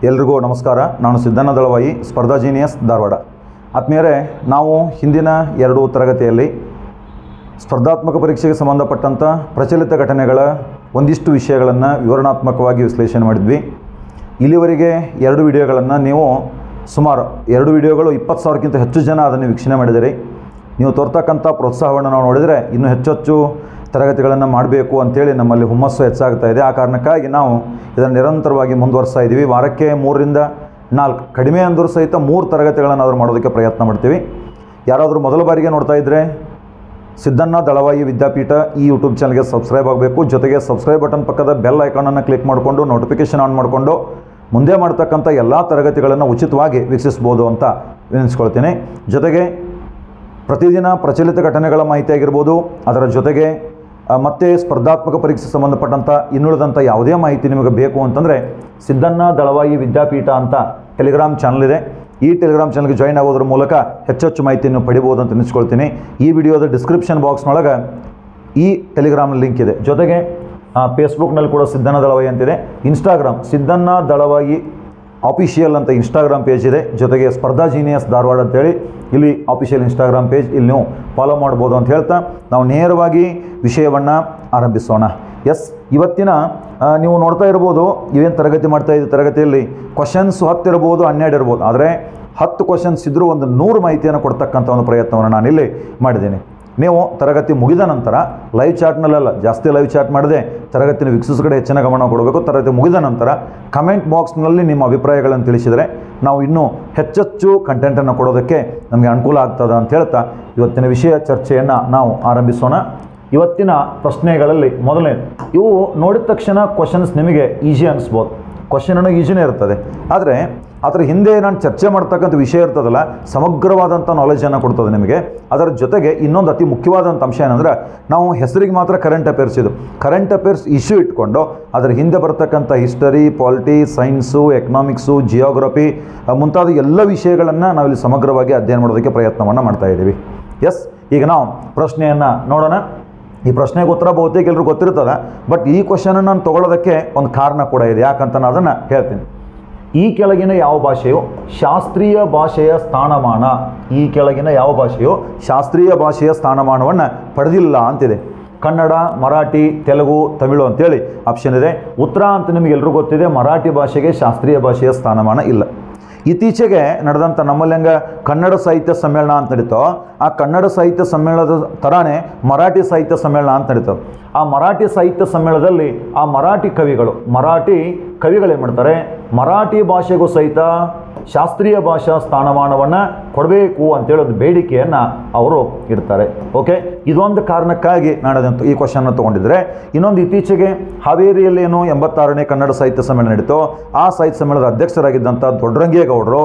ಎಲ್ರಿಗೂ ನಮಸ್ಕಾರ ನಾನು ಸಿದ್ದಣ್ಣ ದಳವಾಯಿ ಸ್ಪರ್ಧಾ ಜೀನಿಯಸ್ ಧಾರವಾಡ ಆತ್ಮೀಯರೇ ನಾವು ಹಿಂದಿನ ಎರಡು ತರಗತಿಯಲ್ಲಿ ಸ್ಪರ್ಧಾತ್ಮಕ ಪರೀಕ್ಷೆಗೆ ಸಂಬಂಧಪಟ್ಟಂಥ ಪ್ರಚಲಿತ ಘಟನೆಗಳ ಒಂದಿಷ್ಟು ವಿಷಯಗಳನ್ನು ವಿವರಣಾತ್ಮಕವಾಗಿ ವಿಶ್ಲೇಷಣೆ ಮಾಡಿದ್ವಿ ಇಲ್ಲಿವರೆಗೆ ಎರಡು ವಿಡಿಯೋಗಳನ್ನು ನೀವು ಸುಮಾರು ಎರಡು ವಿಡಿಯೋಗಳು ಇಪ್ಪತ್ತು ಸಾವಿರಕ್ಕಿಂತ ಹೆಚ್ಚು ಜನ ಅದನ್ನು ವೀಕ್ಷಣೆ ಮಾಡಿದಿರಿ ನೀವು ತೋರ್ತಕ್ಕಂಥ ಪ್ರೋತ್ಸಾಹವನ್ನು ನಾವು ನೋಡಿದರೆ ಇನ್ನೂ ಹೆಚ್ಚು ಹೆಚ್ಚು ತರಗತಿಗಳನ್ನು ಮಾಡಬೇಕು ಅಂತೇಳಿ ನಮ್ಮಲ್ಲಿ ಹುಮ್ಮಸ್ಸು ಹೆಚ್ಚಾಗ್ತಾ ಇದೆ ಆ ಕಾರಣಕ್ಕಾಗಿ ನಾವು ಇದನ್ನು ನಿರಂತರವಾಗಿ ಮುಂದುವರಿಸ್ತಾ ಇದ್ದೀವಿ ವಾರಕ್ಕೆ ಮೂರರಿಂದ ನಾಲ್ಕು ಕಡಿಮೆ ಅಂದರೂ ಸಹಿತ ಮೂರು ತರಗತಿಗಳನ್ನು ಆದರೂ ಮಾಡೋದಕ್ಕೆ ಪ್ರಯತ್ನ ಮಾಡ್ತೀವಿ ಯಾರಾದರೂ ಮೊದಲ ಬಾರಿಗೆ ನೋಡ್ತಾ ಇದ್ದರೆ ಸಿದ್ದಣ್ಣ ದಳವಾಯಿ ವಿದ್ಯಾಪೀಠ ಈ ಯೂಟ್ಯೂಬ್ ಚಾನಲ್ಗೆ ಸಬ್ಸ್ಕ್ರೈಬ್ ಆಗಬೇಕು ಜೊತೆಗೆ ಸಬ್ಸ್ಕ್ರೈಬ್ ಬಟನ್ ಪಕ್ಕದ ಬೆಲ್ ಐಕಾನನ್ನು ಕ್ಲಿಕ್ ಮಾಡಿಕೊಂಡು ನೋಟಿಫಿಕೇಷನ್ ಆನ್ ಮಾಡಿಕೊಂಡು ಮುಂದೆ ಮಾಡ್ತಕ್ಕಂಥ ಎಲ್ಲ ತರಗತಿಗಳನ್ನು ಉಚಿತವಾಗಿ ವೀಕ್ಷಿಸ್ಬೋದು ಅಂತ ವಿನಿಸ್ಕೊಳ್ತೀನಿ ಜೊತೆಗೆ ಪ್ರತಿದಿನ ಪ್ರಚಲಿತ ಘಟನೆಗಳ ಮಾಹಿತಿ ಆಗಿರ್ಬೋದು ಅದರ ಜೊತೆಗೆ ಆ, ಮತ್ತೆ ಸ್ಪರ್ಧಾತ್ಮಕ ಪರೀಕ್ಷೆ ಸಂಬಂಧಪಟ್ಟಂಥ ಇನ್ನುಳಿದಂಥ ಯಾವುದೇ ಮಾಹಿತಿ ನಿಮಗೆ ಬೇಕು ಅಂತಂದರೆ ಸಿದ್ದಣ್ಣ ದಳವಾಯಿ ವಿದ್ಯಾಪೀಠ ಅಂತ ಟೆಲಿಗ್ರಾಮ್ ಚಾನಲ್ ಇದೆ ಈ ಟೆಲಿಗ್ರಾಮ್ ಚಾನಲ್ಗೆ ಜಾಯಿನ್ ಆಗೋದ್ರ ಮೂಲಕ ಹೆಚ್ಚೆಚ್ಚು ಮಾಹಿತಿಯನ್ನು ಪಡಿಬೋದು ಅಂತ ನೆನೆಸ್ಕೊಳ್ತೀನಿ ಈ ವಿಡಿಯೋದ ಡಿಸ್ಕ್ರಿಪ್ಷನ್ ಬಾಕ್ಸ್ನೊಳಗೆ ಈ ಟೆಲಿಗ್ರಾಮ್ ಲಿಂಕ್ ಇದೆ ಜೊತೆಗೆ ಫೇಸ್ಬುಕ್ನಲ್ಲಿ ಕೂಡ ಸಿದ್ದಣ್ಣ ದಳವಾಯಿ ಅಂತಿದೆ ಇನ್ಸ್ಟಾಗ್ರಾಮ್ ಸಿದ್ದಣ್ಣ ದಳವಾಯಿ ಆಫಿಷಿಯಲ್ ಅಂತ ಇನ್ಸ್ಟಾಗ್ರಾಮ್ ಪೇಜ್ ಇದೆ ಜೊತೆಗೆ ಸ್ಪರ್ಧಾ ಜೀನಿಯಸ್ ಧಾರವಾಡ ಅಂತೇಳಿ ಇಲ್ಲಿ ಆಫಿಷಿಯಲ್ ಇನ್ಸ್ಟಾಗ್ರಾಮ್ ಪೇಜ್ ಇಲ್ಲಿ ನೀವು ಫಾಲೋ ಮಾಡ್ಬೋದು ಅಂತ ಹೇಳ್ತಾ ನಾವು ನೇರವಾಗಿ ವಿಷಯವನ್ನು ಆರಂಭಿಸೋಣ ಎಸ್ ಇವತ್ತಿನ ಆ, ನೀವು ನೋಡ್ತಾ ಇರ್ಬೋದು ಇವೇನು ತರಗತಿ ಮಾಡ್ತಾ ಇದ್ದೀವಿ ತರಗತಿಯಲ್ಲಿ ಕ್ವಶನ್ಸ್ ಹತ್ತು ಇರ್ಬೋದು ಹನ್ನೆರಡು ಇರ್ಬೋದು ಆದರೆ ಹತ್ತು ಕ್ವಶನ್ಸ್ ಇದ್ದರೂ ಒಂದು ನೂರು ಮಾಹಿತಿಯನ್ನು ಕೊಡ್ತಕ್ಕಂಥ ಒಂದು ಪ್ರಯತ್ನವನ್ನು ನಾನಿಲ್ಲಿ ಮಾಡಿದ್ದೀನಿ ನೀವು ತರಗತಿ ಮುಗಿದ ನಂತರ ಲೈವ್ ಚಾಟ್ನಲ್ಲ ಜಾಸ್ತಿ ಲೈವ್ ಚಾಟ್ ಮಾಡದೆ ತರಗತಿನ ವೀಕ್ಷಿಸ ಕಡೆ ಹೆಚ್ಚಿನ ಗಮನ ಕೊಡಬೇಕು ತರಗತಿ ಮುಗಿದ ನಂತರ ಕಮೆಂಟ್ ಬಾಕ್ಸ್ನಲ್ಲಿ ನಿಮ್ಮ ಅಭಿಪ್ರಾಯಗಳನ್ನು ತಿಳಿಸಿದರೆ ನಾವು ಇನ್ನೂ ಹೆಚ್ಚೆಚ್ಚು ಕಂಟೆಂಟನ್ನು ಕೊಡೋದಕ್ಕೆ ನಮಗೆ ಅನುಕೂಲ ಆಗ್ತದೆ ಅಂತ ಹೇಳ್ತಾ ಇವತ್ತಿನ ವಿಷಯ ಚರ್ಚೆಯನ್ನು ನಾವು ಆರಂಭಿಸೋಣ ಇವತ್ತಿನ ಪ್ರಶ್ನೆಗಳಲ್ಲಿ ಮೊದಲನೇ ಇವು ನೋಡಿದ ತಕ್ಷಣ ಕ್ವಶನ್ಸ್ ನಿಮಗೆ ಈಸಿ ಅನಿಸ್ಬೋದು ಕ್ವಶನ್ ಅನ್ನೋ ಈಸಿನೇ ಇರ್ತದೆ ಆದರೆ ಅದರ ಹಿಂದೆ ನಾನು ಚರ್ಚೆ ಮಾಡ್ತಕ್ಕಂಥ ವಿಷಯ ಇರ್ತದಲ್ಲ ಸಮಗ್ರವಾದಂಥ ನಾಲೆಜನ್ನು ಕೊಡ್ತದೆ ನಿಮಗೆ ಅದರ ಜೊತೆಗೆ ಇನ್ನೊಂದು ಅತಿ ಮುಖ್ಯವಾದಂಥ ಅಂಶ ಏನಂದರೆ ನಾವು ಹೆಸರಿಗೆ ಮಾತ್ರ ಕರೆಂಟ್ ಅಫೇರ್ಸ್ ಇದು ಕರೆಂಟ್ ಅಫೇರ್ಸ್ ಇಶ್ಯೂ ಇಟ್ಕೊಂಡು ಅದರ ಹಿಂದೆ ಬರ್ತಕ್ಕಂಥ history polity science economics geography ಮುಂತಾದ ಎಲ್ಲ ವಿಷಯಗಳನ್ನು ನಾವಿಲ್ಲಿ ಸಮಗ್ರವಾಗಿ ಅಧ್ಯಯನ ಮಾಡೋದಕ್ಕೆ ಪ್ರಯತ್ನವನ್ನು ಮಾಡ್ತಾ ಇದ್ದೀವಿ ಎಸ್ ಈಗ ನಾವು ಪ್ರಶ್ನೆಯನ್ನು ನೋಡೋಣ ಈ ಪ್ರಶ್ನೆಗೆ ಉತ್ತರ ಬಹುತೇಕ ಎಲ್ಲರೂ ಗೊತ್ತಿರ್ತದೆ ಬಟ್ ಈ ಕ್ವಶನನ್ನು ನಾನು ತೊಗೊಳ್ಳೋದಕ್ಕೆ ಒಂದು ಕಾರಣ ಕೂಡ ಇದೆ ಯಾಕಂತ ನಾನು ಅದನ್ನು ಹೇಳ್ತೀನಿ ಈ ಕೆಳಗಿನ ಯಾವ ಭಾಷೆಯು ಶಾಸ್ತ್ರೀಯ ಭಾಷೆಯ ಸ್ಥಾನಮಾನ ಈ ಕೆಳಗಿನ ಯಾವ ಭಾಷೆಯು ಶಾಸ್ತ್ರೀಯ ಭಾಷೆಯ ಸ್ಥಾನಮಾನವನ್ನು ಪಡೆದಿಲ್ಲ ಅಂತಿದೆ ಕನ್ನಡ ಮರಾಠಿ ತೆಲುಗು ತಮಿಳು ಅಂತೇಳಿ ಆಪ್ಷನ್ ಇದೆ ಉತ್ತರ ಅಂತ ನಿಮಗೆಲ್ಲರೂ ಗೊತ್ತಿದೆ ಮರಾಠಿ ಭಾಷೆಗೆ ಶಾಸ್ತ್ರೀಯ ಭಾಷೆಯ ಸ್ಥಾನಮಾನ ಇಲ್ಲ ಇತ್ತೀಚೆಗೆ ನಡೆದಂಥ ನಮ್ಮಲ್ಲಿ ಹಂಗೆ ಕನ್ನಡ ಸಾಹಿತ್ಯ ಸಮ್ಮೇಳನ ಅಂತ ನಡೀತೋ ಆ ಕನ್ನಡ ಸಾಹಿತ್ಯ ಸಮ್ಮೇಳನದ ಥರಾನೇ ಮರಾಠಿ ಸಾಹಿತ್ಯ ಸಮ್ಮೇಳನ ಅಂತ ನಡೀತದೆ ಆ ಮರಾಠಿ ಸಾಹಿತ್ಯ ಸಮ್ಮೇಳನದಲ್ಲಿ ಆ ಮರಾಠಿ ಕವಿಗಳು ಮರಾಠಿ ಕವಿಗಳೇನು ಮಾಡ್ತಾರೆ ಮರಾಠಿ ಭಾಷೆಗೂ ಸಹಿತ ಶಾಸ್ತ್ರೀಯ ಭಾಷಾ ಸ್ಥಾನಮಾನವನ್ನು ಕೊಡಬೇಕು ಅಂತೇಳಿ ಒಂದು ಬೇಡಿಕೆಯನ್ನು ಅವರು ಇಡ್ತಾರೆ ಓಕೆ ಇದೊಂದು ಕಾರಣಕ್ಕಾಗಿ ನಾನು ಅದಂತ ಈ ಕ್ವಶನ್ನ ತೊಗೊಂಡಿದ್ರೆ ಇನ್ನೊಂದು ಇತ್ತೀಚೆಗೆ ಹಾವೇರಿಯಲ್ಲಿ ಏನು ಎಂಬತ್ತಾರನೇ ಕನ್ನಡ ಸಾಹಿತ್ಯ ಸಮ್ಮೇಳನ ನಡೀತೋ ಆ ಸಾಹಿತ್ಯ ಸಮ್ಮೇಳನದ ಅಧ್ಯಕ್ಷರಾಗಿದ್ದಂಥ ದೊಡ್ಡರಂಗೇಗೌಡರು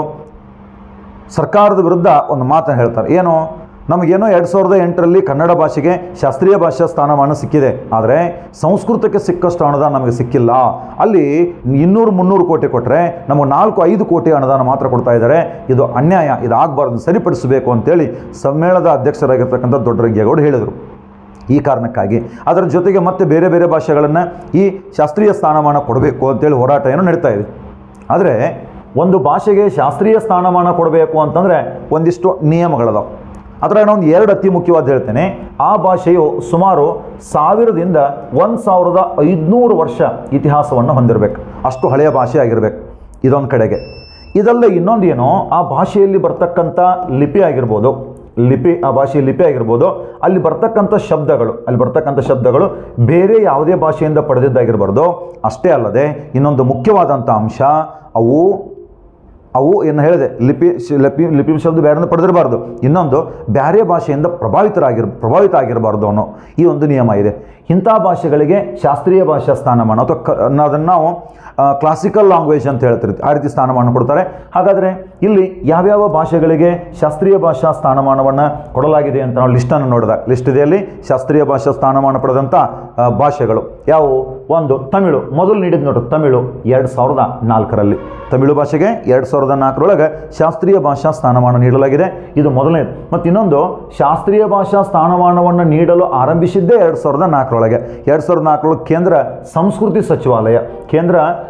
ಸರ್ಕಾರದ ವಿರುದ್ಧ ಒಂದು ಮಾತನ್ನು ಹೇಳ್ತಾರೆ ಏನು ನಮಗೇನೋ ಎರಡು ಸಾವಿರದ ಎಂಟರಲ್ಲಿ ಕನ್ನಡ ಭಾಷೆಗೆ ಶಾಸ್ತ್ರೀಯ ಭಾಷಾ ಸ್ಥಾನಮಾನ ಸಿಕ್ಕಿದೆ ಆದರೆ ಸಂಸ್ಕೃತಕ್ಕೆ ಸಿಕ್ಕಷ್ಟು ಅನುದಾನ ನಮಗೆ ಸಿಕ್ಕಿಲ್ಲ ಅಲ್ಲಿ ಇನ್ನೂರು ಮುನ್ನೂರು ಕೋಟಿ ಕೊಟ್ಟರೆ ನಮಗೆ ನಾಲ್ಕು ಐದು ಕೋಟಿ ಅನುದಾನ ಮಾತ್ರ ಕೊಡ್ತಾ ಇದ್ದಾರೆ ಇದು ಅನ್ಯಾಯ ಇದು ಆಗಬಾರ್ದು ಸರಿಪಡಿಸಬೇಕು ಅಂತೇಳಿ ಸಮ್ಮೇಳನದ ಅಧ್ಯಕ್ಷರಾಗಿರ್ತಕ್ಕಂಥ ದೊಡ್ಡರಂಗೇಗೌಡರು ಹೇಳಿದರು ಈ ಕಾರಣಕ್ಕಾಗಿ ಅದರ ಜೊತೆಗೆ ಮತ್ತೆ ಬೇರೆ ಬೇರೆ ಭಾಷೆಗಳನ್ನು ಈ ಶಾಸ್ತ್ರೀಯ ಸ್ಥಾನಮಾನ ಕೊಡಬೇಕು ಅಂತೇಳಿ ಹೋರಾಟ ಏನು ನಡೀತಾ ಇದೆ ಆದರೆ ಒಂದು ಭಾಷೆಗೆ ಶಾಸ್ತ್ರೀಯ ಸ್ಥಾನಮಾನ ಕೊಡಬೇಕು ಅಂತಂದರೆ ಒಂದಿಷ್ಟು ನಿಯಮಗಳದಾವೆ ಅದರ ಒಂದು ಎರಡು ಅತಿ ಮುಖ್ಯವಾದ ಹೇಳ್ತೇನೆ ಆ ಭಾಷೆಯು ಸುಮಾರು ಸಾವಿರದಿಂದ ಒಂದು ಸಾವಿರದ ಐದುನೂರು ವರ್ಷ ಇತಿಹಾಸವನ್ನು ಹೊಂದಿರಬೇಕು ಅಷ್ಟು ಹಳೆಯ ಭಾಷೆ ಆಗಿರಬೇಕು ಇದೊಂದು ಕಡೆಗೆ ಇದಲ್ಲ ಇನ್ನೊಂದು ಏನು ಆ ಭಾಷೆಯಲ್ಲಿ ಬರ್ತಕ್ಕಂಥ ಲಿಪಿ ಆಗಿರ್ಬೋದು ಲಿಪಿ ಆ ಭಾಷೆಯ ಲಿಪಿ ಆಗಿರ್ಬೋದು ಅಲ್ಲಿ ಬರ್ತಕ್ಕಂಥ ಶಬ್ದಗಳು ಅಲ್ಲಿ ಬರ್ತಕ್ಕಂಥ ಶಬ್ದಗಳು ಬೇರೆ ಯಾವುದೇ ಭಾಷೆಯಿಂದ ಪಡೆದಿದ್ದಾಗಿರ್ಬಾರ್ದು ಅಷ್ಟೇ ಅಲ್ಲದೆ ಇನ್ನೊಂದು ಮುಖ್ಯವಾದಂಥ ಅಂಶ ಅವು ಅವು ಏನು ಹೇಳಿದೆ ಲಿಪಿ ಶ್- ಲಿಪಿ ಲಿಪಿ ಶಬ್ದ ಬೇರೆಯಿಂದ ಪಡೆದಿರಬಾರ್ದು ಇನ್ನೊಂದು ಬೇರೆ ಭಾಷೆಯಿಂದ ಪ್ರಭಾವಿತರಾಗಿರ್ ಪ್ರಭಾವಿತ ಆಗಿರಬಾರ್ದು ಅನ್ನೋ ಈ ಒಂದು ನಿಯಮ ಇದೆ ಇಂಥ ಭಾಷೆಗಳಿಗೆ ಶಾಸ್ತ್ರೀಯ ಭಾಷಾ ಸ್ಥಾನಮಾನ ಅಥವಾ ಕ ಅದನ್ನು ನಾವು ಕ್ಲಾಸಿಕಲ್ ಲ್ಯಾಂಗ್ವೇಜ್ ಅಂತ ಹೇಳ್ತಿರ್ತೀವಿ ಆ ರೀತಿ ಸ್ಥಾನಮಾನ ಕೊಡ್ತಾರೆ ಹಾಗಾದರೆ ಇಲ್ಲಿ ಯಾವ್ಯಾವ ಭಾಷೆಗಳಿಗೆ ಶಾಸ್ತ್ರೀಯ ಭಾಷಾ ಸ್ಥಾನಮಾನವನ್ನು ಕೊಡಲಾಗಿದೆ ಅಂತ ನಾವು ಲಿಸ್ಟನ್ನು ನೋಡಿದ ಲಿಸ್ಟ್ ಇದೆಯಲ್ಲಿ ಶಾಸ್ತ್ರೀಯ ಭಾಷಾ ಸ್ಥಾನಮಾನ ಪಡೆದಂಥ ಆ, ಭಾಷೆಗಳು ಯಾವುವು ಒಂದು ತಮಿಳು ಮೊದಲು ನೀಡಿದ ನೋಡ್ರಿ ತಮಿಳು ಎರಡು ಸಾವಿರದ ನಾಲ್ಕರಲ್ಲಿ ತಮಿಳು ಭಾಷೆಗೆ ಎರಡು ಸಾವಿರದ ನಾಲ್ಕರೊಳಗೆ ಶಾಸ್ತ್ರೀಯ ಭಾಷಾ ಸ್ಥಾನಮಾನ ನೀಡಲಾಗಿದೆ ಇದು ಮೊದಲನೇ ಮತ್ತು ಇನ್ನೊಂದು ಶಾಸ್ತ್ರೀಯ ಭಾಷಾ ಸ್ಥಾನಮಾನವನ್ನು ನೀಡಲು ಆರಂಭಿಸಿದ್ದೇ ಎರಡು ಸಾವಿರದ ನಾಲ್ಕರೊಳಗೆ ಎರಡು ಸಾವಿರದ ನಾಲ್ಕರೊಳಗೆ ಕೇಂದ್ರ ಸಂಸ್ಕೃತಿ ಸಚಿವಾಲಯ ಕೇಂದ್ರ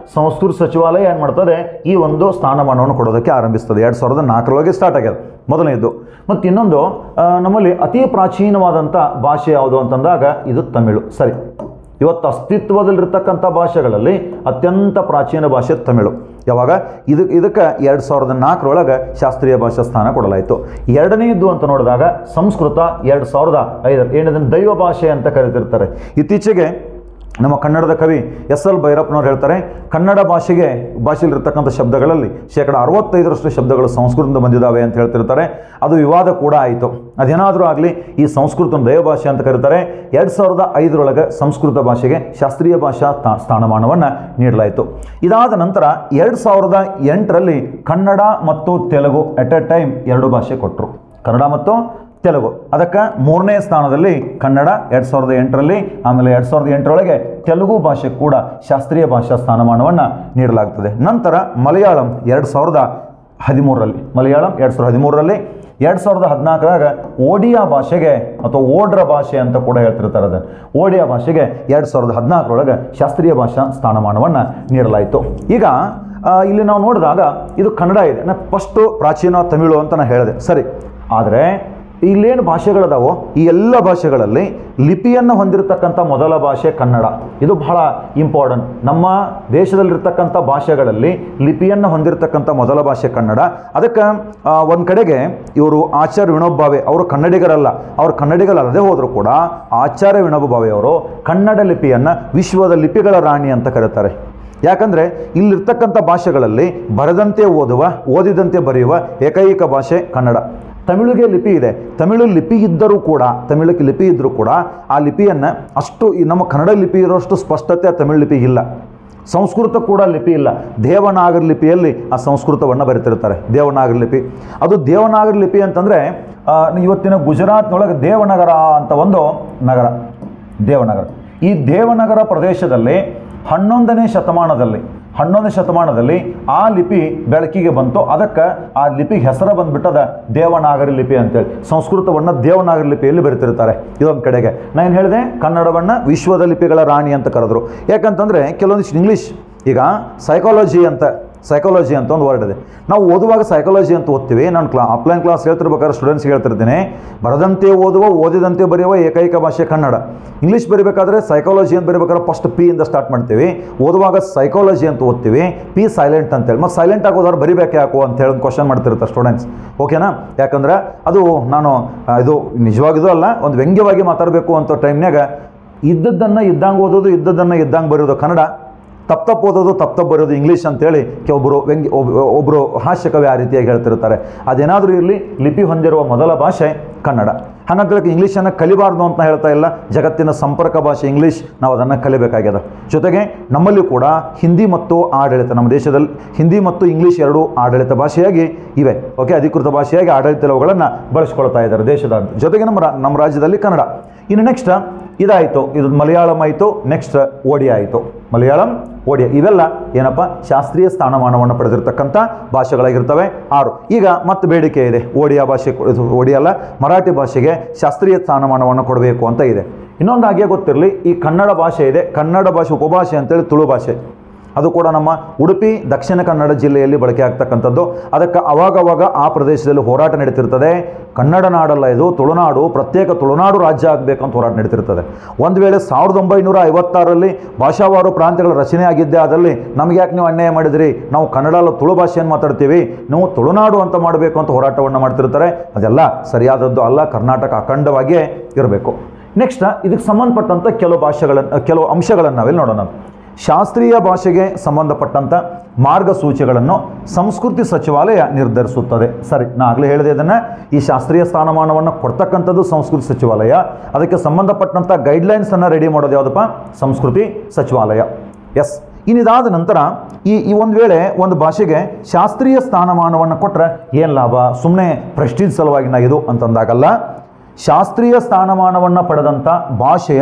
ಸಂಸ್ಕೃತ ಸಚಿವಾಲಯ ಏನು ಮಾಡ್ತದೆ ಈ ಒಂದು ಸ್ಥಾನಮಾನವನ್ನು ಕೊಡೋದಕ್ಕೆ ಆರಂಭಿಸ್ತದೆ ಎರಡು ಸಾವಿರದ ನಾಲ್ಕರೊಳಗೆ ಸ್ಟಾರ್ಟ್ ಆಗ್ಯದ ಮೊದಲನೇದು ಮತ್ತು ಇನ್ನೊಂದು ಆ, ನಮ್ಮಲ್ಲಿ ಅತಿ ಪ್ರಾಚೀನವಾದಂಥ ಭಾಷೆ ಯಾವುದು ಅಂತಂದಾಗ ಇದು ತಮಿಳು ಸರಿ ಇವತ್ತು ಅಸ್ತಿತ್ವದಲ್ಲಿರ್ತಕ್ಕಂಥ ಭಾಷೆಗಳಲ್ಲಿ ಅತ್ಯಂತ ಪ್ರಾಚೀನ ಭಾಷೆ ತಮಿಳು ಯಾವಾಗ ಇದು ಇದಕ್ಕೆ ಎರಡು ಸಾವಿರದ ನಾಲ್ಕರೊಳಗೆ ಶಾಸ್ತ್ರೀಯ ಭಾಷಾ ಸ್ಥಾನ ಕೊಡಲಾಯಿತು ಎರಡನೆಯದ್ದು ಅಂತ ನೋಡಿದಾಗ ಸಂಸ್ಕೃತ ಎರಡು ಸಾವಿರದ ಐದರ ಏನಿದನ್ನು ದೈವ ಭಾಷೆ ಅಂತ ಕರೆದಿರ್ತಾರೆ ಇತ್ತೀಚೆಗೆ ನಮ್ಮ ಕನ್ನಡದ ಕವಿ ಎಸ್ ಎಲ್ ಭೈರಪ್ಪನವ್ರು ಹೇಳ್ತಾರೆ ಕನ್ನಡ ಭಾಷೆಗೆ ಭಾಷೆಯಲ್ಲಿರ್ತಕ್ಕಂಥ ಶಬ್ದಗಳಲ್ಲಿ ಶೇಕಡ ಅರವತ್ತೈದರಷ್ಟು ಶಬ್ದಗಳು ಸಂಸ್ಕೃತದಿಂದ ಬಂದಿದ್ದಾವೆ ಅಂತ ಹೇಳ್ತಿರ್ತಾರೆ ಅದು ವಿವಾದ ಕೂಡ ಆಯಿತು ಅದೇನಾದರೂ ಆಗಲಿ ಈ ಸಂಸ್ಕೃತ ದೈವ ಭಾಷೆ ಅಂತ ಕರೀತಾರೆ ಎರಡು ಸಾವಿರದ ಐದರೊಳಗೆ ಸಂಸ್ಕೃತ ಭಾಷೆಗೆ ಶಾಸ್ತ್ರೀಯ ಭಾಷಾ ತಾ- ಸ್ಥಾನಮಾನವನ್ನು ನೀಡಲಾಯಿತು ಇದಾದ ನಂತರ ಎರಡು ಸಾವಿರದ ಎಂಟರಲ್ಲಿ ಕನ್ನಡ ಮತ್ತು ತೆಲುಗು ಎಟ್ ಎ ಟೈಮ್ ಎರಡು ಭಾಷೆ ಕೊಟ್ಟರು ಕನ್ನಡ ಮತ್ತು ತೆಲುಗು ಅದಕ್ಕೆ ಮೂರನೇ ಸ್ಥಾನದಲ್ಲಿ ಕನ್ನಡ ಎರಡು ಸಾವಿರದ ಎಂಟರಲ್ಲಿ ಆಮೇಲೆ ಎರಡು ಸಾವಿರದ ಎಂಟರೊಳಗೆ ತೆಲುಗು ಭಾಷೆ ಕೂಡ ಶಾಸ್ತ್ರೀಯ ಭಾಷಾ ಸ್ಥಾನಮಾನವನ್ನು ನೀಡಲಾಗ್ತದೆ ನಂತರ ಮಲಯಾಳಂ ಎರಡು ಸಾವಿರದ ಹದಿಮೂರರಲ್ಲಿ ಮಲಯಾಳಂ ಎರಡು ಸಾವಿರದ ಹದಿಮೂರರಲ್ಲಿ ಎರಡು ಸಾವಿರದ ಹದಿನಾಲ್ಕರಾಗ ಓಡಿಯಾ ಭಾಷೆಗೆ ಅಥವಾ ಓಡ್ರ ಭಾಷೆ ಅಂತ ಕೂಡ ಹೇಳ್ತಿರ್ತಾರೆ ಅದನ್ನು ಓಡಿಯಾ ಭಾಷೆಗೆ ಎರಡು ಸಾವಿರದ ಹದಿನಾಲ್ಕರೊಳಗೆ ಶಾಸ್ತ್ರೀಯ ಭಾಷಾ ಸ್ಥಾನಮಾನವನ್ನು ನೀಡಲಾಯಿತು ಈಗ ಆ, ಇಲ್ಲಿ ನಾವು ನೋಡಿದಾಗ ಇದು ಕನ್ನಡ ಇದೆ ನಾ ಫಸ್ಟು ಪ್ರಾಚೀನ ತಮಿಳು ಅಂತ ನಾನು ಹೇಳಿದೆ ಸರಿ ಆದರೆ ಇಲ್ಲೇನು ಭಾಷೆಗಳದಾವೋ ಈ ಎಲ್ಲ ಭಾಷೆಗಳಲ್ಲಿ ಲಿಪಿಯನ್ನು ಹೊಂದಿರತಕ್ಕಂಥ ಮೊದಲ ಭಾಷೆ ಕನ್ನಡ ಇದು ಬಹಳ ಇಂಪಾರ್ಟೆಂಟ್ ನಮ್ಮ ದೇಶದಲ್ಲಿರ್ತಕ್ಕಂಥ ಭಾಷೆಗಳಲ್ಲಿ ಲಿಪಿಯನ್ನು ಹೊಂದಿರತಕ್ಕಂಥ ಮೊದಲ ಭಾಷೆ ಕನ್ನಡ ಅದಕ್ಕೆ ಒಂದು ಕಡೆಗೆ ಇವರು ಆಚಾರ್ಯ ವಿನೋಬ್ ಭಾವೆ ಅವರು ಕನ್ನಡಿಗರಲ್ಲ ಅವರು ಕನ್ನಡಿಗರಲ್ಲದೆ ಹೋದರೂ ಕೂಡ ಆಚಾರ್ಯ ವಿನೋಬ ಭಾವೆ ಅವರು ಕನ್ನಡ ಲಿಪಿಯನ್ನು ವಿಶ್ವದ ಲಿಪಿಗಳ ರಾಣಿ ಅಂತ ಕರೀತಾರೆ ಯಾಕಂದರೆ ಇಲ್ಲಿರ್ತಕ್ಕಂಥ ಭಾಷೆಗಳಲ್ಲಿ ಬರದಂತೆ ಓದುವ ಓದಿದಂತೆ ಬರೆಯುವ ಏಕೈಕ ಭಾಷೆ ಕನ್ನಡ ತಮಿಳಿಗೆ ಲಿಪಿ ಇದೆ ತಮಿಳು ಲಿಪಿ ಇದ್ದರೂ ಕೂಡ ತಮಿಳಕ್ಕೆ ಲಿಪಿ ಇದ್ದರೂ ಕೂಡ ಆ ಲಿಪಿಯನ್ನು ಅಷ್ಟು ಈ ನಮ್ಮ ಕನ್ನಡ ಲಿಪಿ ಇರೋಷ್ಟು ಸ್ಪಷ್ಟತೆ ಆ ತಮಿಳು ಲಿಪಿ ಇಲ್ಲ ಸಂಸ್ಕೃತ ಕೂಡ ಲಿಪಿ ಇಲ್ಲ ದೇವನಾಗರಿ ಲಿಪಿಯಲ್ಲಿ ಆ ಸಂಸ್ಕೃತವನ್ನು ಬರೀತಿರ್ತಾರೆ ದೇವನಾಗರಿ ಲಿಪಿ ಅದು ದೇವನಾಗರಿ ಲಿಪಿ ಅಂತಂದರೆ ಆ, ಇವತ್ತಿನ ಗುಜರಾತ್ನೊಳಗೆ ದೇವನಗರ ಅಂತ ಒಂದು ನಗರ ದೇವನಗರ ಈ ದೇವನಗರ ಪ್ರದೇಶದಲ್ಲಿ ಹನ್ನೊಂದನೇ ಶತಮಾನದಲ್ಲಿ ಹನ್ನೊಂದನೇ ಶತಮಾನದಲ್ಲಿ ಆ ಲಿಪಿ ಬೆಳಕಿಗೆ ಬಂತು ಅದಕ್ಕೆ ಆ ಲಿಪಿಗೆ ಹೆಸರು ಬಂದ್ಬಿಟ್ಟದ ದೇವನಾಗರಿ ಲಿಪಿ ಅಂತೇಳಿ ಸಂಸ್ಕೃತವನ್ನು ದೇವನಾಗರಿ ಲಿಪಿಯಲ್ಲಿ ಬರೀತಿರ್ತಾರೆ ಇದೊಂದು ಕಡೆಗೆ ನಾನು ಹೇಳಿದೆ ಕನ್ನಡವನ್ನು ವಿಶ್ವದ ಲಿಪಿಗಳ ರಾಣಿ ಅಂತ ಕರೆದ್ರು ಯಾಕಂತಂದರೆ ಕೆಲವೊಂದಿಷ್ಟು ಇಂಗ್ಲೀಷ್ ಈಗ ಸೈಕಾಲಜಿ ಅಂತ ಸೈಕಾಲಜಿ ಅಂತ ಒಂದು ವರ್ಡ್ ಇದೆ ನಾವು ಓದುವಾಗ ಸೈಕಾಲಜಿ ಅಂತ ಓದ್ತೀವಿ ನಾನು ಕ್ಲಾ ಆಫ್ಲೈನ್ ಕ್ಲಾಸ್ ಹೇಳ್ತಿರ್ಬೇಕಾದ್ರೆ ಸ್ಟೂಡೆಂಟ್ಸ್ಗೆ ಹೇಳ್ತಿರ್ತೀನಿ ಬರದಂತೆ ಓದುವ ಓದಿದಂತೆ ಬರೆಯುವ ಏಕೈಕ ಭಾಷೆ ಕನ್ನಡ ಇಂಗ್ಲೀಷ್ ಬರಿಬೇಕಾದ್ರೆ ಸೈಕಾಲಜಿ ಅಂತ ಬರಿಬೇಕಾದ್ರೆ ಫಸ್ಟ್ ಪಿ ಇಂದ ಸ್ಟಾರ್ಟ್ ಮಾಡ್ತೀವಿ ಓದುವಾಗ ಸೈಕಾಲಜಿ ಅಂತ ಓದ್ತೀವಿ ಪಿ ಸೈಲೆಂಟ್ ಅಂತೇಳಿ ಮತ್ತು ಸೈಲೆಂಟ್ ಆಗೋದಾದ್ರೆ ಬರಿಬೇಕು ಯಾಕೋ ಅಂತ ಹೇಳಿ ಒಂದು ಕ್ವಶನ್ ಮಾಡ್ತಿರ್ತಾರೆ ಸ್ಟೂಡೆಂಟ್ಸ್ ಓಕೆನಾ ಯಾಕಂದ್ರೆ ಅದು ನಾನು ಆ, ಇದು ನಿಜವಾಗಿದು ಅಲ್ಲ ಒಂದು ವ್ಯಂಗ್ಯವಾಗಿ ಮಾತಾಡಬೇಕು ಅಂತ ಟೈಮ್ನಾಗ ಇದ್ದದ್ದನ್ನು ಇದ್ದಂಗೆ ಓದೋದು ಇದ್ದದ್ದನ್ನು ಇದ್ದಂಗೆ ಬರೆಯೋದು ಕನ್ನಡ ತಪ್ಪು ತಪ್ಪು ಓದೋದು ತಪ್ಪು ತಪ್ಪು ಬರೋದು ಇಂಗ್ಲೀಷ್ ಅಂತೇಳಿ ಕೆಲವೊಬ್ಬರು ವ್ಯಂಗ್ಯ ಒಬ್- ಒಬ್ಬರು ಹಾಸ್ಯಕವಿ ಆ ರೀತಿಯಾಗಿ ಹೇಳ್ತಿರ್ತಾರೆ ಅದೇನಾದರೂ ಇರಲಿ ಲಿಪಿ ಹೊಂದಿರುವ ಮೊದಲ ಭಾಷೆ ಕನ್ನಡ ಹಾಗಂತೇಳಿ ಇಂಗ್ಲೀಷನ್ನು ಕಲಿಬಾರ್ದು ಅಂತ ನಾ ಹೇಳ್ತಾ ಇಲ್ಲ ಜಗತ್ತಿನ ಸಂಪರ್ಕ ಭಾಷೆ ಇಂಗ್ಲೀಷ್ ನಾವು ಅದನ್ನು ಕಲಿಬೇಕಾಗ್ಯದ ಜೊತೆಗೆ ನಮ್ಮಲ್ಲಿ ಕೂಡ ಹಿಂದಿ ಮತ್ತು ಆಡಳಿತ ನಮ್ಮ ದೇಶದಲ್ಲಿ ಹಿಂದಿ ಮತ್ತು ಇಂಗ್ಲೀಷ್ ಎರಡು ಆಡಳಿತ ಭಾಷೆಯಾಗಿ ಇವೆ ಓಕೆ ಅಧಿಕೃತ ಭಾಷೆಯಾಗಿ ಆಡಳಿತಗಳನ್ನು ಬಳಸ್ಕೊಳ್ತಾ ಇದ್ದಾರೆ ದೇಶದ ಜೊತೆಗೆ ನಮ್ಮ ರಾ- ನಮ್ಮ ರಾಜ್ಯದಲ್ಲಿ ಕನ್ನಡ ಇನ್ನು ನೆಕ್ಸ್ಟ್ ಇದಾಯಿತು ಇದು ಮಲಯಾಳಂ ಆಯಿತು ನೆಕ್ಸ್ಟ್ ಓಡಿಯಾ ಆಯಿತು ಮಲಯಾಳಂ ಓಡಿಯಾ ಇವೆಲ್ಲ ಏನಪ್ಪ ಶಾಸ್ತ್ರೀಯ ಸ್ಥಾನಮಾನವನ್ನು ಪಡೆದಿರ್ತಕ್ಕಂಥ ಭಾಷೆಗಳಾಗಿರ್ತವೆ ಆರು ಈಗ ಮತ್ತೆ ಬೇಡಿಕೆ ಇದೆ ಓಡಿಯಾ ಭಾಷೆ ಕೊ- ಇದು ಓಡಿಯಾ ಅಲ್ಲ ಮರಾಠಿ ಭಾಷೆಗೆ ಶಾಸ್ತ್ರೀಯ ಸ್ಥಾನಮಾನವನ್ನು ಕೊಡಬೇಕು ಅಂತ ಇದೆ ಇನ್ನೊಂದು ಹಾಗೆ ಗೊತ್ತಿರಲಿ ಈ ಕನ್ನಡ ಭಾಷೆ ಇದೆ ಕನ್ನಡ ಭಾಷೆ ಉಪಭಾಷೆ ಅಂತೇಳಿ ತುಳು ಭಾಷೆ ಅದು ಕೂಡ ನಮ್ಮ ಉಡುಪಿ ದಕ್ಷಿಣ ಕನ್ನಡ ಜಿಲ್ಲೆಯಲ್ಲಿ ಬಳಕೆ ಆಗ್ತಕ್ಕಂಥದ್ದು ಅದಕ್ಕೆ ಅವಾಗವಾಗ ಆ ಪ್ರದೇಶದಲ್ಲಿ ಹೋರಾಟ ನಡೀತಿರ್ತದೆ ಕನ್ನಡ ನಾಡಲ್ಲ ಇದು ತುಳುನಾಡು ಪ್ರತ್ಯೇಕ ತುಳುನಾಡು ರಾಜ್ಯ ಆಗಬೇಕಂತ ಹೋರಾಟ ನಡೀತಿರ್ತದೆ ಒಂದು ವೇಳೆ ಸಾವಿರದ ಒಂಬೈನೂರ ಐವತ್ತಾರರಲ್ಲಿ ಭಾಷಾವಾರು ಪ್ರಾಂತ್ಯಗಳ ರಚನೆ ಆಗಿದ್ದೇ ಆದಲ್ಲಿ ನಮ್ಗೆ ಯಾಕೆ ನೀವು ಅನ್ಯಾಯ ಮಾಡಿದ್ರಿ ನಾವು ಕನ್ನಡ ಅಲ್ಲ ತುಳು ಭಾಷೆಯನ್ನು ಮಾತಾಡ್ತೀವಿ ನೀವು ತುಳುನಾಡು ಅಂತ ಮಾಡಬೇಕು ಅಂತ ಹೋರಾಟವನ್ನು ಮಾಡ್ತಿರ್ತಾರೆ ಅದೆಲ್ಲ ಸರಿಯಾದದ್ದು ಅಲ್ಲ ಕರ್ನಾಟಕ ಅಖಂಡವಾಗಿಯೇ ಇರಬೇಕು ನೆಕ್ಸ್ಟ್ ಇದಕ್ಕೆ ಸಂಬಂಧಪಟ್ಟಂಥ ಕೆಲವು ಭಾಷೆಗಳನ್ನು ಕೆಲವು ಅಂಶಗಳನ್ನು ನಾವಿಲ್ಲಿ ನೋಡೋಣ ಶಾಸ್ತ್ರೀಯ ಭಾಷೆಗೆ ಸಂಬಂಧಪಟ್ಟಂಥ ಮಾರ್ಗಸೂಚಿಗಳನ್ನು ಸಂಸ್ಕೃತಿ ಸಚಿವಾಲಯ ನಿರ್ಧರಿಸುತ್ತದೆ ಸರಿ ನಾ ಆಗಲೇ ಹೇಳಿದೆ ಇದನ್ನು ಈ ಶಾಸ್ತ್ರೀಯ ಸ್ಥಾನಮಾನವನ್ನು ಕೊಡ್ತಕ್ಕಂಥದ್ದು ಸಂಸ್ಕೃತಿ ಸಚಿವಾಲಯ ಅದಕ್ಕೆ ಸಂಬಂಧಪಟ್ಟಂಥ ಗೈಡ್ಲೈನ್ಸನ್ನು ರೆಡಿ ಮಾಡೋದು ಯಾವುದಪ್ಪ ಸಂಸ್ಕೃತಿ ಸಚಿವಾಲಯ ಎಸ್ ಇನ್ನಿದಾದ ನಂತರ ಈ ಈ ಒಂದು ವೇಳೆ ಒಂದು ಭಾಷೆಗೆ ಶಾಸ್ತ್ರೀಯ ಸ್ಥಾನಮಾನವನ್ನು ಕೊಟ್ಟರೆ ಏನು ಲಾಭ ಸುಮ್ಮನೆ ಪ್ರೆಸ್ಟೀಜ್ ಸಲುವಾಗಿ ನಾ ಇದು ಅಂತಂದಾಗಲ್ಲ ಶಾಸ್ತ್ರೀಯ ಸ್ಥಾನಮಾನವನ್ನು ಪಡೆದಂಥ ಭಾಷೆಯ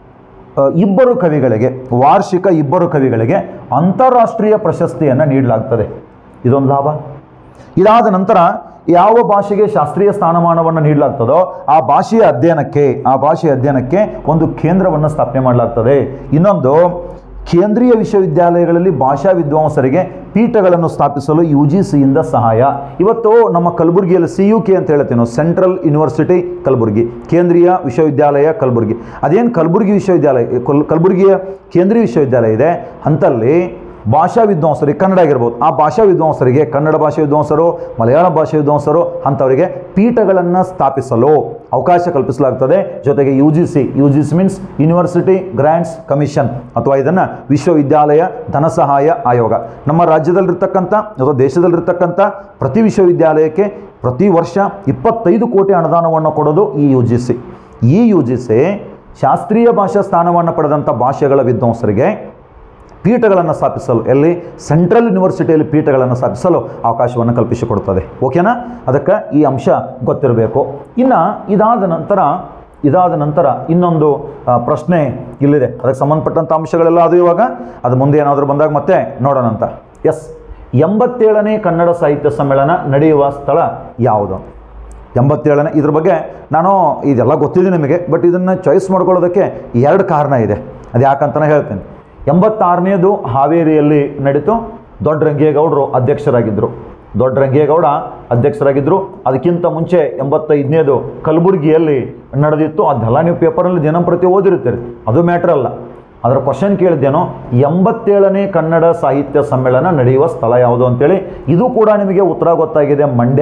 ಅ, ಇಬ್ಬರು ಕವಿಗಳಿಗೆ ವಾರ್ಷಿಕ ಇಬ್ಬರು ಕವಿಗಳಿಗೆ ಅಂತಾರಾಷ್ಟ್ರೀಯ ಪ್ರಶಸ್ತಿಯನ್ನು ನೀಡಲಾಗ್ತದೆ ಇದೊಂದು ಲಾಭ ಇದಾದ ನಂತರ ಯಾವ ಭಾಷೆಗೆ ಶಾಸ್ತ್ರೀಯ ಸ್ಥಾನಮಾನವನ್ನು ನೀಡಲಾಗ್ತದೋ ಆ ಭಾಷೆಯ ಅಧ್ಯಯನಕ್ಕೆ ಆ ಭಾಷೆಯ ಅಧ್ಯಯನಕ್ಕೆ ಒಂದು ಕೇಂದ್ರವನ್ನು ಸ್ಥಾಪನೆ ಮಾಡಲಾಗ್ತದೆ ಇನ್ನೊಂದು ಕೇಂದ್ರೀಯ ವಿಶ್ವವಿದ್ಯಾಲಯಗಳಲ್ಲಿ ಭಾಷಾ ವಿದ್ವಾಂಸರಿಗೆ ಪೀಠಗಳನ್ನು ಸ್ಥಾಪಿಸಲು ಯು ಜಿ ಸಿಯಿಂದ ಸಹಾಯ ಇವತ್ತು ನಮ್ಮ ಕಲಬುರಗಿಯಲ್ಲಿ ಸಿ ಯು ಕೆ ಅಂತ ಹೇಳ್ತೀವಿ ನಾವು ಸೆಂಟ್ರಲ್ ಯೂನಿವರ್ಸಿಟಿ ಕಲಬುರಗಿ ಕೇಂದ್ರೀಯ ವಿಶ್ವವಿದ್ಯಾಲಯ ಕಲಬುರಗಿ ಅದೇನು ಕಲಬುರಗಿ ವಿಶ್ವವಿದ್ಯಾಲಯ ಕಲ್ ಕಲಬುರಗಿಯ ಕೇಂದ್ರೀಯ ವಿಶ್ವವಿದ್ಯಾಲಯ ಇದೆ ಅಂತಲ್ಲಿ ಭಾಷಾ ವಿದ್ವಾಂಸರಿಗೆ ಕನ್ನಡ ಆಗಿರ್ಬೋದು ಆ ಭಾಷಾ ವಿದ್ವಾಂಸರಿಗೆ ಕನ್ನಡ ಭಾಷೆ ವಿದ್ವಾಂಸರು ಮಲಯಾಳ ಭಾಷೆ ವಿದ್ವಾಂಸರು ಅಂಥವರಿಗೆ ಪೀಠಗಳನ್ನು ಸ್ಥಾಪಿಸಲು ಅವಕಾಶ ಕಲ್ಪಿಸಲಾಗ್ತದೆ ಜೊತೆಗೆ U G C U G C means university grants commission ಅಥವಾ ಇದನ್ನು ವಿಶ್ವವಿದ್ಯಾಲಯ ಧನಸಹಾಯ ಆಯೋಗ ನಮ್ಮ ರಾಜ್ಯದಲ್ಲಿರ್ತಕ್ಕಂಥ ಅಥವಾ ದೇಶದಲ್ಲಿರ್ತಕ್ಕಂಥ ಪ್ರತಿ ವಿಶ್ವವಿದ್ಯಾಲಯಕ್ಕೆ ಪ್ರತಿ ವರ್ಷ ಇಪ್ಪತ್ತೈದು ಕೋಟಿ ಅನುದಾನವನ್ನು ಕೊಡೋದು ಈ ಯು ಜಿ ಸಿ ಈ ಯು ಜಿ ಸಿ ಶಾಸ್ತ್ರೀಯ ಭಾಷಾ ಸ್ಥಾನವನ್ನು ಪಡೆದಂಥ ಭಾಷೆಗಳ ವಿದ್ವಾಂಸರಿಗೆ ಪೀಠಗಳನ್ನು ಸ್ಥಾಪಿಸಲು ಎಲ್ಲಿ ಸೆಂಟ್ರಲ್ ಯೂನಿವರ್ಸಿಟಿಯಲ್ಲಿ ಪೀಠಗಳನ್ನು ಸ್ಥಾಪಿಸಲು ಅವಕಾಶವನ್ನು ಕಲ್ಪಿಸಿಕೊಡ್ತದೆ ಓಕೆನಾ ಅದಕ್ಕೆ ಈ ಅಂಶ ಗೊತ್ತಿರಬೇಕು ಇನ್ನು ಇದಾದ ನಂತರ ಇದಾದ ನಂತರ ಇನ್ನೊಂದು ಆ, ಪ್ರಶ್ನೆ ಇಲ್ಲಿದೆ ಅದಕ್ಕೆ ಸಂಬಂಧಪಟ್ಟಂಥ ಅಂಶಗಳೆಲ್ಲ ಅದು ಇವಾಗ ಅದು ಮುಂದೆ ಏನಾದರೂ ಬಂದಾಗ ಮತ್ತೆ ನೋಡೋಣ ಅಂತ ಎಸ್ ಎಂಬತ್ತೇಳನೇ ಕನ್ನಡ ಸಾಹಿತ್ಯ ಸಮ್ಮೇಳನ ನಡೆಯುವ ಸ್ಥಳ ಯಾವುದು ಎಂಬತ್ತೇಳನೇ ಇದ್ರ ಬಗ್ಗೆ ನಾನು ಇದೆಲ್ಲ ಗೊತ್ತಿದೆ ನಿಮಗೆ ಬಟ್ ಇದನ್ನು ಚಾಯ್ಸ್ ಮಾಡ್ಕೊಳ್ಳೋದಕ್ಕೆ ಎರಡು ಕಾರಣ ಇದೆ ಅದು ಯಾಕಂತಲೇ ಹೇಳ್ತೀನಿ ಎಂಬತ್ತಾರನೇದು ಹಾವೇರಿಯಲ್ಲಿ ನಡೀತು ದೊಡ್ಡ ರಂಗೇಗೌಡರು ಅಧ್ಯಕ್ಷರಾಗಿದ್ದರು ದೊಡ್ಡ ರಂಗೇಗೌಡ ಅಧ್ಯಕ್ಷರಾಗಿದ್ದರು ಅದಕ್ಕಿಂತ ಮುಂಚೆ ಎಂಬತ್ತೈದನೇದು ಕಲಬುರಗಿಯಲ್ಲಿ ನಡೆದಿತ್ತು ಅದೆಲ್ಲ ನೀವು ಪೇಪರಲ್ಲಿ ದಿನಂಪ್ರತಿ ಓದಿರ್ತೀರಿ ಅದು ಮ್ಯಾಟ್ರ್ ಅಲ್ಲ ಅದರ ಕ್ವಶನ್ ಕೇಳಿದ್ದೇನೋ ಎಂಬತ್ತೇಳನೇ ಕನ್ನಡ ಸಾಹಿತ್ಯ ಸಮ್ಮೇಳನ ನಡೆಯುವ ಸ್ಥಳ ಯಾವುದು ಅಂತೇಳಿ ಇದು ಕೂಡ ನಿಮಗೆ ಉತ್ತರ ಗೊತ್ತಾಗಿದೆ ಮಂಡ್ಯ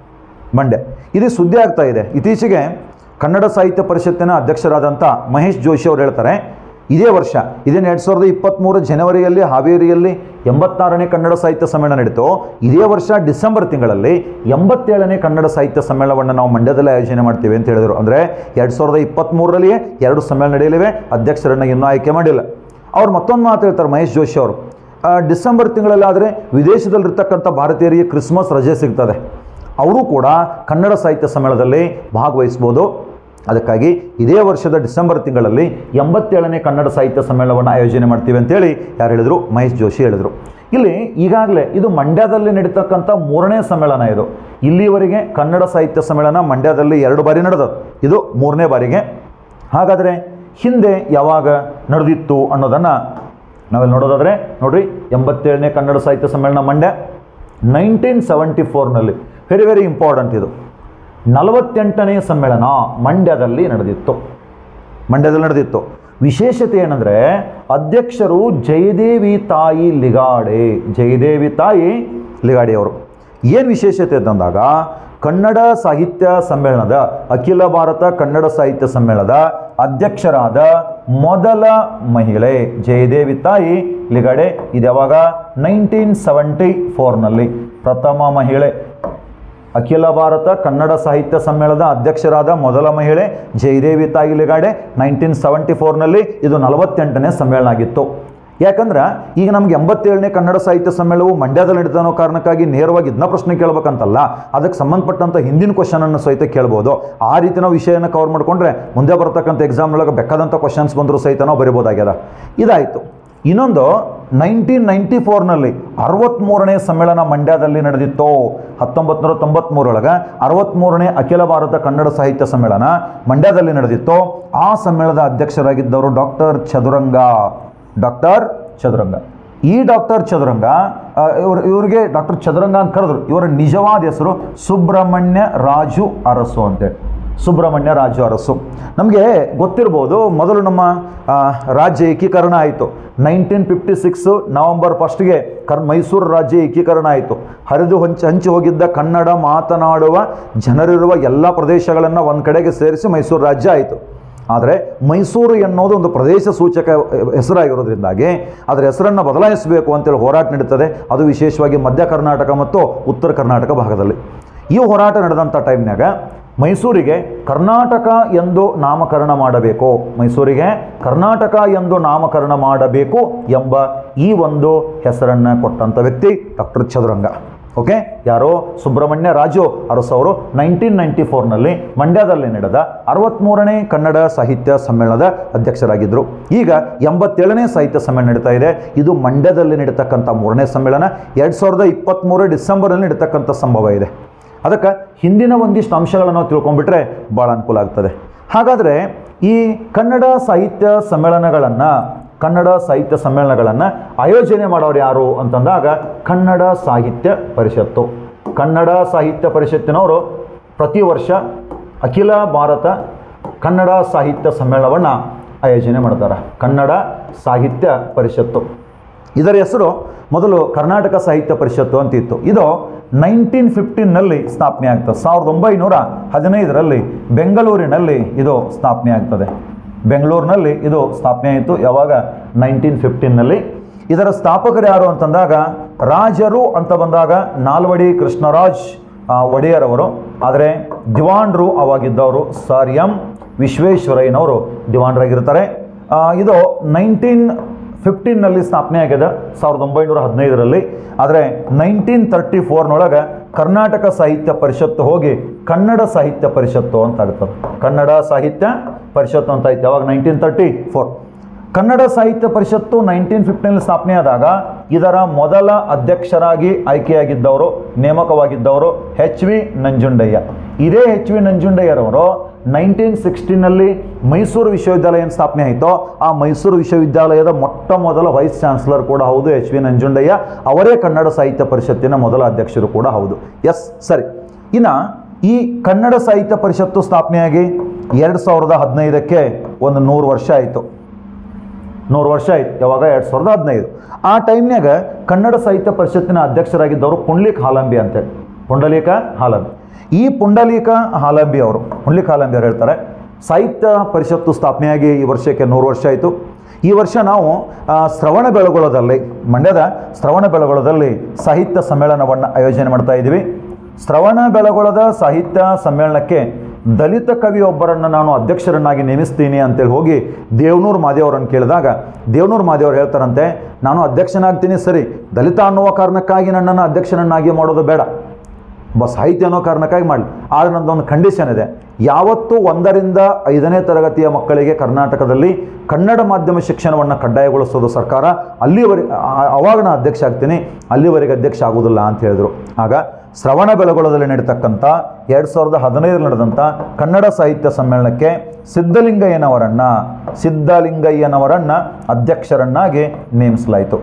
ಮಂಡ್ಯ ಇದು ಸುದ್ದಿ ಆಗ್ತಾ ಇದೆ ಇತ್ತೀಚೆಗೆ ಕನ್ನಡ ಸಾಹಿತ್ಯ ಪರಿಷತ್ತಿನ ಅಧ್ಯಕ್ಷರಾದಂಥ ಮಹೇಶ್ ಜೋಶಿ ಅವರು ಹೇಳ್ತಾರೆ ಇದೇ ವರ್ಷ ಇದೇನು ಎರಡು ಸಾವಿರದ ಇಪ್ಪತ್ತ್ಮೂರು ಜನವರಿಯಲ್ಲಿ ಹಾವೇರಿಯಲ್ಲಿ ಎಂಬತ್ತಾರನೇ ಕನ್ನಡ ಸಾಹಿತ್ಯ ಸಮ್ಮೇಳನ ನಡೀತು ಇದೇ ವರ್ಷ ಡಿಸೆಂಬರ್ ತಿಂಗಳಲ್ಲಿ ಎಂಬತ್ತೇಳನೇ ಕನ್ನಡ ಸಾಹಿತ್ಯ ಸಮ್ಮೇಳನವನ್ನು ನಾವು ಮಂಡ್ಯದಲ್ಲಿ ಆಯೋಜನೆ ಮಾಡ್ತೀವಿ ಅಂತ ಹೇಳಿದರು ಅಂದರೆ ಎರಡು ಸಾವಿರದ ಇಪ್ಪತ್ತ್ಮೂರರಲ್ಲಿಯೇ ಎರಡು ಸಮ್ಮೇಳನ ನಡೆಯಲಿವೆ ಅಧ್ಯಕ್ಷರನ್ನು ಇನ್ನೂ ಆಯ್ಕೆ ಮಾಡಿಲ್ಲ ಅವ್ರು ಮತ್ತೊಂದು ಮಾತು ಹೇಳ್ತಾರೆ ಮಹೇಶ್ ಜೋಶಿ ಅವರು ಆ, ಡಿಸೆಂಬರ್ ತಿಂಗಳಲ್ಲಾದರೆ ವಿದೇಶದಲ್ಲಿರ್ತಕ್ಕಂಥ ಭಾರತೀಯರಿಗೆ ಕ್ರಿಸ್ಮಸ್ ರಜೆ ಸಿಗ್ತದೆ ಅವರು ಕೂಡ ಕನ್ನಡ ಸಾಹಿತ್ಯ ಸಮ್ಮೇಳನದಲ್ಲಿ ಭಾಗವಹಿಸ್ಬೋದು ಅದಕ್ಕಾಗಿ ಇದೇ ವರ್ಷದ ಡಿಸೆಂಬರ್ ತಿಂಗಳಲ್ಲಿ ಎಂಬತ್ತೇಳನೇ ಕನ್ನಡ ಸಾಹಿತ್ಯ ಸಮ್ಮೇಳನವನ್ನು ಆಯೋಜನೆ ಮಾಡ್ತೀವಿ ಅಂತೇಳಿ ಯಾರು ಹೇಳಿದರು ಮಹೇಶ್ ಜೋಶಿ ಹೇಳಿದರು ಇಲ್ಲಿ ಈಗಾಗಲೇ ಇದು ಮಂಡ್ಯದಲ್ಲಿ ನಡೀತಕ್ಕಂಥ ಮೂರನೇ ಸಮ್ಮೇಳನ ಇದು ಇಲ್ಲಿವರೆಗೆ ಕನ್ನಡ ಸಾಹಿತ್ಯ ಸಮ್ಮೇಳನ ಮಂಡ್ಯದಲ್ಲಿ ಎರಡು ಬಾರಿ ನಡೆದದ್ದು ಇದು ಮೂರನೇ ಬಾರಿಗೆ ಹಾಗಾದರೆ ಹಿಂದೆ ಯಾವಾಗ ನಡೆದಿತ್ತು ಅನ್ನೋದನ್ನು ನಾವೆಲ್ಲಿ ನೋಡೋದಾದರೆ ನೋಡ್ರಿ ಎಂಬತ್ತೇಳನೇ ಕನ್ನಡ ಸಾಹಿತ್ಯ ಸಮ್ಮೇಳನ ಮಂಡ್ಯ ನೈನ್ಟೀನ್ ಸೆವೆಂಟಿ ಫೋರ್ನಲ್ಲಿ ವೆರಿ ವೆರಿ ಇಂಪಾರ್ಟೆಂಟ್ ಇದು ನಲವತ್ತೆಂಟನೇ ಸಮ್ಮೇಳನ ಮಂಡ್ಯದಲ್ಲಿ ನಡೆದಿತ್ತು ಮಂಡ್ಯದಲ್ಲಿ ನಡೆದಿತ್ತು ವಿಶೇಷತೆ ಏನಂದರೆ ಅಧ್ಯಕ್ಷರು ಜಯದೇವಿ ತಾಯಿ ಲಿಗಾಡೆ ಜಯದೇವಿ ತಾಯಿ ಲಿಗಾಡಿ ಅವರು ಏನು ವಿಶೇಷತೆ ಅಂತಂದಾಗ ಕನ್ನಡ ಸಾಹಿತ್ಯ ಸಮ್ಮೇಳನದ ಅಖಿಲ ಭಾರತ ಕನ್ನಡ ಸಾಹಿತ್ಯ ಸಮ್ಮೇಳನದ ಅಧ್ಯಕ್ಷರಾದ ಮೊದಲ ಮಹಿಳೆ ಜಯದೇವಿ ತಾಯಿ ಲಿಗಾಡೆ ಇದು ಯಾವಾಗ ನೈನ್ಟೀನ್ ಸೆವೆಂಟಿ ಫೋರ್ನಲ್ಲಿ ಪ್ರಥಮ ಮಹಿಳೆ ಅಖಿಲ ಭಾರತ ಕನ್ನಡ ಸಾಹಿತ್ಯ ಸಮ್ಮೇಳನದ ಅಧ್ಯಕ್ಷರಾದ ಮೊದಲ ಮಹಿಳೆ ಜಯದೇವಿ ತಾಯಿ ಲಿಗಾಡೆ ನೈನ್ಟೀನ್ ಸೆವೆಂಟಿ ಫೋರ್ನಲ್ಲಿ ಇದು ನಲವತ್ತೆಂಟನೇ ಸಮ್ಮೇಳನ ಆಗಿತ್ತು ಯಾಕಂದ್ರೆ ಈಗ ನಮ್ಗೆ ಎಂಬತ್ತೇಳನೇ ಕನ್ನಡ ಸಾಹಿತ್ಯ ಸಮ್ಮೇಳನವು ಮಂಡ್ಯದಲ್ಲಿ ನಡೀತಾ ಅನ್ನೋ ಕಾರಣಕ್ಕಾಗಿ ನೇರವಾಗಿ ಇದನ್ನ ಪ್ರಶ್ನೆ ಕೇಳ್ಬೇಕಂತಲ್ಲ ಅದಕ್ಕೆ ಸಂಬಂಧಪಟ್ಟಂಥ ಹಿಂದಿನ ಕ್ವಶನನ್ನು ಸಹಿತ ಕೇಳ್ಬೋದು ಆ ರೀತಿ ನಾವು ವಿಷಯನ ಕವರ್ ಮಾಡಿಕೊಂಡ್ರೆ ಮುಂದೆ ಬರ್ತಕ್ಕಂಥ ಎಕ್ಸಾಮ್ ಒಳಗೆ ಬೇಕಾದಂಥ ಕ್ವಶನ್ಸ್ ಬಂದರೂ ಸಹಿತ ನಾವು ಬರಿಬೋದಾಗ್ಯದ ಇದಾಯಿತು ಇನ್ನೊಂದು ನೈನ್ಟೀನ್ ನೈಂಟಿ ಫೋರ್ನಲ್ಲಿ ಅರವತ್ತ್ಮೂರನೇ ಸಮ್ಮೇಳನ ಮಂಡ್ಯದಲ್ಲಿ ನಡೆದಿತ್ತು ಹತ್ತೊಂಬತ್ತು ನೂರ ತೊಂಬತ್ಮೂರೊಳಗೆ ಅರವತ್ತ್ಮೂರನೇ ಅಖಿಲ ಭಾರತ ಕನ್ನಡ ಸಾಹಿತ್ಯ ಸಮ್ಮೇಳನ ಮಂಡ್ಯದಲ್ಲಿ ನಡೆದಿತ್ತು ಆ ಸಮ್ಮೇಳನದ ಅಧ್ಯಕ್ಷರಾಗಿದ್ದವರು ಡಾಕ್ಟರ್ ಚದುರಂಗ ಡಾಕ್ಟರ್ ಚದುರಂಗ ಈ ಡಾಕ್ಟರ್ ಚದುರಂಗ ಆ, ಇವ್ರು ಇವ್ರಿಗೆ ಡಾಕ್ಟರ್ ಚದುರಂಗ ಅಂತ ಕರೆದ್ರು ಇವರ ನಿಜವಾದ ಹೆಸರು ಸುಬ್ರಹ್ಮಣ್ಯ ರಾಜು ಅರಸು ಅಂತೇಳಿ ಸುಬ್ರಹ್ಮಣ್ಯ ರಾಜು ಅರಸು ನಮಗೆ ಗೊತ್ತಿರ್ಬೋದು ಮೊದಲು ನಮ್ಮ ಆ, ರಾಜ್ಯ ಏಕೀಕರಣ ಆಯಿತು ನೈನ್ಟೀನ್ ಫಿಫ್ಟಿ ಸಿಕ್ಸು ನವಂಬರ್ ಫಸ್ಟ್ಗೆ ಕರ್ ಮೈಸೂರು ರಾಜ್ಯ ಏಕೀಕರಣ ಆಯಿತು ಹರಿದು ಹಂಚಿ ಹಂಚಿ ಹೋಗಿದ್ದ ಕನ್ನಡ ಮಾತನಾಡುವ ಜನರಿರುವ ಎಲ್ಲ ಪ್ರದೇಶಗಳನ್ನು ಒಂದು ಕಡೆಗೆ ಸೇರಿಸಿ ಮೈಸೂರು ರಾಜ್ಯ ಆಯಿತು ಆದರೆ ಮೈಸೂರು ಎನ್ನುವುದು ಒಂದು ಪ್ರದೇಶ ಸೂಚಕ ಹೆಸರಾಗಿರೋದ್ರಿಂದಾಗಿ ಅದರ ಹೆಸರನ್ನು ಬದಲಾಯಿಸಬೇಕು ಅಂತೇಳಿ ಹೋರಾಟ ನಡೀತದೆ ಅದು ವಿಶೇಷವಾಗಿ ಮಧ್ಯ ಕರ್ನಾಟಕ ಮತ್ತು ಉತ್ತರ ಕರ್ನಾಟಕ ಭಾಗದಲ್ಲಿ ಈ ಹೋರಾಟ ನಡೆದಂಥ ಟೈಮ್ನಾಗ ಮೈಸೂರಿಗೆ ಕರ್ನಾಟಕ ಎಂದು ನಾಮಕರಣ ಮಾಡಬೇಕು ಮೈಸೂರಿಗೆ ಕರ್ನಾಟಕ ಎಂದು ನಾಮಕರಣ ಮಾಡಬೇಕು ಎಂಬ ಈ ಒಂದು ಹೆಸರನ್ನು ಕೊಟ್ಟಂಥ ವ್ಯಕ್ತಿ ಡಾಕ್ಟರ್ ಚದುರಂಗ ಓಕೆ ಯಾರೋ ಸುಬ್ರಹ್ಮಣ್ಯ ರಾಜು ಅರಸು ಅವರು ನೈನ್ಟೀನ್ ನೈಂಟಿ ಫೋರ್ನಲ್ಲಿ ಮಂಡ್ಯದಲ್ಲಿ ನಡೆದ ಅರವತ್ತ್ಮೂರನೇ ಕನ್ನಡ ಸಾಹಿತ್ಯ ಸಮ್ಮೇಳನದ ಅಧ್ಯಕ್ಷರಾಗಿದ್ದರು ಈಗ ಎಂಬತ್ತೇಳನೇ ಸಾಹಿತ್ಯ ಸಮ್ಮೇಳನ ನಡೀತಾ ಇದೆ ಇದು ಮಂಡ್ಯದಲ್ಲಿ ನಡೀತಕ್ಕಂಥ ಮೂರನೇ ಸಮ್ಮೇಳನ ಎರಡು ಸಾವಿರದ ಇಪ್ಪತ್ತ್ಮೂರು ಡಿಸೆಂಬರ್ನಲ್ಲಿ ನಡೀತಕ್ಕಂಥ ಸಂಭವ ಇದೆ ಅದಕ್ಕೆ ಹಿಂದಿನ ಒಂದಿಷ್ಟು ಅಂಶಗಳನ್ನು ನಾವು ತಿಳ್ಕೊಂಡ್ಬಿಟ್ರೆ ಭಾಳ ಅನುಕೂಲ ಆಗ್ತದೆ ಹಾಗಾದರೆ ಈ ಕನ್ನಡ ಸಾಹಿತ್ಯ ಸಮ್ಮೇಳನಗಳನ್ನು ಕನ್ನಡ ಸಾಹಿತ್ಯ ಸಮ್ಮೇಳನಗಳನ್ನು ಆಯೋಜನೆ ಮಾಡೋರು ಯಾರು ಅಂತಂದಾಗ ಕನ್ನಡ ಸಾಹಿತ್ಯ ಪರಿಷತ್ತು ಕನ್ನಡ ಸಾಹಿತ್ಯ ಪರಿಷತ್ತಿನವರು ಪ್ರತಿ ವರ್ಷ ಅಖಿಲ ಭಾರತ ಕನ್ನಡ ಸಾಹಿತ್ಯ ಸಮ್ಮೇಳನವನ್ನು ಆಯೋಜನೆ ಮಾಡ್ತಾರೆ ಕನ್ನಡ ಸಾಹಿತ್ಯ ಪರಿಷತ್ತು ಇದರ ಹೆಸರು ಮೊದಲು ಕರ್ನಾಟಕ ಸಾಹಿತ್ಯ ಪರಿಷತ್ತು ಅಂತ ಇತ್ತು ಇದು ನೈನ್ಟೀನ್ ಫಿಫ್ಟೀನ್ನಲ್ಲಿ ಸ್ಥಾಪನೆ ಆಗ್ತದೆ ಸಾವಿರದ ಒಂಬೈನೂರ ಹದಿನೈದರಲ್ಲಿ ಬೆಂಗಳೂರಿನಲ್ಲಿ ಇದು ಸ್ಥಾಪನೆ ಆಗ್ತದೆ ಬೆಂಗಳೂರಿನಲ್ಲಿ ಇದು ಸ್ಥಾಪನೆ ಆಯಿತು ಯಾವಾಗ ನೈನ್ಟೀನ್ ಫಿಫ್ಟೀನ್ನಲ್ಲಿ ಇದರ ಸ್ಥಾಪಕರು ಯಾರು ಅಂತಂದಾಗ ರಾಜರು ಅಂತ ಬಂದಾಗ ನಾಲ್ವಡಿ ಕೃಷ್ಣರಾಜ್ ಆ, ಒಡೆಯರವರು ಆದರೆ ದಿವಾನ್ರು ಅವಾಗಿದ್ದವರು ಸರ್ ಎಂ ವಿಶ್ವೇಶ್ವರಯ್ಯನವರು ದಿವಾನ್ರಾಗಿರ್ತಾರೆ ಆ, ಇದು ನೈನ್ಟೀನ್ ಫಿಫ್ಟೀನ್ನಲ್ಲಿ ಸ್ಥಾಪನೆ ಆಗಿದೆ ಸಾವಿರದ ಒಂಬೈನೂರ ಹದಿನೈದರಲ್ಲಿ ಆದರೆ ನೈನ್ಟೀನ್ ತರ್ಟಿ ಫೋರ್ನೊಳಗೆ ಕರ್ನಾಟಕ ಸಾಹಿತ್ಯ ಪರಿಷತ್ತು ಹೋಗಿ ಕನ್ನಡ ಸಾಹಿತ್ಯ ಪರಿಷತ್ತು ಅಂತ ಆಗ್ತದೆ ಕನ್ನಡ ಸಾಹಿತ್ಯ ಪರಿಷತ್ತು ಅಂತ ಆಯ್ತು ಯಾವಾಗ ನೈನ್ಟೀನ್ ತರ್ಟಿ ಫೋರ್ ಕನ್ನಡ ಸಾಹಿತ್ಯ ಪರಿಷತ್ತು ನೈನ್ಟೀನ್ ಫಿಫ್ಟೀನಲ್ಲಿ ಸ್ಥಾಪನೆ ಆದಾಗ ಇದರ ಮೊದಲ ಅಧ್ಯಕ್ಷರಾಗಿ ಆಯ್ಕೆಯಾಗಿದ್ದವರು ನೇಮಕವಾಗಿದ್ದವರು ಎಚ್ ವಿ ನಂಜುಂಡಯ್ಯ ಇದೇ ಎಚ್ ವಿ ನಂಜುಂಡಯ್ಯರವರು ನೈನ್ಟೀನ್ ಸಿಕ್ಸ್ಟೀನಲ್ಲಿ ಮೈಸೂರು ವಿಶ್ವವಿದ್ಯಾಲಯ ಏನು ಸ್ಥಾಪನೆ ಆಯಿತೋ ಆ ಮೈಸೂರು ವಿಶ್ವವಿದ್ಯಾಲಯದ ಮೊಟ್ಟ ಮೊದಲ ವೈಸ್ ಚಾನ್ಸಲರ್ ಕೂಡ ಹೌದು ಎಚ್ ವಿ ನಂಜುಂಡಯ್ಯ ಅವರೇ ಕನ್ನಡ ಸಾಹಿತ್ಯ ಪರಿಷತ್ತಿನ ಮೊದಲ ಅಧ್ಯಕ್ಷರು ಕೂಡ ಹೌದು ಎಸ್ ಸರಿ ಇನ್ನು ಈ ಕನ್ನಡ ಸಾಹಿತ್ಯ ಪರಿಷತ್ತು ಸ್ಥಾಪನೆಯಾಗಿ ಎರಡು ಸಾವಿರದ ಹದಿನೈದಕ್ಕೆ ಒಂದು ನೂರು ವರ್ಷ ಆಯಿತು ನೂರು ವರ್ಷ ಆಯ್ತು ಯಾವಾಗ ಎರಡು ಸಾವಿರದ ಹದಿನೈದು ಆ ಟೈಮ್ನಾಗ ಕನ್ನಡ ಸಾಹಿತ್ಯ ಪರಿಷತ್ತಿನ ಅಧ್ಯಕ್ಷರಾಗಿದ್ದವರು ಪುಂಡ್ಲಿಕ್ ಹಾಲಂಬಿ ಅಂತೇಳಿ ಪುಂಡಲೀಕ ಹಾಲಂಬಿ ಈ ಪುಂಡಲೀಕ ಹಾಲಂಬಿ ಅವರು ಪುಂಡ್ಲಿಕ್ ಹಾಲಂಬಿ ಅವರು ಹೇಳ್ತಾರೆ ಸಾಹಿತ್ಯ ಪರಿಷತ್ತು ಸ್ಥಾಪನೆಯಾಗಿ ಈ ವರ್ಷಕ್ಕೆ ನೂರು ವರ್ಷ ಆಯಿತು ಈ ವರ್ಷ ನಾವು ಆ, ಶ್ರವಣ ಬೆಳಗೊಳದಲ್ಲಿ ಮಂಡ್ಯದ ಶ್ರವಣ ಬೆಳಗೊಳದಲ್ಲಿ ಸಾಹಿತ್ಯ ಸಮ್ಮೇಳನವನ್ನು ಆಯೋಜನೆ ಮಾಡ್ತಾ ಇದ್ದೀವಿ ಶ್ರವಣ ಬೆಳಗೊಳದ ಸಾಹಿತ್ಯ ಸಮ್ಮೇಳನಕ್ಕೆ ದಲಿತ ಕವಿಯೊಬ್ಬರನ್ನು ನಾನು ಅಧ್ಯಕ್ಷರನ್ನಾಗಿ ನೇಮಿಸ್ತೀನಿ ಅಂತೇಳಿ ಹೋಗಿ ದೇವನೂರು ಮಾದೇವರನ್ನು ಕೇಳಿದಾಗ ದೇವನೂರು ಮಾದೇವರು ಹೇಳ್ತಾರಂತೆ ನಾನು ಅಧ್ಯಕ್ಷನಾಗ್ತೀನಿ ಸರಿ ದಲಿತ ಅನ್ನುವ ಕಾರಣಕ್ಕಾಗಿ ನನ್ನನ್ನು ಅಧ್ಯಕ್ಷರನ್ನಾಗಿ ಮಾಡೋದು ಬೇಡ ಒಬ್ಬ ಸಾಹಿತ್ಯ ಅನ್ನೋ ಕಾರಣಕ್ಕಾಗಿ ಮಾಡಲಿ ಆದರೆ ನನ್ನದೊಂದು ಕಂಡೀಷನ್ ಇದೆ ಯಾವತ್ತೂ ಒಂದರಿಂದ ಐದನೇ ತರಗತಿಯ ಮಕ್ಕಳಿಗೆ ಕರ್ನಾಟಕದಲ್ಲಿ ಕನ್ನಡ ಮಾಧ್ಯಮ ಶಿಕ್ಷಣವನ್ನು ಕಡ್ಡಾಯಗೊಳಿಸೋದು ಸರ್ಕಾರ ಅಲ್ಲಿವರೆಗೆ ಅವಾಗ ನಾನು ಅಧ್ಯಕ್ಷ ಆಗ್ತೀನಿ ಅಲ್ಲಿವರೆಗೆ ಅಧ್ಯಕ್ಷ ಆಗೋದಿಲ್ಲ ಅಂತ ಹೇಳಿದರು ಆಗ ಶ್ರವಣ ಬೆಳಗೊಳದಲ್ಲಿ ನಡೀತಕ್ಕಂಥ ಎರಡು ಸಾವಿರದ ಹದಿನೈದರಲ್ಲಿ ನಡೆದಂಥ ಕನ್ನಡ ಸಾಹಿತ್ಯ ಸಮ್ಮೇಳನಕ್ಕೆ ಸಿದ್ಧಲಿಂಗಯ್ಯನವರನ್ನು ಸಿದ್ಧಲಿಂಗಯ್ಯನವರನ್ನು ಅಧ್ಯಕ್ಷರನ್ನಾಗಿ ನೇಮಿಸಲಾಯಿತು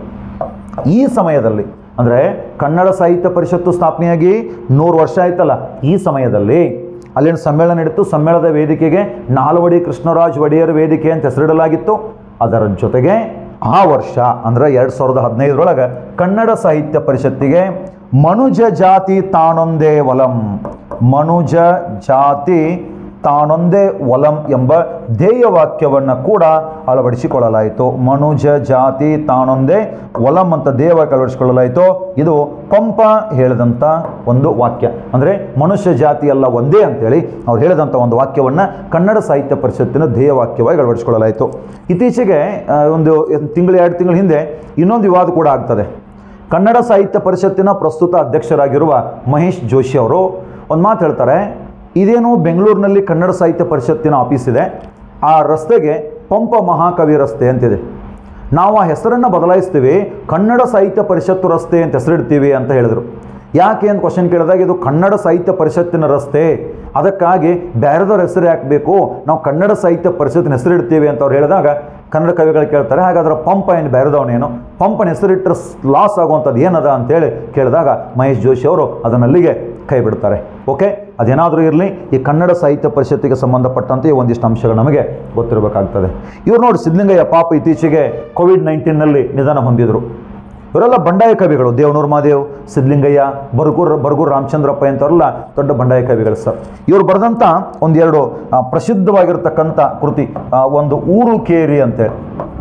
ಈ ಸಮಯದಲ್ಲಿ ಅಂದರೆ ಕನ್ನಡ ಸಾಹಿತ್ಯ ಪರಿಷತ್ತು ಸ್ಥಾಪನೆಯಾಗಿ ನೂರು ವರ್ಷ ಆಯ್ತಲ್ಲ ಈ ಸಮಯದಲ್ಲಿ ಅಲ್ಲಿನ ಸಮ್ಮೇಳನ ನಡೀತು ಸಮ್ಮೇಳನದ ವೇದಿಕೆಗೆ ನಾಲ್ವಡಿ ಕೃಷ್ಣರಾಜ್ ಒಡೆಯರ್ ವೇದಿಕೆ ಅಂತ ಹೆಸರಿಡಲಾಗಿತ್ತು ಅದರ ಜೊತೆಗೆ ಆ ವರ್ಷ ಅಂದರೆ ಎರಡು ಸಾವಿರದ ಹದಿನೈದರೊಳಗೆ ಕನ್ನಡ ಸಾಹಿತ್ಯ ಪರಿಷತ್ತಿಗೆ ಮನುಜ ಜಾತಿ ತಾನೊಂದೇ ಒಲಂ ಮನುಜ ಜಾತಿ ತಾನೊಂದೇ ಒಲಂ ಎಂಬ ಧ್ಯೇಯ ವಾಕ್ಯವನ್ನು ಕೂಡ ಅಳವಡಿಸಿಕೊಳ್ಳಲಾಯಿತು ಮನುಜ ಜಾತಿ ತಾನೊಂದೇ ಒಲಂ ಅಂತ ಧ್ಯೇಯ ವಾಕ್ಯ ಅಳವಡಿಸಿಕೊಳ್ಳಲಾಯಿತು ಇದು ಪಂಪ ಹೇಳಿದಂಥ ಒಂದು ವಾಕ್ಯ ಅಂದರೆ ಮನುಷ್ಯ ಜಾತಿ ಎಲ್ಲ ಒಂದೇ ಅಂತೇಳಿ ಅವ್ರು ಹೇಳಿದಂಥ ಒಂದು ವಾಕ್ಯವನ್ನು ಕನ್ನಡ ಸಾಹಿತ್ಯ ಪರಿಷತ್ತಿನ ಧ್ಯೇಯ ವಾಕ್ಯವಾಗಿ ಅಳವಡಿಸಿಕೊಳ್ಳಲಾಯಿತು ಇತ್ತೀಚೆಗೆ ಆ, ಒಂದು ತಿಂಗಳು ಎರಡು ತಿಂಗಳ ಹಿಂದೆ ಇನ್ನೊಂದು ವಿವಾದ ಕೂಡ ಆಗ್ತದೆ ಕನ್ನಡ ಸಾಹಿತ್ಯ ಪರಿಷತ್ತಿನ ಪ್ರಸ್ತುತ ಅಧ್ಯಕ್ಷರಾಗಿರುವ ಮಹೇಶ್ ಜೋಶಿ ಅವರು ಒಂದು ಮಾತು ಹೇಳ್ತಾರೆ ಇದೇನು ಬೆಂಗಳೂರಿನಲ್ಲಿ ಕನ್ನಡ ಸಾಹಿತ್ಯ ಪರಿಷತ್ತಿನ ಆಫೀಸ್ ಇದೆ ಆ ರಸ್ತೆಗೆ ಪಂಪ ಮಹಾಕವಿ ರಸ್ತೆ ಅಂತಿದೆ ನಾವು ಆ ಹೆಸರನ್ನು ಬದಲಾಯಿಸ್ತೀವಿ ಕನ್ನಡ ಸಾಹಿತ್ಯ ಪರಿಷತ್ತು ರಸ್ತೆ ಅಂತ ಹೆಸರಿಡ್ತೀವಿ ಅಂತ ಹೇಳಿದರು ಯಾಕೆ ಅಂತ ಕ್ವಶನ್ ಕೇಳಿದಾಗ ಇದು ಕನ್ನಡ ಸಾಹಿತ್ಯ ಪರಿಷತ್ತಿನ ರಸ್ತೆ ಅದಕ್ಕಾಗಿ ಬೇರೆದವ್ರ ಹೆಸರು ಹಾಕಬೇಕು ನಾವು ಕನ್ನಡ ಸಾಹಿತ್ಯ ಪರಿಷತ್ತಿನ ಹೆಸರಿಡ್ತೀವಿ ಅಂತ ಅವ್ರು ಹೇಳಿದಾಗ ಕನ್ನಡ ಕವಿಗಳು ಕೇಳ್ತಾರೆ ಹಾಗಾದ್ರೆ ಪಂಪ ಏನು ಬೇರೆದವನೇನು ಪಂಪನ ಹೆಸರಿಟ್ಟರೆ ಲಾಸ್ ಆಗುವಂಥದ್ದು ಏನದ ಅಂತೇಳಿ ಕೇಳಿದಾಗ ಮಹೇಶ್ ಜೋಶಿ ಅವರು ಅದನ್ನಲ್ಲಿಗೆ ಕೈ ಬಿಡ್ತಾರೆ ಓಕೆ ಅದೇನಾದರೂ ಇರಲಿ ಈ ಕನ್ನಡ ಸಾಹಿತ್ಯ ಪರಿಷತ್ತಿಗೆ ಸಂಬಂಧಪಟ್ಟಂತೆ ಈ ಒಂದಿಷ್ಟು ಅಂಶಗಳು ನಮಗೆ ಗೊತ್ತಿರಬೇಕಾಗ್ತದೆ ಇವ್ರು ನೋಡಿ ಸಿದ್ಧಲಿಂಗಯ್ಯ ಪಾಪ ಇತ್ತೀಚೆಗೆ ಕೋವಿಡ್ ನೈನ್ಟೀನ್ನಲ್ಲಿ ನಿಧನ ಹೊಂದಿದರು ಇವರೆಲ್ಲ ಬಂಡಾಯ ಕವಿಗಳು ದೇವನೂರು ಮಾದೇವ್ ಸಿದ್ಧಲಿಂಗಯ್ಯ ಬರಗೂರ್ ಬರಗೂರು ರಾಮಚಂದ್ರಪ್ಪ ಅಂತವರೆಲ್ಲ ದೊಡ್ಡ ಬಂಡಾಯ ಕವಿಗಳು ಸರ್ ಇವರು ಬರೆದಂಥ ಒಂದೆರಡು ಆ, ಪ್ರಸಿದ್ಧವಾಗಿರ್ತಕ್ಕಂಥ ಕೃತಿ ಆ, ಒಂದು ಊರು ಕೇರಿ ಅಂತೇಳಿ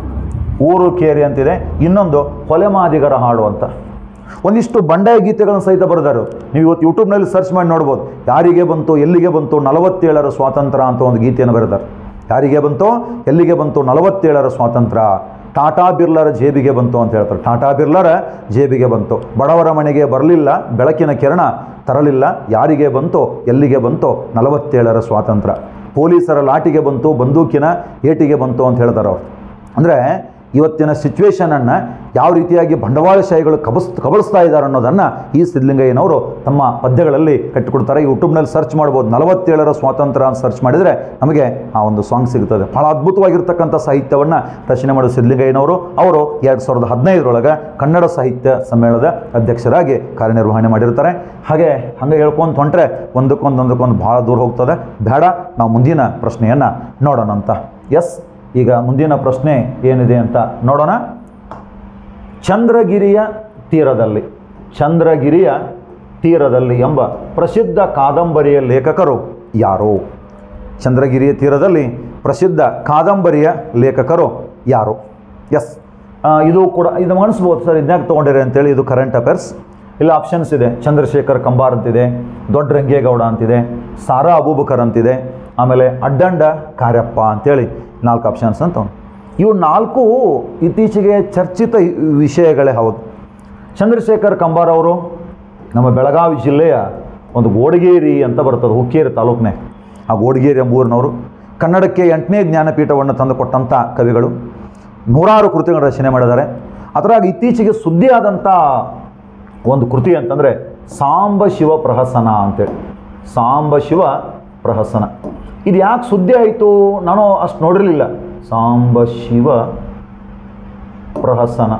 ಊರು ಕೇರಿ ಅಂತಿದೆ ಇನ್ನೊಂದು ಹೊಲೆಮಾದಿಗರ ಹಾಡು ಅಂತ ಒಂದಿಷ್ಟು ಬಂಡಾಯ ಗೀತೆಗಳನ್ನು ಸಹಿತ ಬರೆದರು ನೀವು ಇವತ್ತು ಯೂಟ್ಯೂಬ್ನಲ್ಲಿ ಸರ್ಚ್ ಮಾಡಿ ನೋಡ್ಬೋದು ಯಾರಿಗೆ ಬಂತು ಎಲ್ಲಿಗೆ ಬಂತು ನಲವತ್ತೇಳರ ಸ್ವಾತಂತ್ರ್ಯ ಅಂತ ಒಂದು ಗೀತೆಯನ್ನು ಬರೆದಾರೆ ಯಾರಿಗೆ ಬಂತು ಎಲ್ಲಿಗೆ ಬಂತು ನಲವತ್ತೇಳರ ಸ್ವಾತಂತ್ರ್ಯ ಟಾಟಾ ಬಿರ್ಲರ ಜೇಬಿಗೆ ಬಂತು ಅಂತ ಹೇಳ್ತಾರೆ ಟಾಟಾ ಬಿರ್ಲರ ಜೇಬಿಗೆ ಬಂತು ಬಡವರ ಮನೆಗೆ ಬರಲಿಲ್ಲ ಬೆಳಕಿನ ಕಿರಣ ತರಲಿಲ್ಲ ಯಾರಿಗೆ ಬಂತು ಎಲ್ಲಿಗೆ ಬಂತು ನಲವತ್ತೇಳರ ಸ್ವಾತಂತ್ರ್ಯ ಪೊಲೀಸರ ಲಾಟಿಗೆ ಬಂತು ಬಂದೂಕಿನ ಏಟಿಗೆ ಬಂತು ಅಂತ ಹೇಳ್ತಾರೆ ಅವ್ರು ಅಂದರೆ ಇವತ್ತಿನ ಸಿಚುವೇಶನನ್ನು ಯಾವ ರೀತಿಯಾಗಿ ಬಂಡವಾಳಶಾಹಿಗಳು ಕಬಸ್ ಕಬಳಿಸ್ತಾ ಇದ್ದಾರೆ ಅನ್ನೋದನ್ನು ಈ ಸಿದ್ಧಲಿಂಗಯ್ಯನವರು ತಮ್ಮ ಪದ್ಯಗಳಲ್ಲಿ ಕಟ್ಟಿಕೊಡ್ತಾರೆ ಯೂಟ್ಯೂಬ್ನಲ್ಲಿ ಸರ್ಚ್ ಮಾಡ್ಬೋದು ನಲವತ್ತೇಳರ ಸ್ವಾತಂತ್ರ್ಯ ಅಂತ ಸರ್ಚ್ ಮಾಡಿದರೆ ನಮಗೆ ಆ ಒಂದು ಸಾಂಗ್ ಸಿಗ್ತದೆ ಭಾಳ ಅದ್ಭುತವಾಗಿರ್ತಕ್ಕಂಥ ಸಾಹಿತ್ಯವನ್ನು ರಚನೆ ಮಾಡಿದ ಸಿದ್ಧಲಿಂಗಯ್ಯನವರು ಅವರು ಎರಡು ಸಾವಿರದ ಹದಿನೈದರೊಳಗೆ ಕನ್ನಡ ಸಾಹಿತ್ಯ ಸಮ್ಮೇಳನದ ಅಧ್ಯಕ್ಷರಾಗಿ ಕಾರ್ಯನಿರ್ವಹಣೆ ಮಾಡಿರ್ತಾರೆ ಹಾಗೆ ಹಾಗೆ ಹೇಳ್ಕೊಂತ ಹೊಂಟ್ರೆ ಒಂದಕ್ಕೊಂದು ಒಂದಕ್ಕೊಂದು ಭಾಳ ದೂರ ಹೋಗ್ತದೆ ಬೇಡ ನಾವು ಮುಂದಿನ ಪ್ರಶ್ನೆಯನ್ನು ನೋಡೋಣ ಅಂತ ಎಸ್ ಈಗ ಮುಂದಿನ ಪ್ರಶ್ನೆ ಏನಿದೆ ಅಂತ ನೋಡೋಣ ಚಂದ್ರಗಿರಿಯ ತೀರದಲ್ಲಿ ಚಂದ್ರಗಿರಿಯ ತೀರದಲ್ಲಿ ಎಂಬ ಪ್ರಸಿದ್ಧ ಕಾದಂಬರಿಯ ಲೇಖಕರು ಯಾರು ಚಂದ್ರಗಿರಿಯ ತೀರದಲ್ಲಿ ಪ್ರಸಿದ್ಧ ಕಾದಂಬರಿಯ ಲೇಖಕರು ಯಾರು ಎಸ್ ಇದು ಕೂಡ ಇದು ಅನಿಸ್ಬೋದು ಸರ್ ಇದನ್ಯಾಕೆ ತೊಗೊಂಡಿರಿ ಅಂತೇಳಿ ಇದು ಕರೆಂಟ್ ಅಫೇರ್ಸ್ ಇಲ್ಲ ಆಪ್ಷನ್ಸ್ ಇದೆ ಚಂದ್ರಶೇಖರ್ ಕಂಬಾರ್ ಅಂತಿದೆ ದೊಡ್ಡ ರಂಗೇಗೌಡ ಅಂತಿದೆ ಸಾರಾ ಅಬೂಬಕರ್ ಅಂತಿದೆ ಆಮೇಲೆ ಅಡ್ಡಂಡ ಕಾರ್ಯಪ್ಪ ಅಂತೇಳಿ ನಾಲ್ಕು ಆಪ್ಷನ್ಸ್ ಅಂತ ಇವು ನಾಲ್ಕು ಇತ್ತೀಚೆಗೆ ಚರ್ಚಿತ ವಿಷಯಗಳೇ ಹೌದು ಚಂದ್ರಶೇಖರ್ ಕಂಬಾರ್ ಅವರು ನಮ್ಮ ಬೆಳಗಾವಿ ಜಿಲ್ಲೆಯ ಒಂದು ಗೋಡಗೇರಿ ಅಂತ ಬರ್ತದೆ ಹುಕ್ಕೇರಿ ತಾಲೂಕಿನ ಆ ಗೋಡಗೇರಿ ಎಂಬ ಊರಿನವರು ಕನ್ನಡಕ್ಕೆ ಎಂಟನೇ ಜ್ಞಾನಪೀಠವನ್ನು ತಂದುಕೊಟ್ಟಂಥ ಕವಿಗಳು ನೂರಾರು ಕೃತಿಗಳ ರಚನೆ ಮಾಡಿದ್ದಾರೆ ಅದರಾಗ ಇತ್ತೀಚೆಗೆ ಸುದ್ದಿಯಾದಂಥ ಒಂದು ಕೃತಿ ಅಂತಂದರೆ ಸಾಂಬ ಶಿವ ಪ್ರಹಸನ ಅಂತೇಳಿ ಸಾಂಬ ಶಿವ ಪ್ರಹಸನ ಇದು ಯಾಕೆ ಸುದ್ದಿ ಆಯಿತು ನಾನು ಅಷ್ಟು ನೋಡಿರಲಿಲ್ಲ ಸಾಂಬ ಶಿವ ಪ್ರಹಸನ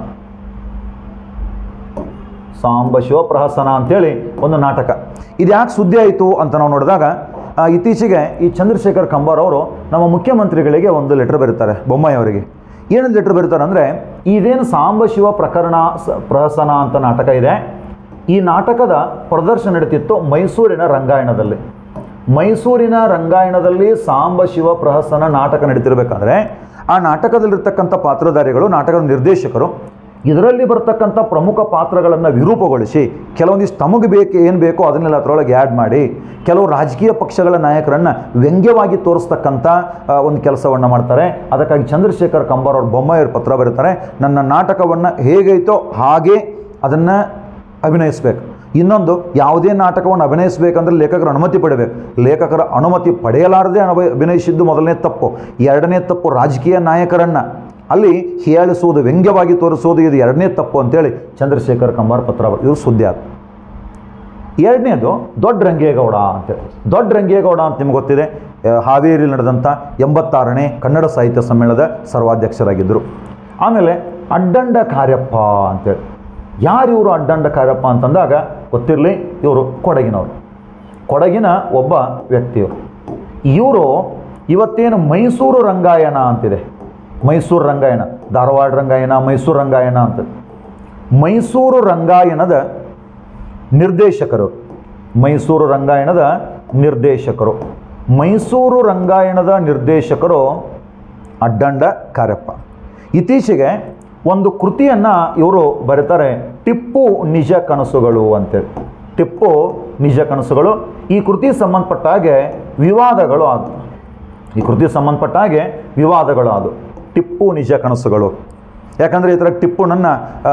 ಸಾಂಬ ಶಿವಪ್ರಹಸನ ಅಂತೇಳಿ ಒಂದು ನಾಟಕ ಇದು ಯಾಕೆ ಸುದ್ದಿ ಆಯಿತು ಅಂತ ನಾವು ನೋಡಿದಾಗ ಆ, ಇತ್ತೀಚೆಗೆ ಈ ಚಂದ್ರಶೇಖರ್ ಕಂಬಾರ್ ಅವರು ನಮ್ಮ ಮುಖ್ಯಮಂತ್ರಿಗಳಿಗೆ ಒಂದು ಲೆಟರ್ ಬರೀತಾರೆ ಬೊಮ್ಮಾಯಿ ಅವರಿಗೆ ಏನೊಂದು ಲೆಟರ್ ಬರೀತಾರೆ ಅಂದರೆ ಇದೇನು ಸಾಂಬ ಶಿವ ಪ್ರಕರಣ ಸ ಪ್ರಹಸನ ಅಂತ ನಾಟಕ ಇದೆ ಈ ನಾಟಕದ ಪ್ರದರ್ಶನ ನಡೀತಿತ್ತು ಮೈಸೂರಿನ ರಂಗಾಯಣದಲ್ಲಿ ಮೈಸೂರಿನ ರಂಗಾಯಣದಲ್ಲಿ ಸಾಂಬ ಶಿವ ಪ್ರಹಸನ ನಾಟಕ ನಡೀತಿರ್ಬೇಕಾದ್ರೆ ಆ ನಾಟಕದಲ್ಲಿರ್ತಕ್ಕಂಥ ಪಾತ್ರಧಾರಿಗಳು ನಾಟಕದ ನಿರ್ದೇಶಕರು ಇದರಲ್ಲಿ ಬರ್ತಕ್ಕಂಥ ಪ್ರಮುಖ ಪಾತ್ರಗಳನ್ನು ವಿರೂಪಗೊಳಿಸಿ ಕೆಲವೊಂದಿಷ್ಟು ತಮಗೆ ಬೇಕು ಏನು ಬೇಕೋ ಅದನ್ನೆಲ್ಲ ಅದರೊಳಗೆ ಆ್ಯಡ್ ಮಾಡಿ ಕೆಲವು ರಾಜಕೀಯ ಪಕ್ಷಗಳ ನಾಯಕರನ್ನು ವ್ಯಂಗ್ಯವಾಗಿ ತೋರಿಸ್ತಕ್ಕಂಥ ಆ, ಒಂದು ಕೆಲಸವನ್ನು ಮಾಡ್ತಾರೆ ಅದಕ್ಕಾಗಿ ಚಂದ್ರಶೇಖರ್ ಕಂಬಾರ್ ಅವ್ರ ಬೊಮ್ಮಾಯಿಯವ್ರ ಪತ್ರ ಬರೀತಾರೆ ನನ್ನ ನಾಟಕವನ್ನು ಹೇಗೈತೋ ಹಾಗೆ ಅದನ್ನು ಅಭಿನಯಿಸಬೇಕು ಇನ್ನೊಂದು ಯಾವುದೇ ನಾಟಕವನ್ನು ಅಭಿನಯಿಸಬೇಕಂದ್ರೆ ಲೇಖಕರ ಅನುಮತಿ ಪಡಿಬೇಕು ಲೇಖಕರ ಅನುಮತಿ ಪಡೆಯಲಾರದೆ ಅಭಿ ಅಭಿನಯಿಸಿದ್ದು ಮೊದಲನೇ ತಪ್ಪು ಎರಡನೇ ತಪ್ಪು ರಾಜಕೀಯ ನಾಯಕರನ್ನು ಅಲ್ಲಿ ಹೀಯಾಳಿಸುವುದು ವ್ಯಂಗ್ಯವಾಗಿ ತೋರಿಸುವುದು ಇದು ಎರಡನೇ ತಪ್ಪು ಅಂತೇಳಿ ಚಂದ್ರಶೇಖರ್ ಕಂಬಾರ್ ಪತ್ರ ಬರ್- ಇವರು ಸುದ್ದಿ ಆಯ್ತು ಎರಡನೇದು ದೊಡ್ಡ ರಂಗೇಗೌಡ ಅಂತೇಳಿ ದೊಡ್ಡ ರಂಗೇಗೌಡ ಅಂತ ನಿಮ್ಗೆ ಗೊತ್ತಿದೆ ಆ, ಹಾವೇರಿಯಲ್ಲಿ ನಡೆದಂಥ ಎಂಬತ್ತಾರನೇ ಕನ್ನಡ ಸಾಹಿತ್ಯ ಸಮ್ಮೇಳನದ ಸರ್ವಾಧ್ಯಕ್ಷರಾಗಿದ್ದರು ಆಮೇಲೆ ಅಡ್ಡಂಡ ಕಾರ್ಯಪ್ಪ ಅಂತೇಳಿ ಯಾರು ಇವರು ಅಡ್ಡಂಡ ಕಾರ್ಯಪ್ಪ ಅಂತಂದಾಗ ಗೊತ್ತಿರಲಿ ಇವರು ಕೊಡಗಿನವರು ಕೊಡಗಿನ ಒಬ್ಬ ವ್ಯಕ್ತಿಯವರು ಇವರು ಇವತ್ತೇನು ಮೈಸೂರು ರಂಗಾಯಣ ಅಂತಿದೆ ಮೈಸೂರು ರಂಗಾಯಣ ಧಾರವಾಡ ರಂಗಾಯಣ ಮೈಸೂರು ರಂಗಾಯಣ ಅಂತ ಮೈಸೂರು ರಂಗಾಯಣದ ನಿರ್ದೇಶಕರು ಮೈಸೂರು ರಂಗಾಯಣದ ನಿರ್ದೇಶಕರು ಮೈಸೂರು ರಂಗಾಯಣದ ನಿರ್ದೇಶಕರು ಅಡ್ಡಂಡ ಕಾರ್ಯಪ್ಪ ಇತ್ತೀಚೆಗೆ ಒಂದು ಕೃತಿಯನ್ನು ಇವರು ಬರೀತಾರೆ ಟಿಪ್ಪು ನಿಜ ಕನಸುಗಳು ಅಂತೇಳಿ ಟಿಪ್ಪು ನಿಜ ಕನಸುಗಳು ಈ ಕೃತಿ ಸಂಬಂಧಪಟ್ಟ ಹಾಗೆ ವಿವಾದಗಳು ಆದವು ಈ ಕೃತಿ ಸಂಬಂಧಪಟ್ಟ ಹಾಗೆ ವಿವಾದಗಳು ಆದವು ಟಿಪ್ಪು ನಿಜ ಕನಸುಗಳು ಯಾಕಂದರೆ ಈ ಥರ ಟಿಪ್ಪುನನ್ನು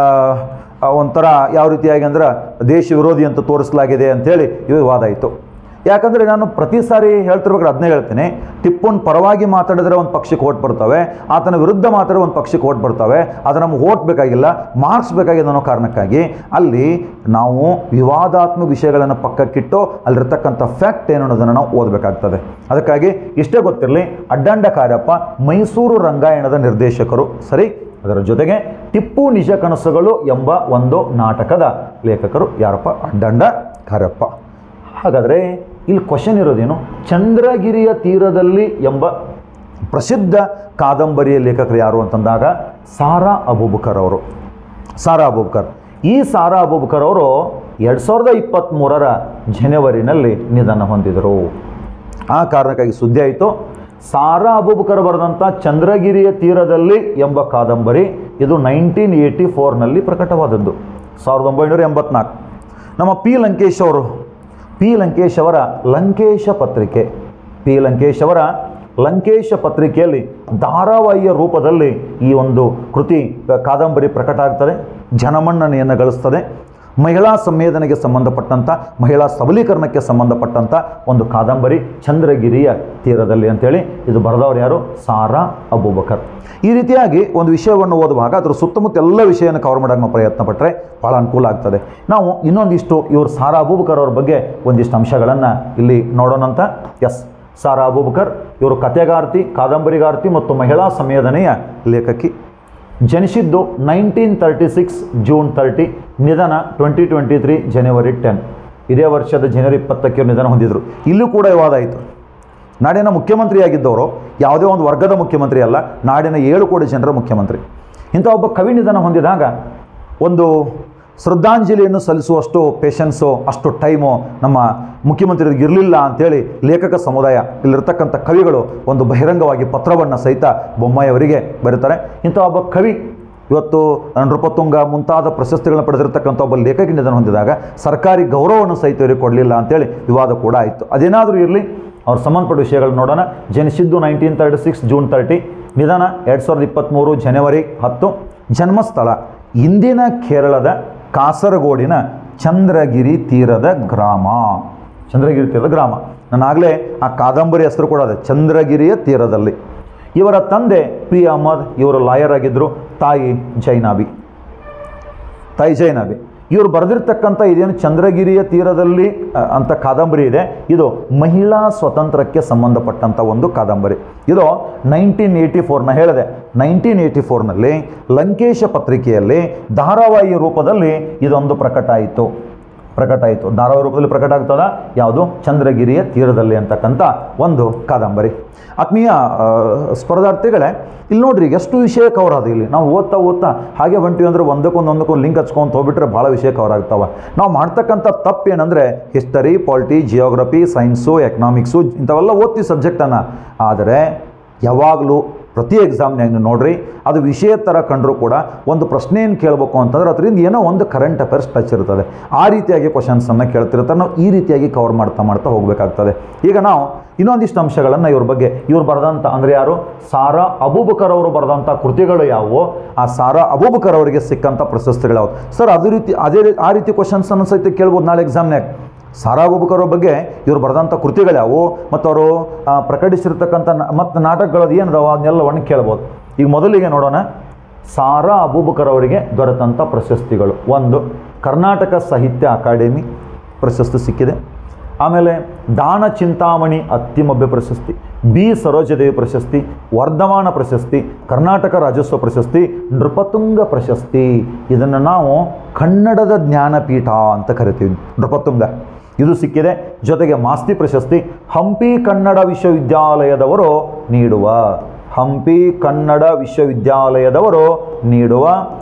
ಒಂಥರ ಯಾವ ರೀತಿಯಾಗಿ ಅಂದ್ರೆ ದೇಶ ವಿರೋಧಿ ಅಂತ ತೋರಿಸಲಾಗಿದೆ ಅಂಥೇಳಿ ಈ ವಿವಾದ ಆಯಿತು ಯಾಕಂದರೆ ನಾನು ಪ್ರತಿ ಸಾರಿ ಹೇಳ್ತಿರ್ಬೇಕಾದ್ರೆ ಅದನ್ನೇ ಹೇಳ್ತೀನಿ ಟಿಪ್ಪುನ್ ಪರವಾಗಿ ಮಾತಾಡಿದ್ರೆ ಒಂದು ಪಕ್ಷಕ್ಕೆ ಓಟ್ ಬರ್ತವೆ ಆತನ ವಿರುದ್ಧ ಮಾತಾಡಿದ್ರೆ ಒಂದು ಪಕ್ಷಕ್ಕೆ ಓಟ್ ಬರ್ತವೆ ಅದು ನಮ್ಗೆ ಓಟ್ ಬೇಕಾಗಿಲ್ಲ ಮಾರ್ಕ್ಸ್ ಬೇಕಾಗಿದೆ ಅನ್ನೋ ಕಾರಣಕ್ಕಾಗಿ ಅಲ್ಲಿ ನಾವು ವಿವಾದಾತ್ಮಕ ವಿಷಯಗಳನ್ನು ಪಕ್ಕಕ್ಕಿಟ್ಟು ಅಲ್ಲಿರ್ತಕ್ಕಂಥ ಫ್ಯಾಕ್ಟ್ ಏನು ಅನ್ನೋದನ್ನು ನಾವು ಓದಬೇಕಾಗ್ತದೆ ಅದಕ್ಕಾಗಿ ಇಷ್ಟೇ ಗೊತ್ತಿರಲಿ ಅಡ್ಡಂಡ ಕಾರ್ಯಪ್ಪ ಮೈಸೂರು ರಂಗಾಯಣದ ನಿರ್ದೇಶಕರು ಸರಿ ಅದರ ಜೊತೆಗೆ ಟಿಪ್ಪು ನಿಜ ಕನಸುಗಳು ಎಂಬ ಒಂದು ನಾಟಕದ ಲೇಖಕರು ಯಾರಪ್ಪ ಅಡ್ಡಂಡ ಕಾರ್ಯಪ್ಪ ಹಾಗಾದರೆ ಇಲ್ಲಿ ಕ್ವಶನ್ ಇರೋದೇನು ಚಂದ್ರಗಿರಿಯ ತೀರದಲ್ಲಿ ಎಂಬ ಪ್ರಸಿದ್ಧ ಕಾದಂಬರಿಯ ಲೇಖಕರು ಯಾರು ಅಂತಂದಾಗ ಸಾರಾ ಅಬೂಬಕರ್ ಅವರು ಸಾರಾ ಅಬೂಬಕರ್ ಈ ಸಾರಾ ಅಬೂಬಕರ್ ಅವರು ಎರಡು ಸಾವಿರದ ಇಪ್ಪತ್ತ್ಮೂರರ ಜನವರಿನಲ್ಲಿ ನಿಧನ ಹೊಂದಿದರು ಆ ಕಾರಣಕ್ಕಾಗಿ ಸುದ್ದಿ ಆಯಿತು ಸಾರಾ ಅಬೂಬಕರ್ ಬರೆದಂಥ ಚಂದ್ರಗಿರಿಯ ತೀರದಲ್ಲಿ ಎಂಬ ಕಾದಂಬರಿ ಇದು ನೈನ್ಟೀನ್ ಏಯ್ಟಿ ಫೋರ್ನಲ್ಲಿ ಪ್ರಕಟವಾದದ್ದು ಸಾವಿರದ ಒಂಬೈನೂರ ಎಂಬತ್ನಾಲ್ಕು ನಮ್ಮ ಪಿ ಲಂಕೇಶ್ ಅವರು ಪಿ ಲಂಕೇಶ್ ಅವರ ಲಂಕೇಶ ಪತ್ರಿಕೆ ಪಿ ಲಂಕೇಶ್ ಅವರ ಲಂಕೇಶ ಪತ್ರಿಕೆಯಲ್ಲಿ ಧಾರಾವಾಹಿಯ ರೂಪದಲ್ಲಿ ಈ ಒಂದು ಕೃತಿ ಕಾದಂಬರಿ ಪ್ರಕಟ ಆಗ್ತದೆ ಜನಮನ್ನಣೆಯನ್ನು ಗಳಿಸ್ತದೆ ಮಹಿಳಾ ಸಂವೇದನೆಗೆ ಸಂಬಂಧಪಟ್ಟಂಥ ಮಹಿಳಾ ಸಬಲೀಕರಣಕ್ಕೆ ಸಂಬಂಧಪಟ್ಟಂಥ ಒಂದು ಕಾದಂಬರಿ ಚಂದ್ರಗಿರಿಯ ತೀರದಲ್ಲಿ ಅಂತೇಳಿ ಇದು ಬರೆದವರು ಯಾರು ಸಾರಾ ಅಬೂಬಕರ್ ಈ ರೀತಿಯಾಗಿ ಒಂದು ವಿಷಯವನ್ನು ಓದುವಾಗ ಅದರ ಸುತ್ತಮುತ್ತ ಎಲ್ಲ ವಿಷಯವನ್ನು ಕವರ್ ಮಾಡೋಕೆ ನಾವು ಪ್ರಯತ್ನ ಪಟ್ಟರೆ ಭಾಳ ಅನುಕೂಲ ಆಗ್ತದೆ ನಾವು ಇನ್ನೊಂದಿಷ್ಟು ಇವರು ಸಾರಾ ಅಬೂಬಕರ್ ಅವ್ರ ಬಗ್ಗೆ ಒಂದಿಷ್ಟು ಅಂಶಗಳನ್ನು ಇಲ್ಲಿ ನೋಡೋಣಂತ ಎಸ್ ಸಾರಾ ಅಬೂಬಕರ್ ಇವರು ಕಥೆಗಾರ್ತಿ ಕಾದಂಬರಿಗಾರ್ತಿ ಮತ್ತು ಮಹಿಳಾ ಸಂವೇದನೆಯ ಲೇಖಕಿ ಜನಿಸಿದ್ದು nineteen thirty six June thirty ನಿಧನ ಟ್ವೆಂಟಿ ಟ್ವೆಂಟಿ ತ್ರೀ ಜನವರಿ ಟೆನ್ ಇದೇ ವರ್ಷದ ಜನವರಿ ಇಪ್ಪತ್ತಕ್ಕೆ ಇವ್ರು ನಿಧನ ಹೊಂದಿದ್ರು ಇಲ್ಲೂ ಕೂಡ ವಿವಾದ ಆಯಿತು ನಾಡಿನ ಮುಖ್ಯಮಂತ್ರಿಯಾಗಿದ್ದವರು ಯಾವುದೇ ಒಂದು ವರ್ಗದ ಮುಖ್ಯಮಂತ್ರಿ ಅಲ್ಲ ನಾಡಿನ ಏಳು ಕೋಟಿ ಜನರ ಮುಖ್ಯಮಂತ್ರಿ ಇಂಥ ಒಬ್ಬ ಕವಿ ನಿಧನ ಹೊಂದಿದಾಗ ಒಂದು ಶ್ರದ್ಧಾಂಜಲಿಯನ್ನು ಸಲ್ಲಿಸುವಷ್ಟು ಪೇಷನ್ಸು ಅಷ್ಟು ಟೈಮು ನಮ್ಮ ಮುಖ್ಯಮಂತ್ರಿಗೆ ಇರಲಿಲ್ಲ ಅಂತೇಳಿ ಲೇಖಕ ಸಮುದಾಯ ಇಲ್ಲಿರ್ತಕ್ಕಂಥ ಕವಿಗಳು ಒಂದು ಬಹಿರಂಗವಾಗಿ ಪತ್ರವನ್ನು ಸಹಿತ ಬೊಮ್ಮಾಯಿಯವರಿಗೆ ಬರೀತಾರೆ ಇಂಥ ಒಬ್ಬ ಕವಿ ಇವತ್ತು ನೃಪತುಂಗ ಮುಂತಾದ ಪ್ರಶಸ್ತಿಗಳನ್ನು ಪಡೆದಿರತಕ್ಕಂಥ ಒಬ್ಬ ಲೇಖಕ ನಿಧನ ಹೊಂದಿದಾಗ ಸರ್ಕಾರಿ ಗೌರವವನ್ನು ಸಹಿತ ಇವರಿಗೆ ಕೊಡಲಿಲ್ಲ ಅಂತೇಳಿ ವಿವಾದ ಕೂಡ ಆಯಿತು ಅದೇನಾದರೂ ಇರಲಿ ಅವ್ರ ಸಂಬಂಧಪಟ್ಟ ವಿಷಯಗಳನ್ನ ನೋಡೋಣ ಜನಿಸಿದ್ದು nineteen thirty six June thirty ನಿಧನ ಎರಡು ಸಾವಿರದ ಇಪ್ಪತ್ತ್ಮೂರು ಜನವರಿ ಹತ್ತು ಜನ್ಮಸ್ಥಳ ಇಂದಿನ ಕೇರಳದ ಕಾಸರಗೋಡಿನ ಚಂದ್ರಗಿರಿ ತೀರದ ಗ್ರಾಮ ಚಂದ್ರಗಿರಿ ತೀರದ ಗ್ರಾಮ ನಾನಾಗಲೇ ಆ ಕಾದಂಬರಿ ಹೆಸರು ಕೂಡ ಅದೇ ಚಂದ್ರಗಿರಿಯ ತೀರದಲ್ಲಿ ಇವರ ತಂದೆ ಪಿ ಅಹಮದ್ ಇವರು ಲಾಯರ್ ಆಗಿದ್ದರು ತಾಯಿ ಜೈನಾಬಿ ತಾಯಿ ಜೈನಾಬಿ ಇವರು ಬರೆದಿರ್ತಕ್ಕಂಥ ಇದೇನು ಚಂದ್ರಗಿರಿಯ ತೀರದಲ್ಲಿ ಅ, ಅಂತ ಕಾದಂಬರಿ ಇದೆ ಇದು ಮಹಿಳಾ ಸ್ವತಂತ್ರಕ್ಕೆ ಸಂಬಂಧಪಟ್ಟಂಥ ಒಂದು ಕಾದಂಬರಿ ಇದು ನೈನ್ಟೀನ್ ಏಯ್ಟಿ ಫೋರ್ನ ಹೇಳಿದೆ ನೈನ್ಟೀನ್ ಏಯ್ಟಿ ಫೋರ್ನಲ್ಲಿ ಲಂಕೇಶ ಪತ್ರಿಕೆಯಲ್ಲಿ ಧಾರಾವಾಹಿ ರೂಪದಲ್ಲಿ ಇದೊಂದು ಪ್ರಕಟ ಆಯಿತು ಪ್ರಕಟ ಆಯಿತು ಧಾರಾವಾಹಿ ರೂಪದಲ್ಲಿ ಪ್ರಕಟ ಆಗ್ತದ ಯಾವುದು ಚಂದ್ರಗಿರಿಯ ತೀರದಲ್ಲಿ ಅಂತಕ್ಕಂಥ ಒಂದು ಕಾದಂಬರಿ ಆತ್ಮೀಯ ಆ, ಸ್ಪರ್ಧಾರ್ಥಿಗಳೇ ಇಲ್ಲಿ ನೋಡ್ರಿ ಎಷ್ಟು ವಿಷಯ ಕವರ್ ಆದ ಇಲ್ಲಿ ನಾವು ಓದ್ತಾ ಓದ್ತಾ ಹಾಗೆ ಹೊಂಟಿವಿ ಅಂದ್ರೆ ಒಂದಕ್ಕೊಂದು ಒಂದಕ್ಕೊಂದು ಲಿಂಕ್ ಹಚ್ಕೊಂತ ಹೋಗ್ಬಿಟ್ರೆ ಭಾಳ ವಿಷಯ ಕವರ್ ಆಗ್ತಾವೆ ನಾವು ಮಾಡ್ತಕ್ಕಂಥ ತಪ್ಪು ಏನಂದರೆ history polity geography science economics ಇಂಥವೆಲ್ಲ ಓದ್ತೀವಿ ಸಬ್ಜೆಕ್ಟನ್ನು ಆದರೆ ಯಾವಾಗಲೂ ಪ್ರತಿ ಎಕ್ಸಾಮ್ನಾಗ ನೀವು ನೋಡ್ರಿ ಅದು ವಿಷಯ ಥರ ಕಂಡರೂ ಕೂಡ ಒಂದು ಪ್ರಶ್ನೆ ಏನು ಕೇಳಬೇಕು ಅಂತಂದ್ರೆ ಅದರಿಂದ ಏನೋ ಒಂದು ಕರೆಂಟ್ ಅಫೇರ್ಸ್ ಟಚ್ ಇರ್ತದೆ ಆ ರೀತಿಯಾಗಿ ಕ್ವಶನ್ಸನ್ನು ಕೇಳ್ತಿರ್ತಾರೆ ನಾವು ಈ ರೀತಿಯಾಗಿ ಕವರ್ ಮಾಡ್ತಾ ಮಾಡ್ತಾ ಹೋಗಬೇಕಾಗ್ತದೆ ಈಗ ನಾವು ಇನ್ನೊಂದಿಷ್ಟು ಅಂಶಗಳನ್ನು ಇವ್ರ ಬಗ್ಗೆ ಇವ್ರು ಬರೆದಂಥ ಅಂದರೆ ಯಾರು ಸಾರಾ ಅಬೂಬಕರ್ ಅವರು ಬರೆದಂಥ ಕೃತಿಗಳು ಯಾವುವು ಆ ಸಾರಾ ಅಬೂಬಕರ್ ಅವರಿಗೆ ಸಿಕ್ಕಂಥ ಪ್ರಶಸ್ತಿಗಳು ಯಾವುದು ಸರ್ ಅದೇ ರೀತಿ ಅದೇ ರೀ- ಆ ರೀತಿ ಕ್ವಶನ್ಸನ್ನು ಸಹಿತ ಕೇಳ್ಬೋದು ನಾಳೆ ಎಕ್ಸಾಮ್ನಾಗ ಸಾರಾ ಅಬೂಬಕರ್ ಅವ್ರ ಬಗ್ಗೆ ಇವ್ರು ಬರೆದಂಥ ಕೃತಿಗಳು ಯಾವುವು ಮತ್ತು ಅವರು ಆ, ಪ್ರಕಟಿಸಿರ್ತಕ್ಕಂಥ ನ- ಮತ್ತು ನಾಟಕಗಳದ್ದು ಏನದಾವ ಅದನ್ನೆಲ್ಲವನ್ನು ಕೇಳ್ಬೋದು ಈಗ ಮೊದಲಿಗೆ ನೋಡೋಣ ಸಾರಾ ಅಬೂಬಕರ್ ಅವರಿಗೆ ದೊರೆತಂಥ ಪ್ರಶಸ್ತಿಗಳು ಒಂದು ಕರ್ನಾಟಕ ಸಾಹಿತ್ಯ ಅಕಾಡೆಮಿ ಪ್ರಶಸ್ತಿ ಸಿಕ್ಕಿದೆ ಆಮೇಲೆ ದಾನ ಚಿಂತಾಮಣಿ ಅತ್ತಿಮಬ್ಬೆ ಪ್ರಶಸ್ತಿ ಬಿ ಸರೋಜದೇವಿ ಪ್ರಶಸ್ತಿ ವರ್ಧಮಾನ ಪ್ರಶಸ್ತಿ ಕರ್ನಾಟಕ ರಾಜ್ಯೋತ್ಸವ ಪ್ರಶಸ್ತಿ ನೃಪತುಂಗ ಪ್ರಶಸ್ತಿ ಇದನ್ನು ನಾವು ಕನ್ನಡದ ಜ್ಞಾನಪೀಠ ಅಂತ ಕರಿತೀವಿ ನೃಪತುಂಗ ಇದು ಸಿಕ್ಕಿದೆ ಜೊತೆಗೆ ಮಾಸ್ತಿ ಪ್ರಶಸ್ತಿ ಹಂಪಿ ಕನ್ನಡ ವಿಶ್ವವಿದ್ಯಾಲಯದವರು ನೀಡುವ ಹಂಪಿ ಕನ್ನಡ ವಿಶ್ವವಿದ್ಯಾಲಯದವರು ನೀಡುವ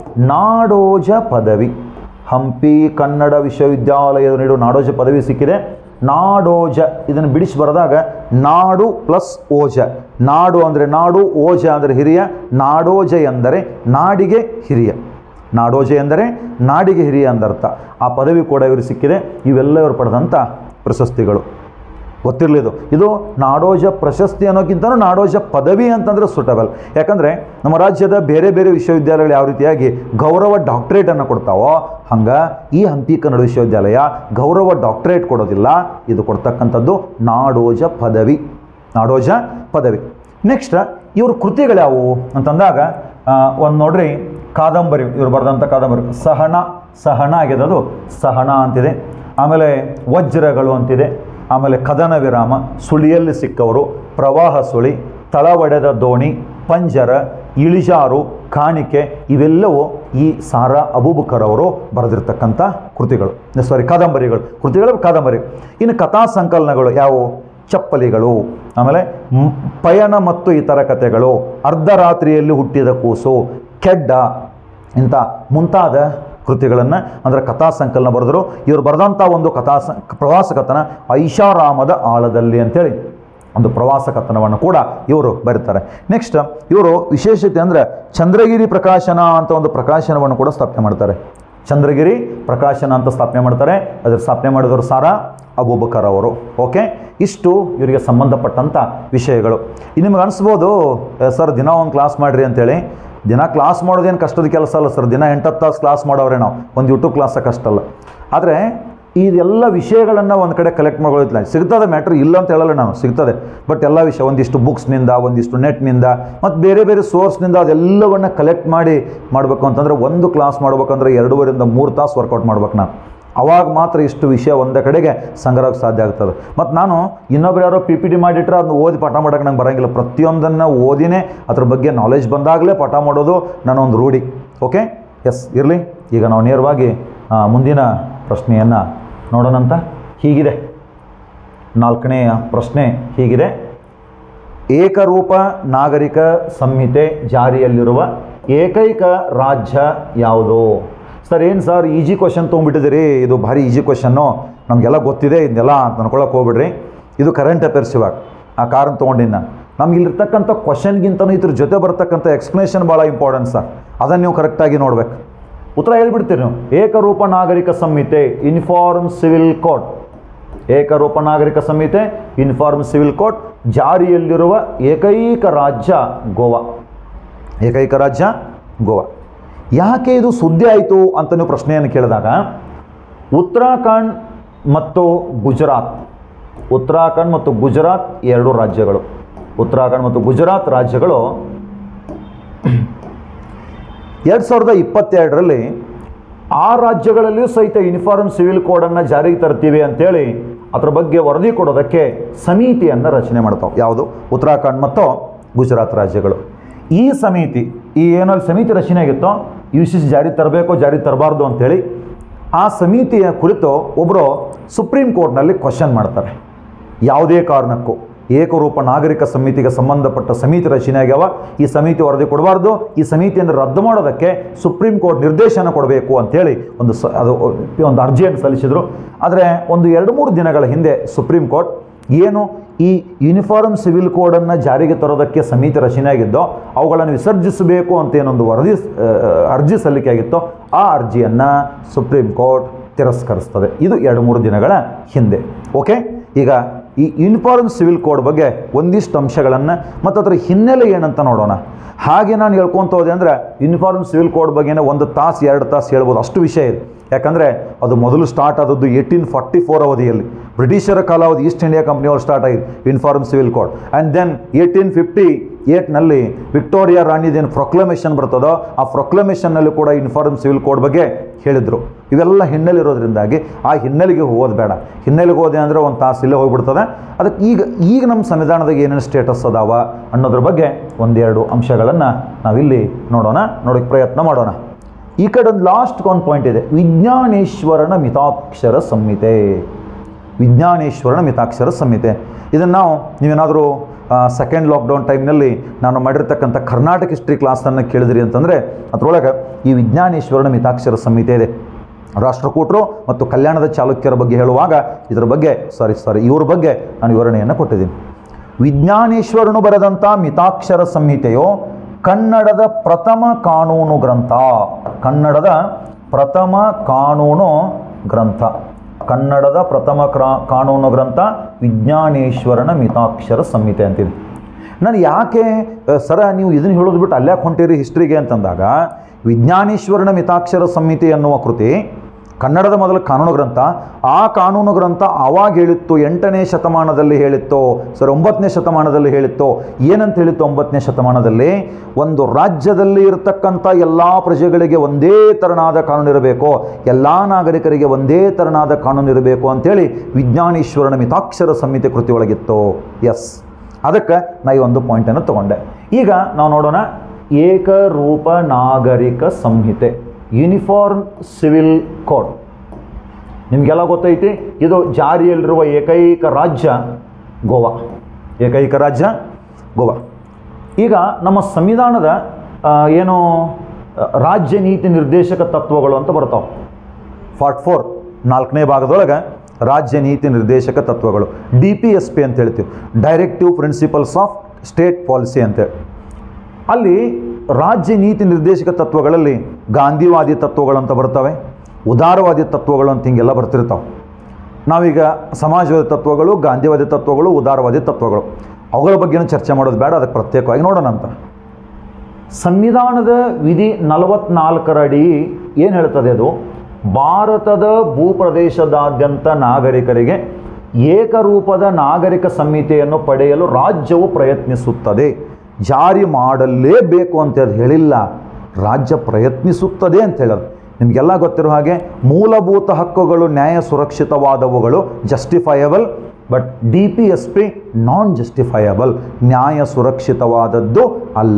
ನಾಡೋಜ ಪದವಿ ಹಂಪಿ ಕನ್ನಡ ವಿಶ್ವವಿದ್ಯಾಲಯದ ನೀಡುವ ನಾಡೋಜ ಪದವಿ ಸಿಕ್ಕಿದೆ ನಾಡೋಜ ಇದನ್ನು ಬಿಡಿಸಿ ಬರೆದಾಗ ನಾಡು ಪ್ಲಸ್ ಓಜ ನಾಡು ಅಂದರೆ ನಾಡು ಓಜ ಅಂದರೆ ಹಿರಿಯ ನಾಡೋಜ ಎಂದರೆ ನಾಡಿಗೆ ಹಿರಿಯ ನಾಡೋಜ ಎಂದರೆ ನಾಡಿಗೆ ಹಿರಿಯ ಅಂದರ್ಥ ಆ ಪದವಿ ಕೂಡ ಇವರು ಸಿಕ್ಕಿದೆ ಇವೆಲ್ಲ ಇವರು ಪಡೆದಂಥ ಪ್ರಶಸ್ತಿಗಳು ಗೊತ್ತಿರಲಿ ಇದು ಇದು ನಾಡೋಜ ಪ್ರಶಸ್ತಿ ಅನ್ನೋಕ್ಕಿಂತನೂ ನಾಡೋಜ ಪದವಿ ಅಂತಂದರೆ ಸೂಟಬಲ್ ಯಾಕಂದರೆ ನಮ್ಮ ರಾಜ್ಯದ ಬೇರೆ ಬೇರೆ ವಿಶ್ವವಿದ್ಯಾಲಯಗಳು ಯಾವ ರೀತಿಯಾಗಿ ಗೌರವ ಡಾಕ್ಟ್ರೇಟನ್ನು ಕೊಡ್ತಾವೋ ಹಂಗೆ ಈ ಹಂಪಿ ಕನ್ನಡ ವಿಶ್ವವಿದ್ಯಾಲಯ ಗೌರವ ಡಾಕ್ಟ್ರೇಟ್ ಕೊಡೋದಿಲ್ಲ ಇದು ಕೊಡ್ತಕ್ಕಂಥದ್ದು ನಾಡೋಜ ಪದವಿ ನಾಡೋಜ ಪದವಿ ನೆಕ್ಸ್ಟ್ ಇವ್ರ ಕೃತಿಗಳು ಯಾವುವು ಅಂತಂದಾಗ ಒಂದು ನೋಡ್ರಿ ಕಾದಂಬರಿ ಇವ್ರು ಬರೆದಂಥ ಕಾದಂಬರಿ ಸಹನ ಸಹನ ಆಗಿದೆ ಅದು ಸಹನ ಅಂತಿದೆ ಆಮೇಲೆ ವಜ್ರಗಳು ಅಂತಿದೆ ಆಮೇಲೆ ಕದನ ವಿರಾಮ ಸುಳಿಯಲ್ಲಿ ಸಿಕ್ಕವರು ಪ್ರವಾಹ ಸುಳಿ ತಳ ಒಡೆದ ದೋಣಿ ಪಂಜರ ಇಳಿಜಾರು ಕಾಣಿಕೆ ಇವೆಲ್ಲವೂ ಈ ಸಾರಾ ಅಬೂಬಕರ್ ಅವರು ಬರೆದಿರ್ತಕ್ಕಂಥ ಕೃತಿಗಳು ಸಾರಿ ಕಾದಂಬರಿಗಳು ಕೃತಿಗಳು ಕಾದಂಬರಿ ಇನ್ನು ಕಥಾ ಸಂಕಲನಗಳು ಯಾವುವು ಚಪ್ಪಲಿಗಳು ಆಮೇಲೆ ಮ್- ಪಯಣ ಮತ್ತು ಇತರ ಕಥೆಗಳು ಅರ್ಧರಾತ್ರಿಯಲ್ಲಿ ಹುಟ್ಟಿದ ಕೂಸು ಕೆಡ್ಡ ಇಂಥ ಮುಂತಾದ ಕೃತಿಗಳನ್ನು ಅಂದರೆ ಕಥಾ ಸಂಕಲನ ಬರೆದರು ಇವರು ಬರೆದಂಥ ಒಂದು ಕಥಾ ಸ ಪ್ರವಾಸ ಕಥನ ಐಷಾರಾಮದ ಆಳದಲ್ಲಿ ಅಂತೇಳಿ ಒಂದು ಪ್ರವಾಸ ಕಥನವನ್ನು ಕೂಡ ಇವರು ಬರೀತಾರೆ ನೆಕ್ಸ್ಟ್ ಇವರು ವಿಶೇಷತೆ ಅಂದರೆ ಚಂದ್ರಗಿರಿ ಪ್ರಕಾಶನ ಅಂತ ಒಂದು ಪ್ರಕಾಶನವನ್ನು ಕೂಡ ಸ್ಥಾಪನೆ ಮಾಡ್ತಾರೆ ಚಂದ್ರಗಿರಿ ಪ್ರಕಾಶನ ಅಂತ ಸ್ಥಾಪನೆ ಮಾಡ್ತಾರೆ ಅದರ ಸ್ಥಾಪನೆ ಮಾಡಿದವರು ಸಾರಾ ಅಬೂಬಕರ್ ಅವರು ಓಕೆ ಇಷ್ಟು ಇವರಿಗೆ ಸಂಬಂಧಪಟ್ಟಂಥ ವಿಷಯಗಳು ಇನ್ನು ನಿಮಗೆ ಅನಿಸ್ಬೋದು "ಏ, ಸರ್ ದಿನ ಒಂದು ಕ್ಲಾಸ್ ಮಾಡಿರಿ ಅಂತೇಳಿ ದಿನ ಕ್ಲಾಸ್ ಮಾಡೋದೇನು ಕಷ್ಟದ ಕೆಲಸ ಅಲ್ಲ ಸರ್ ದಿನ ಎಂಟತ್ತು ತಾಸು ಕ್ಲಾಸ್ ಮಾಡೋರೆ ನಾವು ಒಂದು ಯೂಟ್ಯೂಬ್ ಕ್ಲಾಸ ಕಷ್ಟ ಅಲ್ಲ ಆದರೆ ಇದೆಲ್ಲ ವಿಷಯಗಳನ್ನು ಒಂದು ಕಡೆ ಕಲೆಕ್ಟ್ ಮಾಡ್ಕೊಳ್ಳೋದಿಲ್ಲ ಸಿಗ್ತದೆ ಮ್ಯಾಟ್ರ್ ಇಲ್ಲ ಅಂತ ಹೇಳಲ್ಲ ನಾನು ಸಿಗ್ತದೆ ಬಟ್ ಎಲ್ಲ ವಿಷಯ ಒಂದಿಷ್ಟು ಬುಕ್ಸ್ನಿಂದ ಒಂದಿಷ್ಟು ನೆಟ್ನಿಂದ ಮತ್ತು ಬೇರೆ ಬೇರೆ ಸೋರ್ಸ್ನಿಂದ ಅದೆಲ್ಲವನ್ನು ಕಲೆಕ್ಟ್ ಮಾಡಿ ಮಾಡಬೇಕು ಅಂತಂದರೆ ಒಂದು ಕ್ಲಾಸ್ ಮಾಡ್ಬೇಕಂದ್ರೆ ಎರಡೂವರೆಯಿಂದ ಮೂರು ತಾಸು ವರ್ಕೌಟ್ ಮಾಡ್ಬೇಕು ನಾನು ಅವಾಗ ಮಾತ್ರ ಇಷ್ಟು ವಿಷಯ ಒಂದೇ ಕಡೆಗೆ ಸಂಗ್ರಹಕ್ಕೆ ಸಾಧ್ಯ ಆಗ್ತದೆ ಮತ್ತು ನಾನು ಇನ್ನೊಬ್ರು ಯಾರೋ ಪಿ ಪಿ ಟಿ ಮಾಡಿಟ್ರೆ ಅದನ್ನ ಓದಿ ಪಾಠ ಮಾಡೋಕೆ ನಂಗೆ ಬರೋಂಗಿಲ್ಲ ಪ್ರತಿಯೊಂದನ್ನು ಓದಿನೇ ಅದ್ರ ಬಗ್ಗೆ ನಾಲೆಜ್ ಬಂದಾಗಲೇ ಪಾಠ ಮಾಡೋದು ನನ್ನ ಒಂದು ರೂಢಿ ಓಕೆ ಎಸ್ ಇರಲಿ ಈಗ ನಾವು ನೇರವಾಗಿ ಆ, ಮುಂದಿನ ಪ್ರಶ್ನೆಯನ್ನು ನೋಡೋಣಂತ ಹೀಗಿದೆ ನಾಲ್ಕನೆಯ ಪ್ರಶ್ನೆ ಹೀಗಿದೆ ಏಕರೂಪ ನಾಗರಿಕ ಸಂಹಿತೆ ಜಾರಿಯಲ್ಲಿರುವ ಏಕೈಕ ರಾಜ್ಯ ಯಾವುದು ಸರ್ ಏನು ಸರ್ ಈಜಿ ಕ್ವಶನ್ ತೊಗೊಂಡ್ಬಿಟ್ಟಿದ್ದೀರಿ ಇದು ಭಾರಿ ಈಜಿ ಕ್ವಶನ್ನು ನಮಗೆಲ್ಲ ಗೊತ್ತಿದೆ ಇದನ್ನೆಲ್ಲ ಅಂತ ಅನ್ಕೊಳಕ್ಕೆ ಹೋಗ್ಬಿಡ್ರಿ ಇದು ಕರೆಂಟ್ ಅಫೇರ್ಸ್ ಇವಾಗ ಆ ಕಾರಣ ತೊಗೊಂಡಿನಿ ನಾನು ನಮ್ಗೆ ಇಲ್ಲಿರ್ತಕ್ಕಂಥ ಕ್ವಶನ್ಗಿಂತನೂ ಇದ್ರ ಜೊತೆ ಬರ್ತಕ್ಕಂಥ ಎಕ್ಸ್ಪ್ಲನೇಷನ್ ಭಾಳ ಇಂಪಾರ್ಟೆಂಟ್ ಸರ್ ಅದನ್ನು ನೀವು ಕರೆಕ್ಟಾಗಿ ನೋಡ್ಬೇಕು ಉತ್ತರ ಹೇಳ್ಬಿಡ್ತೀರಿ ನೀವು ಏಕರೂಪ ನಾಗರಿಕ ಸಂಹಿತೆ ಯೂನಿಫಾರ್ಮ್ ಸಿವಿಲ್ ಕೋಡ್ ಏಕರೂಪ ನಾಗರಿಕ ಸಂಹಿತೆ ಯೂನಿಫಾರ್ಮ್ ಸಿವಿಲ್ ಕೋಡ್ ಜಾರಿಯಲ್ಲಿರುವ ಏಕೈಕ ರಾಜ್ಯ ಗೋವಾ ಏಕೈಕ ರಾಜ್ಯ ಗೋವಾ ಯಾಕೆ ಇದು ಸುದ್ದಿ ಆಯಿತು ಅಂತ ನೀವು ಪ್ರಶ್ನೆಯನ್ನು ಕೇಳಿದಾಗ ಉತ್ತರಾಖಂಡ್ ಮತ್ತು ಗುಜರಾತ್ ಉತ್ತರಾಖಂಡ್ ಮತ್ತು ಗುಜರಾತ್ ಎರಡು ರಾಜ್ಯಗಳು ಉತ್ತರಾಖಂಡ್ ಮತ್ತು ಗುಜರಾತ್ ರಾಜ್ಯಗಳು ಎರಡು ಸಾವಿರದ ಇಪ್ಪತ್ತೆರಡರಲ್ಲಿ ಆ ರಾಜ್ಯಗಳಲ್ಲಿಯೂ ಸಹಿತ ಯೂನಿಫಾರ್ಮ್ ಸಿವಿಲ್ ಕೋಡನ್ನು ಜಾರಿಗೆ ತರ್ತೀವಿ ಅಂತೇಳಿ ಅದ್ರ ಬಗ್ಗೆ ವರದಿ ಕೊಡೋದಕ್ಕೆ ಸಮಿತಿಯನ್ನು ರಚನೆ ಮಾಡ್ತಾವೆ ಯಾವುದು ಉತ್ತರಾಖಂಡ್ ಮತ್ತು ಗುಜರಾತ್ ರಾಜ್ಯಗಳು ಈ ಸಮಿತಿ ಈ ಏನಲ್ಲಿ ಸಮಿತಿ ರಚನೆ ಆಗಿತ್ತೋ ಯು ಸಿ ಸಿ ಜಾರಿ ತರಬೇಕೋ ಜಾರಿ ತರಬಾರ್ದು ಅಂತೇಳಿ ಆ ಸಮಿತಿಯ ಕುರಿತು ಒಬ್ಬರು ಸುಪ್ರೀಂ ಕೋರ್ಟ್ನಲ್ಲಿ ಕ್ವಶನ್ ಮಾಡ್ತಾರೆ ಯಾವುದೇ ಕಾರಣಕ್ಕೂ ಏಕರೂಪ ನಾಗರಿಕ ಸಮಿತಿಗೆ ಸಂಬಂಧಪಟ್ಟ ಸಮಿತಿ ರಚನೆ ಆಗ್ಯಾವ ಈ ಸಮಿತಿ ವರದಿ ಕೊಡಬಾರ್ದು ಈ ಸಮಿತಿಯನ್ನು ರದ್ದು ಮಾಡೋದಕ್ಕೆ ಸುಪ್ರೀಂ ಕೋರ್ಟ್ ನಿರ್ದೇಶನ ಕೊಡಬೇಕು ಅಂತೇಳಿ ಒಂದು ಸ ಅದು ಒಂದು ಅರ್ಜಿಯನ್ನು ಸಲ್ಲಿಸಿದರು ಆದರೆ ಒಂದು ಎರಡು ಮೂರು ದಿನಗಳ ಹಿಂದೆ ಸುಪ್ರೀಂ ಕೋರ್ಟ್ ಏನು ಈ ಯೂನಿಫಾರ್ಮ್ ಸಿವಿಲ್ ಕೋಡನ್ನು ಜಾರಿಗೆ ತರೋದಕ್ಕೆ ಸಮಿತಿ ರಚನೆ ಆಗಿದ್ದೋ ಅವುಗಳನ್ನು ವಿಸರ್ಜಿಸಬೇಕು ಅಂತ ಏನೊಂದು ವರದಿ ಆ, ಅರ್ಜಿ ಸಲ್ಲಿಕೆ ಆಗಿತ್ತೋ ಆ ಅರ್ಜಿಯನ್ನು ಸುಪ್ರೀಂ ಕೋರ್ಟ್ ತಿರಸ್ಕರಿಸ್ತದೆ ಇದು ಎರಡು ಮೂರು ದಿನಗಳ ಹಿಂದೆ ಓಕೆ ಈಗ ಈ ಯೂನಿಫಾರ್ಮ್ ಸಿವಿಲ್ ಕೋಡ್ ಬಗ್ಗೆ ಒಂದಿಷ್ಟು ಅಂಶಗಳನ್ನು ಮತ್ತು ಅದರ ಹಿನ್ನೆಲೆ ಏನಂತ ನೋಡೋಣ ಹಾಗೆ ನಾನು ಹೇಳ್ಕೊತ ಹೋದೆ ಅಂದರೆ ಯೂನಿಫಾರ್ಮ್ ಸಿವಿಲ್ ಕೋಡ್ ಬಗ್ಗೆನೇ ಒಂದು ತಾಸು ಎರಡು ತಾಸು ಹೇಳ್ಬೋದು ಅಷ್ಟು ವಿಷಯ ಇದೆ ಯಾಕಂದರೆ ಅದು ಮೊದಲು ಸ್ಟಾರ್ಟ್ ಆದದ್ದು ಏಯ್ಟೀನ್ ಫಾರ್ಟಿ ಫೋರ್ ಅವಧಿಯಲ್ಲಿ ಬ್ರಿಟಿಷರ ಕಾಲಾವಧಿ ಈಸ್ಟ್ ಇಂಡಿಯಾ ಕಂಪ್ನಿಯವರು ಸ್ಟಾರ್ಟ್ ಆಗಿದೆ uniform civil code and then eighteen fifty ಏಟ್ನಲ್ಲಿ ವಿಕ್ಟೋರಿಯಾ ರಾಣಿದೇನು ಪ್ರೊಕ್ಲಮೇಷನ್ ಬರ್ತದೋ ಆ ಪ್ರೊಕ್ಲಮೇಷನ್ನಲ್ಲಿ ಕೂಡ ಯೂನಿಫಾರ್ಮ್ ಸಿವಿಲ್ ಕೋಡ್ ಬಗ್ಗೆ ಹೇಳಿದರು ಇವೆಲ್ಲ ಹಿನ್ನೆಲೆ ಇರೋದ್ರಿಂದಾಗಿ ಆ ಹಿನ್ನೆಲೆಗೆ ಹೋಗೋದು ಬೇಡ ಹಿನ್ನೆಲೆಗೆ ಹೋದೆ ಅಂದರೆ ಒಂದು ತಾಸು ಇಲ್ಲೇ ಹೋಗ್ಬಿಡ್ತದೆ ಅದಕ್ಕೆ ಈಗ ಈಗ ನಮ್ಮ ಸಂವಿಧಾನದಾಗ ಏನೇನು ಸ್ಟೇಟಸ್ ಅದಾವ ಅನ್ನೋದ್ರ ಬಗ್ಗೆ ಒಂದೆರಡು ಅಂಶಗಳನ್ನು ನಾವಿಲ್ಲಿ ನೋಡೋಣ ನೋಡೋಕ್ಕೆ ಪ್ರಯತ್ನ ಮಾಡೋಣ ಈ ಕಡೆ ಒಂದು ಲಾಸ್ಟ್ ಒಂದು ಪಾಯಿಂಟ್ ಇದೆ ವಿಜ್ಞಾನೇಶ್ವರನ ಮಿತಾಕ್ಷರ ಸಂಹಿತೆ ವಿಜ್ಞಾನೇಶ್ವರನ ಮಿತಾಕ್ಷರ ಸಂಹಿತೆ ಇದನ್ನು ನಾವು ನೀವೇನಾದರೂ ಸೆಕೆಂಡ್ ಲಾಕ್ಡೌನ್ ಟೈಮ್ನಲ್ಲಿ ನಾನು ಮಾಡಿರ್ತಕ್ಕಂಥ ಕರ್ನಾಟಕ ಹಿಸ್ಟ್ರಿ ಕ್ಲಾಸನ್ನು ಕೇಳಿದ್ರಿ ಅಂತಂದರೆ ಅದರೊಳಗೆ ಈ ವಿಜ್ಞಾನೇಶ್ವರನ ಮಿತಾಕ್ಷರ ಸಂಹಿತೆ ಇದೆ ರಾಷ್ಟ್ರಕೂಟರು ಮತ್ತು ಕಲ್ಯಾಣದ ಚಾಲುಕ್ಯರ ಬಗ್ಗೆ ಹೇಳುವಾಗ ಇದರ ಬಗ್ಗೆ ಸಾರಿ ಸಾರಿ ಇವ್ರ ಬಗ್ಗೆ ನಾನು ವಿವರಣೆಯನ್ನು ಕೊಟ್ಟಿದ್ದೀನಿ ವಿಜ್ಞಾನೇಶ್ವರನು ಬರೆದಂಥ ಮಿತಾಕ್ಷರ ಸಂಹಿತೆಯು ಕನ್ನಡದ ಪ್ರಥಮ ಕಾನೂನು ಗ್ರಂಥ ಕನ್ನಡದ ಪ್ರಥಮ ಕಾನೂನು ಗ್ರಂಥ ಕನ್ನಡದ ಪ್ರಥಮ ಕ್ರಾ ಕಾನೂನು ಗ್ರಂಥ ವಿಜ್ಞಾನೇಶ್ವರನ ಮಿತಾಕ್ಷರ ಸಂಹಿತೆ ಅಂತಿದೆ ನಾನು ಯಾಕೆ ಅ, ಸರ ನೀವು ಇದನ್ನು ಹೇಳೋದು ಬಿಟ್ಟು ಅಲ್ಯಾಕೆ ಹೊಂಟಿರಿ ಹಿಸ್ಟ್ರಿಗೆ ಅಂತಂದಾಗ ವಿಜ್ಞಾನೇಶ್ವರನ ಮಿತಾಕ್ಷರ ಸಂಹಿತೆ ಎನ್ನುವ ಕೃತಿ ಕನ್ನಡದ ಮೊದಲ ಕಾನೂನು ಗ್ರಂಥ ಆ ಕಾನೂನು ಗ್ರಂಥ ಆವಾಗ ಹೇಳಿತ್ತು ಎಂಟನೇ ಶತಮಾನದಲ್ಲಿ ಹೇಳಿತ್ತು ಸರ್ ಒಂಬತ್ತನೇ ಶತಮಾನದಲ್ಲಿ ಹೇಳಿತ್ತು ಏನಂತ ಹೇಳಿತ್ತು ಒಂಬತ್ತನೇ ಶತಮಾನದಲ್ಲಿ ಒಂದು ರಾಜ್ಯದಲ್ಲಿ ಇರತಕ್ಕಂಥ ಎಲ್ಲ ಪ್ರಜೆಗಳಿಗೆ ಒಂದೇ ತೆರನಾದ ಕಾನೂನು ಇರಬೇಕು ಎಲ್ಲ ನಾಗರಿಕರಿಗೆ ಒಂದೇ ತೆರನಾದ ಕಾನೂನು ಇರಬೇಕು ಅಂತೇಳಿ ವಿಜ್ಞಾನೇಶ್ವರನ ಮಿತಾಕ್ಷರ ಸಂಹಿತೆ ಕೃತಿ ಒಳಗಿತ್ತು ಎಸ್ ಅದಕ್ಕೆ ನಾ ಈ ಒಂದು ಪಾಯಿಂಟನ್ನು ತಗೊಂಡೆ ಈಗ ನಾವು ನೋಡೋಣ ಏಕರೂಪ ನಾಗರಿಕ ಸಂಹಿತೆ ಯೂನಿಫಾರ್ಮ್ ಸಿವಿಲ್ ಕೋಡ್ ನಿಮಗೆಲ್ಲ ಗೊತ್ತೈತಿ ಇದು ಜಾರಿಯಲ್ಲಿರುವ ಏಕೈಕ ರಾಜ್ಯ ಗೋವಾ ಏಕೈಕ ರಾಜ್ಯ ಗೋವಾ ಈಗ ನಮ್ಮ ಸಂವಿಧಾನದ ಆ, ಏನು ಆ, ರಾಜ್ಯ ನೀತಿ ನಿರ್ದೇಶಕ ತತ್ವಗಳು ಅಂತ ಬರ್ತಾವೆ ಫಾರ್ಟ್ ಫೋರ್ ನಾಲ್ಕನೇ ಭಾಗದೊಳಗೆ ರಾಜ್ಯ ನೀತಿ ನಿರ್ದೇಶಕ ತತ್ವಗಳು ಡಿ ಪಿ ಎಸ್ ಪಿ ಅಂತ ಹೇಳ್ತೀವಿ directive principles of state policy ಅಂತೇಳಿ ಅಲ್ಲಿ ರಾಜ್ಯ ನೀತಿ ನಿರ್ದೇಶಕ ತತ್ವಗಳಲ್ಲಿ ಗಾಂಧಿವಾದಿ ತತ್ವಗಳಂತ ಬರ್ತವೆ ಉದಾರವಾದಿ ತತ್ವಗಳು ಅಂತ ಹಿಂಗೆಲ್ಲ ಬರ್ತಿರ್ತಾವೆ ನಾವೀಗ ಸಮಾಜವಾದಿ ತತ್ವಗಳು ಗಾಂಧಿವಾದಿ ತತ್ವಗಳು ಉದಾರವಾದಿ ತತ್ವಗಳು ಅವುಗಳ ಬಗ್ಗೆನೂ ಚರ್ಚೆ ಮಾಡೋದು ಬೇಡ ಅದಕ್ಕೆ ಪ್ರತ್ಯೇಕವಾಗಿ ನೋಡೋಣ ಅಂತ ಸಂವಿಧಾನದ ವಿಧಿ ನಲವತ್ನಾಲ್ಕರ ಅಡಿ ಏನು ಹೇಳ್ತದೆ ಅದು ಭಾರತದ ಭೂಪ್ರದೇಶದಾದ್ಯಂತ ನಾಗರಿಕರಿಗೆ ಏಕರೂಪದ ನಾಗರಿಕ ಸಂಹಿತೆಯನ್ನು ಪಡೆಯಲು ರಾಜ್ಯವು ಪ್ರಯತ್ನಿಸುತ್ತದೆ ಜಾರಿ ಮಾಡಲೇಬೇಕು ಅಂತ ಅದು ಹೇಳಿಲ್ಲ ರಾಜ್ಯ ಪ್ರಯತ್ನಿಸುತ್ತದೆ ಅಂತ ಹೇಳೋದು ನಿಮಗೆಲ್ಲ ಗೊತ್ತಿರೋ ಹಾಗೆ ಮೂಲಭೂತ ಹಕ್ಕುಗಳು ನ್ಯಾಯ ಸುರಕ್ಷಿತವಾದವುಗಳು justifiable but D P S P non justifiable ನ್ಯಾಯ ಸುರಕ್ಷಿತವಾದದ್ದು ಅಲ್ಲ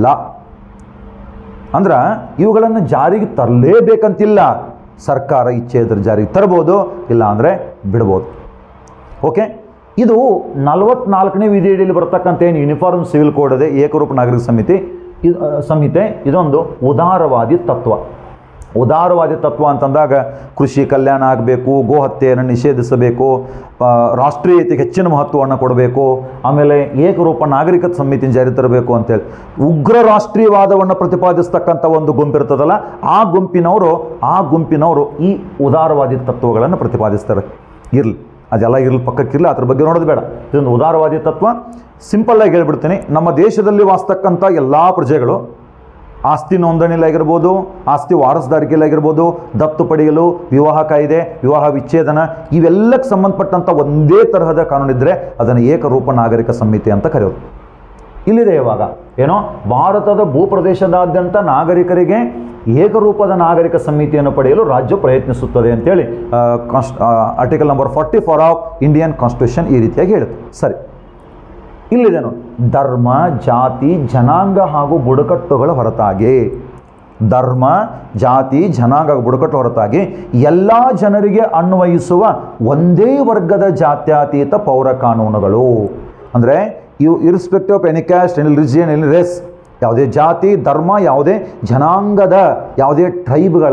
ಅಂದ್ರೆ ಇವುಗಳನ್ನು ಜಾರಿಗೆ ತರಲೇಬೇಕಂತಿಲ್ಲ ಸರ್ಕಾರ ಇಚ್ಛೆ ಇದ್ರೆ ಜಾರಿಗೆ ತರ್ಬೋದು ಇಲ್ಲ ಅಂದರೆ ಬಿಡ್ಬೋದು ಓಕೆ ಇದು ನಲವತ್ನಾಲ್ಕನೇ ವಿಧಿಯಡಿಯಲ್ಲಿ ಬರ್ತಕ್ಕಂಥ ಏನು ಯೂನಿಫಾರ್ಮ್ ಸಿವಿಲ್ ಕೋಡ್ ಇದೆ ಏಕರೂಪ ನಾಗರಿಕ ಸಮಿತಿ ಇದು ಆ, ಸಂಹಿತೆ ಇದೊಂದು ಉದಾರವಾದಿ ತತ್ವ ಉದಾರವಾದಿ ತತ್ವ ಅಂತಂದಾಗ ಕೃಷಿ ಕಲ್ಯಾಣ ಆಗಬೇಕು ಗೋಹತ್ಯೆಯನ್ನು ನಿಷೇಧಿಸಬೇಕು ಆ, ರಾಷ್ಟ್ರೀಯತೆಗೆ ಹೆಚ್ಚಿನ ಮಹತ್ವವನ್ನು ಕೊಡಬೇಕು ಆಮೇಲೆ ಏಕರೂಪ ನಾಗರಿಕ ಸಮಿತಿ ಜಾರಿ ತರಬೇಕು ಅಂತೇಳಿ ಉಗ್ರ ರಾಷ್ಟ್ರೀಯವಾದವನ್ನು ಪ್ರತಿಪಾದಿಸ್ತಕ್ಕಂಥ ಒಂದು ಗುಂಪಿರ್ತದಲ್ಲ ಆ ಗುಂಪಿನವರು ಆ ಗುಂಪಿನವರು ಈ ಉದಾರವಾದಿ ತತ್ವಗಳನ್ನು ಪ್ರತಿಪಾದಿಸ್ತಾರೆ ಇರಲಿ ಅದೆಲ್ಲ ಇರಲಿ ಪಕ್ಕಕ್ಕಿರಲಿ ಅದ್ರ ಬಗ್ಗೆ ನೋಡೋದು ಬೇಡ ಇದೊಂದು ಉದಾರವಾದಿ ತತ್ವ ಸಿಂಪಲ್ಲಾಗಿ ಹೇಳ್ಬಿಡ್ತೀನಿ ನಮ್ಮ ದೇಶದಲ್ಲಿ ವಾಸ್ತಕ್ಕಂಥ ಎಲ್ಲ ಪ್ರಜೆಗಳು ಆಸ್ತಿ ನೋಂದಣಿಲಾಗಿರ್ಬೋದು ಆಸ್ತಿ ವಾರಸುದಾರಿಕೆಲಾಗಿರ್ಬೋದು ದತ್ತು ಪಡೆಯಲು ವಿವಾಹ ಕಾಯ್ದೆ ವಿವಾಹ ವಿಚ್ಛೇದನ ಇವೆಲ್ಲಕ್ಕೆ ಸಂಬಂಧಪಟ್ಟಂಥ ಒಂದೇ ತರಹದ ಕಾನೂನಿದ್ದರೆ ಅದನ್ನು ಏಕರೂಪ ನಾಗರಿಕ ಸಂಹಿತೆ ಅಂತ ಕರೆಯೋದು ಇಲ್ಲಿದೆ ಇವಾಗ ಏನೋ ಭಾರತದ ಭೂಪ್ರದೇಶದಾದ್ಯಂತ ನಾಗರಿಕರಿಗೆ ಏಕರೂಪದ ನಾಗರಿಕ ಸಮಿತಿಯನ್ನು ಪಡೆಯಲು ರಾಜ್ಯ ಪ್ರಯತ್ನಿಸುತ್ತದೆ ಅಂತೇಳಿ ಕಾನ್ಸ್ಟ್ article number forty four of Indian constitution ಈ ರೀತಿಯಾಗಿ ಹೇಳುತ್ತೆ ಸರಿ ಇಲ್ಲಿದೆ ನೋಡಿ ಧರ್ಮ ಜಾತಿ ಜನಾಂಗ ಹಾಗೂ ಬುಡಕಟ್ಟುಗಳ ಹೊರತಾಗಿ ಧರ್ಮ ಜಾತಿ ಜನಾಂಗ ಹಾಗೂ ಬುಡಕಟ್ಟು ಹೊರತಾಗಿ ಎಲ್ಲ ಜನರಿಗೆ ಅನ್ವಯಿಸುವ ಒಂದೇ ವರ್ಗದ ಜಾತ್ಯತೀತ ಪೌರ ಕಾನೂನುಗಳು ಅಂದರೆ ಇವು irrespective of any caste any religion any race ಯಾವುದೇ ಜಾತಿ ಧರ್ಮ ಯಾವುದೇ ಜನಾಂಗದ ಯಾವುದೇ ಟ್ರೈಬ್ಗಳ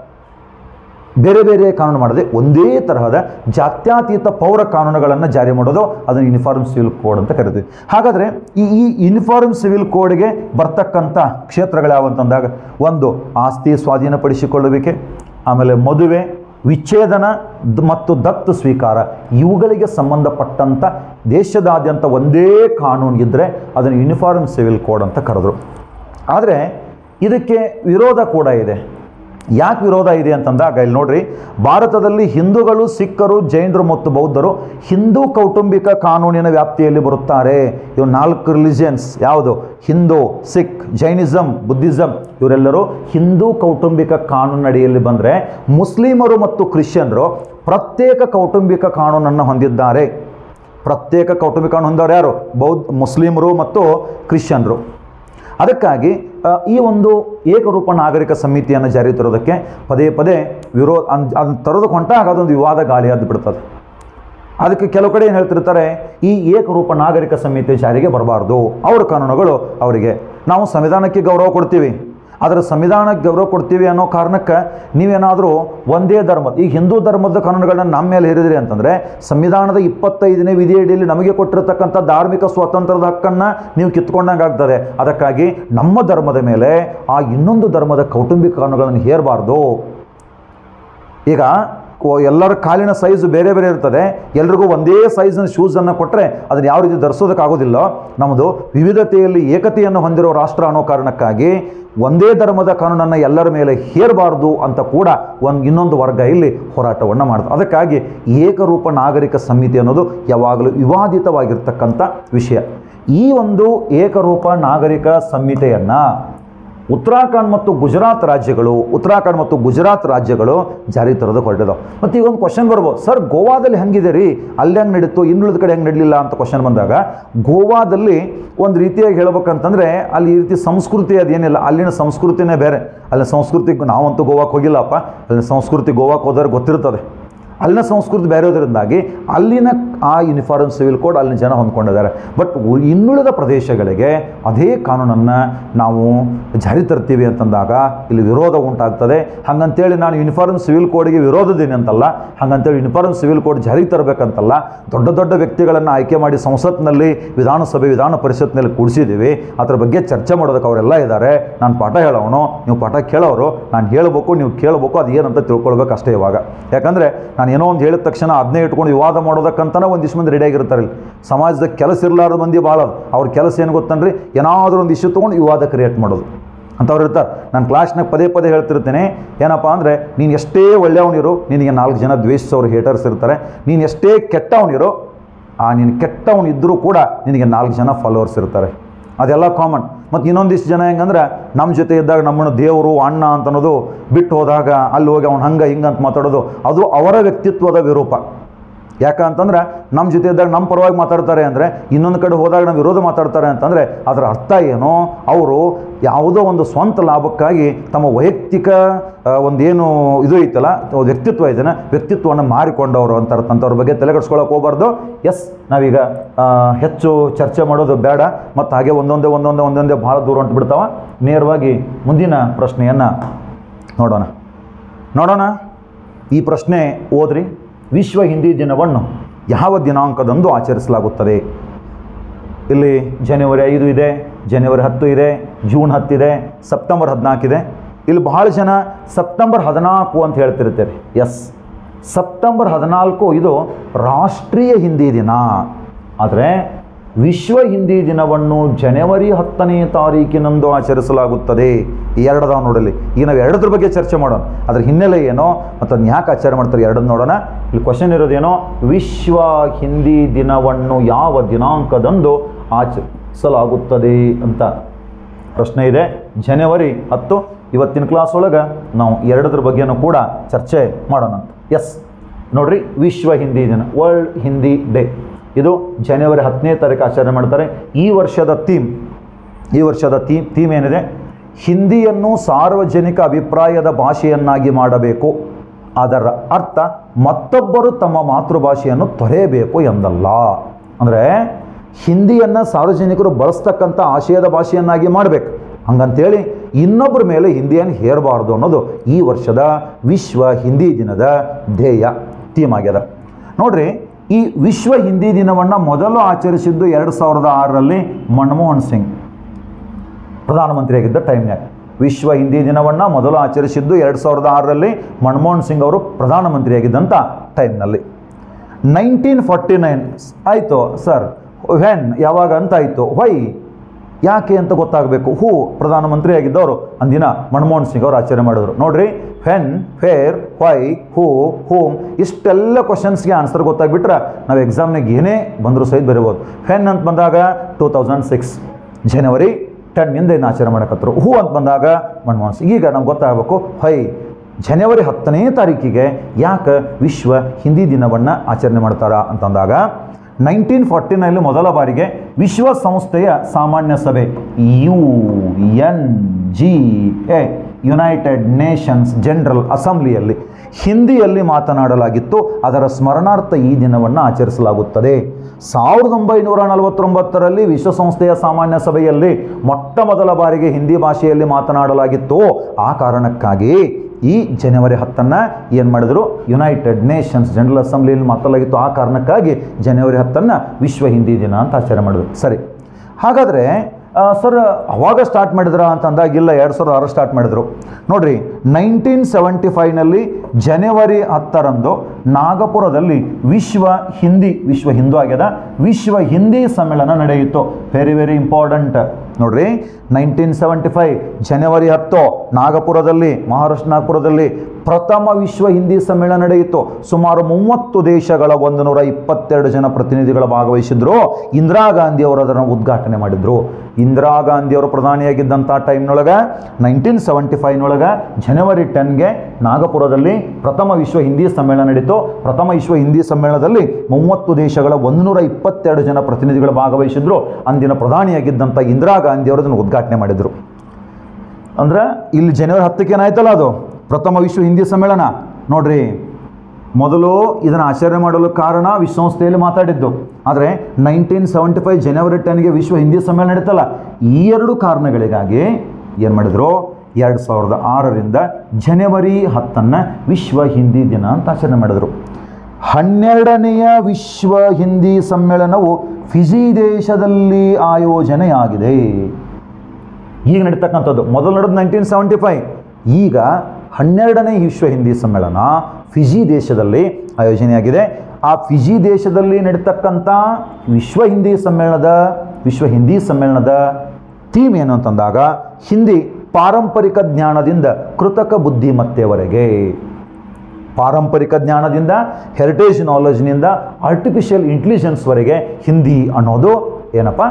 ಬೇರೆ ಬೇರೆ ಕಾನೂನು ಮಾಡದೆ ಒಂದೇ ತರಹದ ಜಾತ್ಯತೀತ ಪೌರ ಕಾನೂನುಗಳನ್ನು ಜಾರಿ ಮಾಡೋದು ಅದನ್ನು ಯೂನಿಫಾರ್ಮ್ ಸಿವಿಲ್ ಕೋಡ್ ಅಂತ ಕರಿತೀವಿ ಹಾಗಾದರೆ ಈ ಈ ಯೂನಿಫಾರ್ಮ್ ಸಿವಿಲ್ ಕೋಡ್ಗೆ ಬರ್ತಕ್ಕಂಥ ಕ್ಷೇತ್ರಗಳು ಯಾವಂತಂದಾಗ ಒಂದು ಆಸ್ತಿ ಸ್ವಾಧೀನಪಡಿಸಿಕೊಳ್ಳುವಿಕೆ ಆಮೇಲೆ ಮದುವೆ ವಿಚ್ಛೇದನ ದ್- ಮತ್ತು ದತ್ತು ಸ್ವೀಕಾರ ಇವುಗಳಿಗೆ ಸಂಬಂಧಪಟ್ಟಂಥ ದೇಶದಾದ್ಯಂತ ಒಂದೇ ಕಾನೂನು ಇದ್ದರೆ ಅದನ್ನು ಯೂನಿಫಾರ್ಮ್ ಸಿವಿಲ್ ಕೋಡ್ ಅಂತ ಕರೆದ್ರು ಆದರೆ ಇದಕ್ಕೆ ವಿರೋಧ ಕೂಡ ಇದೆ ಯಾಕೆ ವಿರೋಧ ಇದೆ ಅಂತಂದಾಗ ಇಲ್ಲಿ ನೋಡ್ರಿ ಭಾರತದಲ್ಲಿ ಹಿಂದೂಗಳು ಸಿಖ್ಖರು ಜೈನರು ಮತ್ತು ಬೌದ್ಧರು ಹಿಂದೂ ಕೌಟುಂಬಿಕ ಕಾನೂನಿನ ವ್ಯಾಪ್ತಿಯಲ್ಲಿ ಬರುತ್ತಾರೆ ಇವು ನಾಲ್ಕು ರಿಲಿಜಿಯನ್ಸ್ ಯಾವುದು ಹಿಂದೂ ಸಿಖ್ ಜೈನಿಸಮ್ ಬುದ್ಧಿಸಮ್ ಇವರೆಲ್ಲರೂ ಹಿಂದೂ ಕೌಟುಂಬಿಕ ಕಾನೂನು ಅಡಿಯಲ್ಲಿ ಬಂದರೆ ಮುಸ್ಲಿಮರು ಮತ್ತು ಕ್ರಿಶ್ಚಿಯನ್ರು ಪ್ರತ್ಯೇಕ ಕೌಟುಂಬಿಕ ಕಾನೂನನ್ನು ಹೊಂದಿದ್ದಾರೆ ಪ್ರತ್ಯೇಕ ಕೌಟುಂಬಿಕ ಕಾನೂನು ಹೊಂದವರು ಯಾರು ಬೌದ್ಧ ಮುಸ್ಲಿಮರು ಮತ್ತು ಕ್ರಿಶ್ಚಿಯನ್ರು ಅದಕ್ಕಾಗಿ ಆ, ಈ ಒಂದು ಏಕರೂಪ ನಾಗರಿಕ ಸಮಿತಿಯನ್ನು ಜಾರಿ ತರೋದಕ್ಕೆ ಪದೇ ಪದೇ ವಿರೋಧ ಅನ್ ಅದನ್ನು ತರೋದಕ್ಕೆ ಹೊಂಟಾಗ ಅದೊಂದು ವಿವಾದ ಗಾಳಿ ಹದ್ದು ಬಿಡ್ತದೆ ಅದಕ್ಕೆ ಕೆಲವು ಕಡೆ ಏನು ಹೇಳ್ತಿರ್ತಾರೆ ಈ ಏಕರೂಪ ನಾಗರಿಕ ಸಂಹಿತೆ ಜಾರಿಗೆ ಬರಬಾರ್ದು ಅವ್ರ ಕಾನೂನುಗಳು ಅವರಿಗೆ ನಾವು ಸಂವಿಧಾನಕ್ಕೆ ಗೌರವ ಕೊಡ್ತೀವಿ ಆದರೆ ಸಂವಿಧಾನಕ್ಕೆ ಗೌರವ ಕೊಡ್ತೀವಿ ಅನ್ನೋ ಕಾರಣಕ್ಕೆ ನೀವೇನಾದರೂ ಒಂದೇ ಧರ್ಮ ಈ ಹಿಂದೂ ಧರ್ಮದ ಕಾನೂನುಗಳನ್ನ ನಮ್ಮ ಮೇಲೆ ಹೇರಿದ್ರಿ ಅಂತಂದರೆ ಸಂವಿಧಾನದ ಇಪ್ಪತ್ತೈದನೇ ವಿಧಿಯಡಿಯಲ್ಲಿ ನಮಗೆ ಕೊಟ್ಟಿರತಕ್ಕಂಥ ಧಾರ್ಮಿಕ ಸ್ವಾತಂತ್ರ್ಯದ ಹಕ್ಕನ್ನು ನೀವು ಕಿತ್ಕೊಂಡಂಗೆ ಆಗ್ತದೆ ಅದಕ್ಕಾಗಿ ನಮ್ಮ ಧರ್ಮದ ಮೇಲೆ ಆ ಇನ್ನೊಂದು ಧರ್ಮದ ಕೌಟುಂಬಿಕ ಕಾನೂನುಗಳನ್ನು ಹೇರಬಾರ್ದು ಈಗ ಕೋ- ಎಲ್ಲರ ಕಾಲಿನ ಸೈಜು ಬೇರೆ ಬೇರೆ ಇರ್ತದೆ ಎಲ್ರಿಗೂ ಒಂದೇ ಸೈಜಿನ ಶೂಸನ್ನು ಕೊಟ್ಟರೆ ಅದನ್ನು ಯಾವ ರೀತಿ ಧರಿಸೋದಕ್ಕಾಗೋದಿಲ್ಲ ನಮ್ಮದು ವಿವಿಧತೆಯಲ್ಲಿ ಏಕತೆಯನ್ನು ಹೊಂದಿರೋ ರಾಷ್ಟ್ರ ಅನ್ನೋ ಕಾರಣಕ್ಕಾಗಿ ಒಂದೇ ಧರ್ಮದ ಕಾನೂನನ್ನು ಎಲ್ಲರ ಮೇಲೆ ಹೇರಬಾರ್ದು ಅಂತ ಕೂಡ ಒಂದು ಇನ್ನೊಂದು ವರ್ಗ ಇಲ್ಲಿ ಹೋರಾಟವನ್ನು ಮಾಡ್ತಾರೆ ಅದಕ್ಕಾಗಿ ಏಕರೂಪ ನಾಗರಿಕ ಸಮಿತಿ ಅನ್ನೋದು ಯಾವಾಗಲೂ ವಿವಾದಿತವಾಗಿರ್ತಕ್ಕಂಥ ವಿಷಯ ಈ ಒಂದು ಏಕರೂಪ ನಾಗರಿಕ ಸಂಹಿತೆಯನ್ನು ಉತ್ತರಾಖಂಡ್ ಮತ್ತು ಗುಜರಾತ್ ರಾಜ್ಯಗಳು ಉತ್ತರಾಖಂಡ್ ಮತ್ತು ಗುಜರಾತ್ ರಾಜ್ಯಗಳು ಜಾರಿ ತರೋದಕ್ಕೆ ಹೊರಟಿದಾವೆ ಮತ್ತು ಈಗ ಒಂದು ಕ್ವಶನ್ ಬರ್ಬೋದು ಸರ್ ಗೋವಾದಲ್ಲಿ ಹೆಂಗಿದೆ ರೀ ಅಲ್ಲಿ ಹೆಂಗೆ ನಡೀತು ಇನ್ನುಳಿದ ಕಡೆ ಹೆಂಗೆ ನಡಲಿಲ್ಲ ಅಂತ ಕ್ವಶನ್ ಬಂದಾಗ ಗೋವಾದಲ್ಲಿ ಒಂದು ರೀತಿಯಾಗಿ ಹೇಳ್ಬೇಕಂತಂದರೆ ಅಲ್ಲಿ ಈ ರೀತಿ ಸಂಸ್ಕೃತಿ ಅದೇನಿಲ್ಲ ಅಲ್ಲಿನ ಸಂಸ್ಕೃತಿನೇ ಬೇರೆ ಅಲ್ಲಿ ಸಂಸ್ಕೃತಿ ನಾವಂತೂ ಗೋವಾಕ್ಕೆ ಹೋಗಿಲ್ಲಪ್ಪ ಅಲ್ಲಿನ ಸಂಸ್ಕೃತಿ ಗೋವಾಕ್ಕೆ ಹೋದ್ರೆ ಗೊತ್ತಿರ್ತದೆ ಅಲ್ಲಿನ ಸಂಸ್ಕೃತಿ ಬೇರೆಯೋದ್ರಿಂದಾಗಿ ಅಲ್ಲಿನ ಆ ಯೂನಿಫಾರ್ಮ್ ಸಿವಿಲ್ ಕೋಡ್ ಅಲ್ಲಿನ ಜನ ಹೊಂದ್ಕೊಂಡಿದ್ದಾರೆ ಬಟ್ ಉ- ಇನ್ನುಳಿದ ಪ್ರದೇಶಗಳಿಗೆ ಅದೇ ಕಾನೂನನ್ನು ನಾವು ಜಾರಿ ತರ್ತೀವಿ ಅಂತಂದಾಗ ಇಲ್ಲಿ ವಿರೋಧ ಉಂಟಾಗ್ತದೆ ಹಾಗಂತೇಳಿ ನಾನು ಯೂನಿಫಾರ್ಮ್ ಸಿವಿಲ್ ಕೋಡ್ಗೆ ವಿರೋಧದೇನೆ ಅಂತಲ್ಲ ಹಾಗಂತೇಳಿ ಯೂನಿಫಾರ್ಮ್ ಸಿವಿಲ್ ಕೋಡ್ ಜಾರಿ ತರಬೇಕಂತಲ್ಲ ದೊಡ್ಡ ದೊಡ್ಡ ವ್ಯಕ್ತಿಗಳನ್ನು ಆಯ್ಕೆ ಮಾಡಿ ಸಂಸತ್ನಲ್ಲಿ ವಿಧಾನಸಭೆ ವಿಧಾನ ಪರಿಷತ್ನಲ್ಲಿ ಕೂಡಿಸಿದ್ದೀವಿ ಅದ್ರ ಬಗ್ಗೆ ಚರ್ಚೆ ಮಾಡೋದಕ್ಕೆ ಅವರೆಲ್ಲ ಇದ್ದಾರೆ ನಾನು ಪಾಠ ಹೇಳೋನು ನೀವು ಪಾಠ ಕೇಳೋರು ನಾನು ಹೇಳಬೇಕು ನೀವು ಕೇಳಬೇಕು ಅದು ಏನಂತ ತಿಳ್ಕೊಳ್ಬೇಕು ಅಷ್ಟೇ ಇವಾಗ ಯಾಕಂದರೆ ನಾನು ಏನೋ ಒಂದು ಹೇಳಿದ ತಕ್ಷಣ ಅದನ್ನೇ ಇಟ್ಕೊಂಡು ವಿವಾದ ಮಾಡೋದಕ್ಕಂತನೇ ಒಂದಿಷ್ಟು ಮಂದಿ ರೆಡಿಯಾಗಿರ್ತಾರೆ ಇಲ್ಲಿ ಸಮಾಜದ ಕೆಲಸ ಇರಲಾರ್ದ ಮಂದಿ ಭಾಳ ಅದ. ಅವ್ರ ಕೆಲಸ ಏನು ಗೊತ್ತನ್ರಿ ಏನಾದರೂ ಒಂದು ಇಶ್ಯೂ ತೊಗೊಂಡು ವಿವಾದ ಕ್ರಿಯೇಟ್ ಮಾಡೋದು ಅಂಥವ್ರು ಇರ್ತಾರೆ ನಾನು ಕ್ಲಾಸ್ನಾಗ ಪದೇ ಪದೇ ಹೇಳ್ತಿರ್ತೇನೆ ಏನಪ್ಪ ಅಂದರೆ ನೀನು ಎಷ್ಟೇ ಒಳ್ಳೆಯವನಿರು ನಿನಗೆ ನಾಲ್ಕು ಜನ ದ್ವೇಷಿಸೋರು ಹೇಟರ್ಸ್ ಇರ್ತಾರೆ ನೀನು ಎಷ್ಟೇ ಕೆಟ್ಟವನಿರು ಆ ನೀನು ಕೆಟ್ಟವನಿದ್ದರೂ ಕೂಡ ನಿನಗೆ ನಾಲ್ಕು ಜನ ಫಾಲೋವರ್ಸ್ ಇರ್ತಾರೆ ಅದೆಲ್ಲ ಕಾಮನ್ ಮತ್ತು ಇನ್ನೊಂದಿಷ್ಟು ಜನ ಹೆಂಗಂದ್ರೆ ನಮ್ಮ ಜೊತೆ ಇದ್ದಾಗ ನಮ್ಮನ್ನು ದೇವರು ಅಣ್ಣ ಅಂತ ಅನ್ನೋದು ಬಿಟ್ಟು ಹೋದಾಗ ಅಲ್ಲಿ ಹೋಗಿ ಅವ್ನು ಹಂಗೆ ಹಿಂಗೆ ಅಂತ ಮಾತಾಡೋದು ಅದು ಅವರ ವ್ಯಕ್ತಿತ್ವದ ವಿರೂಪ ಯಾಕಂತಂದ್ರೆ ನಮ್ಮ ಜೊತೆ ಇದ್ದಾಗ ನಮ್ಮ ಪರವಾಗಿ ಮಾತಾಡ್ತಾರೆ ಅಂದರೆ ಇನ್ನೊಂದು ಕಡೆ ಹೋದಾಗ ನಾವು ವಿರೋಧ ಮಾತಾಡ್ತಾರೆ ಅಂತಂದರೆ ಅದರ ಅರ್ಥ ಏನು ಅವರು ಯಾವುದೋ ಒಂದು ಸ್ವಂತ ಲಾಭಕ್ಕಾಗಿ ತಮ್ಮ ವೈಯಕ್ತಿಕ ಆ, ಒಂದೇನು ಇದು ಐತಲ್ಲ ಒಂದು ವ್ಯಕ್ತಿತ್ವ ಇದೆಯಾ ವ್ಯಕ್ತಿತ್ವವನ್ನು ಮಾರಿಕೊಂಡವರು ಅಂತಾರೆ ಅಂಥವ್ರ ಬಗ್ಗೆ ತಲೆಗೆಡ್ಸ್ಕೊಳಕ್ಕೆ ಹೋಗ್ಬಾರ್ದು ಎಸ್ ನಾವೀಗ ಆ, ಹೆಚ್ಚು ಚರ್ಚೆ ಮಾಡೋದು ಬೇಡ ಮತ್ತು ಹಾಗೆ ಒಂದೊಂದೇ ಒಂದೊಂದೇ ಒಂದೊಂದೇ ಭಾಳ ದೂರ ಹೊಂಟು ಬಿಡ್ತಾವ ನೇರವಾಗಿ ಮುಂದಿನ ಪ್ರಶ್ನೆಯನ್ನು ನೋಡೋಣ ನೋಡೋಣ ಈ ಪ್ರಶ್ನೆ ಓದ್ರಿ ವಿಶ್ವ ಹಿಂದಿ ದಿನವನ್ನು ಯಾವ ದಿನಾಂಕದಂದು ಆಚರಿಸಲಾಗುತ್ತದೆ ಇಲ್ಲಿ ಜನವರಿ ಐದು ಇದೆ ಜನವರಿ ಹತ್ತು ಇದೆ ಜೂನ್ ಹತ್ತಿದೆ ಸೆಪ್ಟೆಂಬರ್ ಹದಿನಾಲ್ಕಿದೆ ಇಲ್ಲಿ ಬಹಳ ಜನ ಸೆಪ್ಟೆಂಬರ್ ಹದಿನಾಲ್ಕು ಅಂತ ಹೇಳ್ತಿರ್ತಾರೆ ಎಸ್ ಸೆಪ್ಟೆಂಬರ್ ಹದಿನಾಲ್ಕು ಇದು ರಾಷ್ಟ್ರೀಯ ಹಿಂದಿ ದಿನ ಆದರೆ ವಿಶ್ವ ಹಿಂದಿ ದಿನವನ್ನು ಜನವರಿ ಹತ್ತನೇ ತಾರೀಕಿನಂದು ಆಚರಿಸಲಾಗುತ್ತದೆ ಈ ಎರಡದಾವ ನೋಡಲಿ ಈಗ ನಾವು ಎರಡದ್ರ ಬಗ್ಗೆ ಚರ್ಚೆ ಮಾಡೋಣ ಅದ್ರ ಹಿನ್ನೆಲೆ ಏನೋ ಮತ್ತು ಅದನ್ನ ಯಾಕೆ ಆಚರಣೆ ಮಾಡ್ತಾರೆ ಎರಡನ್ನ ನೋಡೋಣ ಇಲ್ಲಿ ಕ್ವಶನ್ ಇರೋದೇನೋ ವಿಶ್ವ ಹಿಂದಿ ದಿನವನ್ನು ಯಾವ ದಿನಾಂಕದಂದು ಆಚರಿಸಲಾಗುತ್ತದೆ ಅಂತ ಪ್ರಶ್ನೆ ಇದೆ ಜನವರಿ ಹತ್ತು ಇವತ್ತಿನ ಕ್ಲಾಸ್ ಒಳಗೆ ನಾವು ಎರಡದ್ರ ಬಗ್ಗೆನೂ ಕೂಡ ಚರ್ಚೆ ಮಾಡೋಣ ಎಸ್ ನೋಡ್ರಿ ವಿಶ್ವ ಹಿಂದಿ ದಿನ ವರ್ಲ್ಡ್ ಹಿಂದಿ ಡೇ ಇದು ಜನವರಿ ಹತ್ತನೇ ತಾರೀಕು ಆಚರಣೆ ಮಾಡ್ತಾರೆ ಈ ವರ್ಷದ ಥೀಮ್ ಈ ವರ್ಷದ ಥೀಮ್ ಥೀಮ್ ಏನಿದೆ ಹಿಂದಿಯನ್ನು ಸಾರ್ವಜನಿಕ ಅಭಿಪ್ರಾಯದ ಭಾಷೆಯನ್ನಾಗಿ ಮಾಡಬೇಕು ಅದರ ಅರ್ಥ ಮತ್ತೊಬ್ಬರು ತಮ್ಮ ಮಾತೃಭಾಷೆಯನ್ನು ತೊರೆಯಬೇಕು ಎಂದಲ್ಲ ಅಂದರೆ ಹಿಂದಿಯನ್ನು ಸಾರ್ವಜನಿಕರು ಬಳಸ್ತಕ್ಕಂಥ ಆಶಯದ ಭಾಷೆಯನ್ನಾಗಿ ಮಾಡಬೇಕು ಹಂಗಂತೇಳಿ ಇನ್ನೊಬ್ಬರ ಮೇಲೆ ಹಿಂದಿಯನ್ನು ಹೇರಬಾರ್ದು ಅನ್ನೋದು ಈ ವರ್ಷದ ವಿಶ್ವ ಹಿಂದಿ ದಿನದ ಧ್ಯೇಯ ಥೀಮ್ ಆಗ್ಯದ ನೋಡ್ರಿ ಈ ವಿಶ್ವ ಹಿಂದಿ ದಿನವನ್ನು ಮೊದಲು ಆಚರಿಸಿದ್ದು ಎರಡು ಸಾವಿರದ ಆರರಲ್ಲಿ ಮನಮೋಹನ್ ಸಿಂಗ್ ಪ್ರಧಾನಮಂತ್ರಿಯಾಗಿದ್ದ ಟೈಮ್ನಾಗ ವಿಶ್ವ ಹಿಂದಿ ದಿನವನ್ನು ಮೊದಲು ಆಚರಿಸಿದ್ದು ಎರಡು ಸಾವಿರದ ಆರರಲ್ಲಿ ಮನಮೋಹನ್ ಸಿಂಗ್ ಅವರು ಪ್ರಧಾನಮಂತ್ರಿಯಾಗಿದ್ದಂಥ ಟೈಮ್ನಲ್ಲಿ ನೈನ್ಟೀನ್ ಫಾರ್ಟಿ ನೈನ್ ಆಯಿತು ಸರ್ ವೆನ್ ಯಾವಾಗ ಅಂತ ಆಯಿತು ವೈ ಯಾಕೆ ಅಂತ ಗೊತ್ತಾಗಬೇಕು ಹೂ ಪ್ರಧಾನಮಂತ್ರಿ ಆಗಿದ್ದವರು ಅಂದಿನ ಮನಮೋಹನ್ ಸಿಂಗ್ ಅವರು ಆಚರಣೆ ಮಾಡಿದ್ರು ನೋಡ್ರಿ when where why who whom ಇಷ್ಟೆಲ್ಲ ಕ್ವಶನ್ಸ್ಗೆ ಆನ್ಸರ್ ಗೊತ್ತಾಗ್ಬಿಟ್ರೆ ನಾವು ಎಕ್ಸಾಮ್ನಾಗ ಏನೇ ಬಂದರೂ ಸಹಿತ ಬರೀಬೋದು ಫೆನ್ ಅಂತ ಬಂದಾಗ ಟೂ ತೌಸಂಡ್ ಸಿಕ್ಸ್ ಜನವರಿ ಟೆನ್ನಿಂದ ಇನ್ನು ಆಚರಣೆ ಮಾಡಕತ್ತರು ಹೂ ಅಂತ ಬಂದಾಗ ಮನಮೋಹನ್ ಸಿಂಗ್ ಈಗ ನಮ್ಗೆ ಗೊತ್ತಾಗಬೇಕು ಹೈ ಜನವರಿ ಹತ್ತನೇ ತಾರೀಕಿಗೆ ಯಾಕೆ ವಿಶ್ವ ಹಿಂದಿ ದಿನವನ್ನು ಆಚರಣೆ ಮಾಡ್ತಾರ ಅಂತಂದಾಗ ನೈನ್ಟೀನ್ ಫಾರ್ಟಿನಲ್ಲಿ ಮೊದಲ ಬಾರಿಗೆ ವಿಶ್ವಸಂಸ್ಥೆಯ ಸಾಮಾನ್ಯ ಸಭೆ U N G A united nations general ಅಸೆಂಬ್ಲಿಯಲ್ಲಿ ಹಿಂದಿಯಲ್ಲಿ ಮಾತನಾಡಲಾಗಿತ್ತು ಅದರ ಸ್ಮರಣಾರ್ಥ ಈ ದಿನವನ್ನು ಆಚರಿಸಲಾಗುತ್ತದೆ ಸಾವಿರದ ಒಂಬೈನೂರ ನಲವತ್ತೊಂಬತ್ತರಲ್ಲಿ ವಿಶ್ವಸಂಸ್ಥೆಯ ಸಾಮಾನ್ಯ ಸಭೆಯಲ್ಲಿ ಮೊಟ್ಟ ಮೊದಲ ಬಾರಿಗೆ ಹಿಂದಿ ಭಾಷೆಯಲ್ಲಿ ಮಾತನಾಡಲಾಗಿತ್ತು ಆ ಕಾರಣಕ್ಕಾಗಿ ಈ ಜನವರಿ ಹತ್ತನ್ನು ಏನು ಮಾಡಿದ್ರು ಯುನೈಟೆಡ್ ನೇಷನ್ಸ್ ಜನರಲ್ ಅಸೆಂಬ್ಲಿಯಲ್ಲಿ ಮಾತನಾಡಲಾಗಿತ್ತು ಆ ಕಾರಣಕ್ಕಾಗಿ ಜನವರಿ ಹತ್ತನ್ನು ವಿಶ್ವ ಹಿಂದಿ ದಿನ ಅಂತ ಆಚರಣೆ ಮಾಡಿದ್ರು ಸರಿ ಹಾಗಾದರೆ ಸರ್ ಅವಾಗ ಸ್ಟಾರ್ಟ್ ಮಾಡಿದ್ರ ಅಂತ ಅಂದಾಗಿಲ್ಲ ಎರಡು ಸಾವಿರದ ಆರು ಸ್ಟಾರ್ಟ್ ಮಾಡಿದ್ರು ನೋಡ್ರಿ ನೈನ್ಟೀನ್ ಸೆವೆಂಟಿ ಫೈವ್ನಲ್ಲಿ ಜನವರಿ ಹತ್ತರಂದು ನಾಗಪುರದಲ್ಲಿ ವಿಶ್ವ ಹಿಂದಿ ವಿಶ್ವ ಹಿಂದೂ ಆಗ್ಯದ ವಿಶ್ವ ಹಿಂದಿ ಸಮ್ಮೇಳನ ನಡೆಯಿತು ವೆರಿ ವೆರಿ ಇಂಪಾರ್ಟೆಂಟ್ ನೋಡ್ರಿ ನೈನ್ಟೀನ್ ಸೆವೆಂಟಿ ಫೈವ್ ಜನವರಿ ಹತ್ತು ನಾಗಪುರದಲ್ಲಿ ಮಹಾರಾಷ್ಟ್ರ ನಾಗಪುರದಲ್ಲಿ ಪ್ರಥಮ ವಿಶ್ವ ಹಿಂದಿ ಸಮ್ಮೇಳನ ನಡೆಯಿತು ಸುಮಾರು ಮೂವತ್ತು ದೇಶಗಳ ಒಂದು ನೂರ ಇಪ್ಪತ್ತೆರಡು ಜನ ಪ್ರತಿನಿಧಿಗಳ ಭಾಗವಹಿಸಿದ್ರು ಇಂದಿರಾ ಗಾಂಧಿ ಅವರು ಅದನ್ನು ಉದ್ಘಾಟನೆ ಮಾಡಿದ್ರು ಇಂದಿರಾ ಗಾಂಧಿ ಅವರು ಪ್ರಧಾನಿಯಾಗಿದ್ದಂಥ ಟೈಮ್ನೊಳಗೆ ನೈನ್ಟೀನ್ ಸೆವೆಂಟಿ ಫೈವ್ನೊಳಗೆ ಜನವರಿ ಟೆನ್ಗೆ ನಾಗಪುರದಲ್ಲಿ ಪ್ರಥಮ ವಿಶ್ವ ಹಿಂದಿ ಸಮ್ಮೇಳನ ನಡೀತು ಪ್ರಥಮ ವಿಶ್ವ ಹಿಂದಿ ಸಮ್ಮೇಳನದಲ್ಲಿ ಮೂವತ್ತು ದೇಶಗಳ ಒಂದು ನೂರ ಇಪ್ಪತ್ತೆರಡು ಜನ ಪ್ರತಿನಿಧಿಗಳು ಭಾಗವಹಿಸಿದ್ರು ಅಂದಿನ ಪ್ರಧಾನಿಯಾಗಿದ್ದಂಥ ಇಂದಿರಾ ಗಾಂಧಿ ಅವರು ಅದನ್ನು ಉದ್ಘಾಟನೆ ಮಾಡಿದರು ಅಂದ್ರೆ ಇಲ್ಲಿ ಜನವರಿ ಹತ್ತಕ್ಕೆ ಏನಾಯ್ತಲ್ಲ ಅದು ಪ್ರಥಮ ವಿಶ್ವ ಹಿಂದಿ ಸಮ್ಮೇಳನ ನೋಡ್ರಿ ಮೊದಲು ಇದನ್ನು ಆಚರಣೆ ಮಾಡಲು ಕಾರಣ ವಿಶ್ವಸಂಸ್ಥೆಯಲ್ಲಿ ಮಾತಾಡಿದ್ದು ಆದರೆ ನೈನ್ಟೀನ್ ಸೆವೆಂಟಿ ಫೈವ್ ಜನವರಿ ಟೆನ್ಗೆ ವಿಶ್ವ ಹಿಂದಿ ಸಮ್ಮೇಳನ ನಡೀತಲ್ಲ ಈ ಎರಡು ಕಾರಣಗಳಿಗಾಗಿ ಏನು ಮಾಡಿದ್ರು ಎರಡು ಸಾವಿರದ ಆರರಿಂದ ಜನವರಿ ಹತ್ತನ್ನು ವಿಶ್ವ ಹಿಂದಿ ದಿನ ಅಂತ ಆಚರಣೆ ಮಾಡಿದರು ಹನ್ನೆರಡನೆಯ ವಿಶ್ವ ಹಿಂದಿ ಸಮ್ಮೇಳನವು ಫಿಜಿ ದೇಶದಲ್ಲಿ ಆಯೋಜನೆಯಾಗಿದೆ ಈಗ ನಡೀತಕ್ಕಂಥದ್ದು ಮೊದಲು ನಡೆದು ನೈನ್ಟೀನ್ ಸೆವೆಂಟಿ ಫೈವ್ ಈಗ ಹನ್ನೆರಡನೇ ವಿಶ್ವ ಹಿಂದಿ ಸಮ್ಮೇಳನ ಫಿಜಿ ದೇಶದಲ್ಲಿ ಆಯೋಜನೆಯಾಗಿದೆ ಆ ಫಿಜಿ ದೇಶದಲ್ಲಿ ನಡೀತಕ್ಕಂಥ ವಿಶ್ವ ಹಿಂದಿ ಸಮ್ಮೇಳನದ ವಿಶ್ವ ಹಿಂದಿ ಸಮ್ಮೇಳನದ ಥೀಮ್ ಏನು ಅಂತಂದಾಗ ಹಿಂದಿ ಪಾರಂಪರಿಕ ಜ್ಞಾನದಿಂದ ಕೃತಕ ಬುದ್ಧಿಮತ್ತೆವರೆಗೆ ಪಾರಂಪರಿಕ ಜ್ಞಾನದಿಂದ ಹೆರಿಟೇಜ್ ನಾಲೆಜ್ನಿಂದ ಆರ್ಟಿಫಿಷಿಯಲ್ ಇಂಟೆಲಿಜೆನ್ಸ್ವರೆಗೆ ಹಿಂದಿ ಅನ್ನೋದು ಏನಪ್ಪ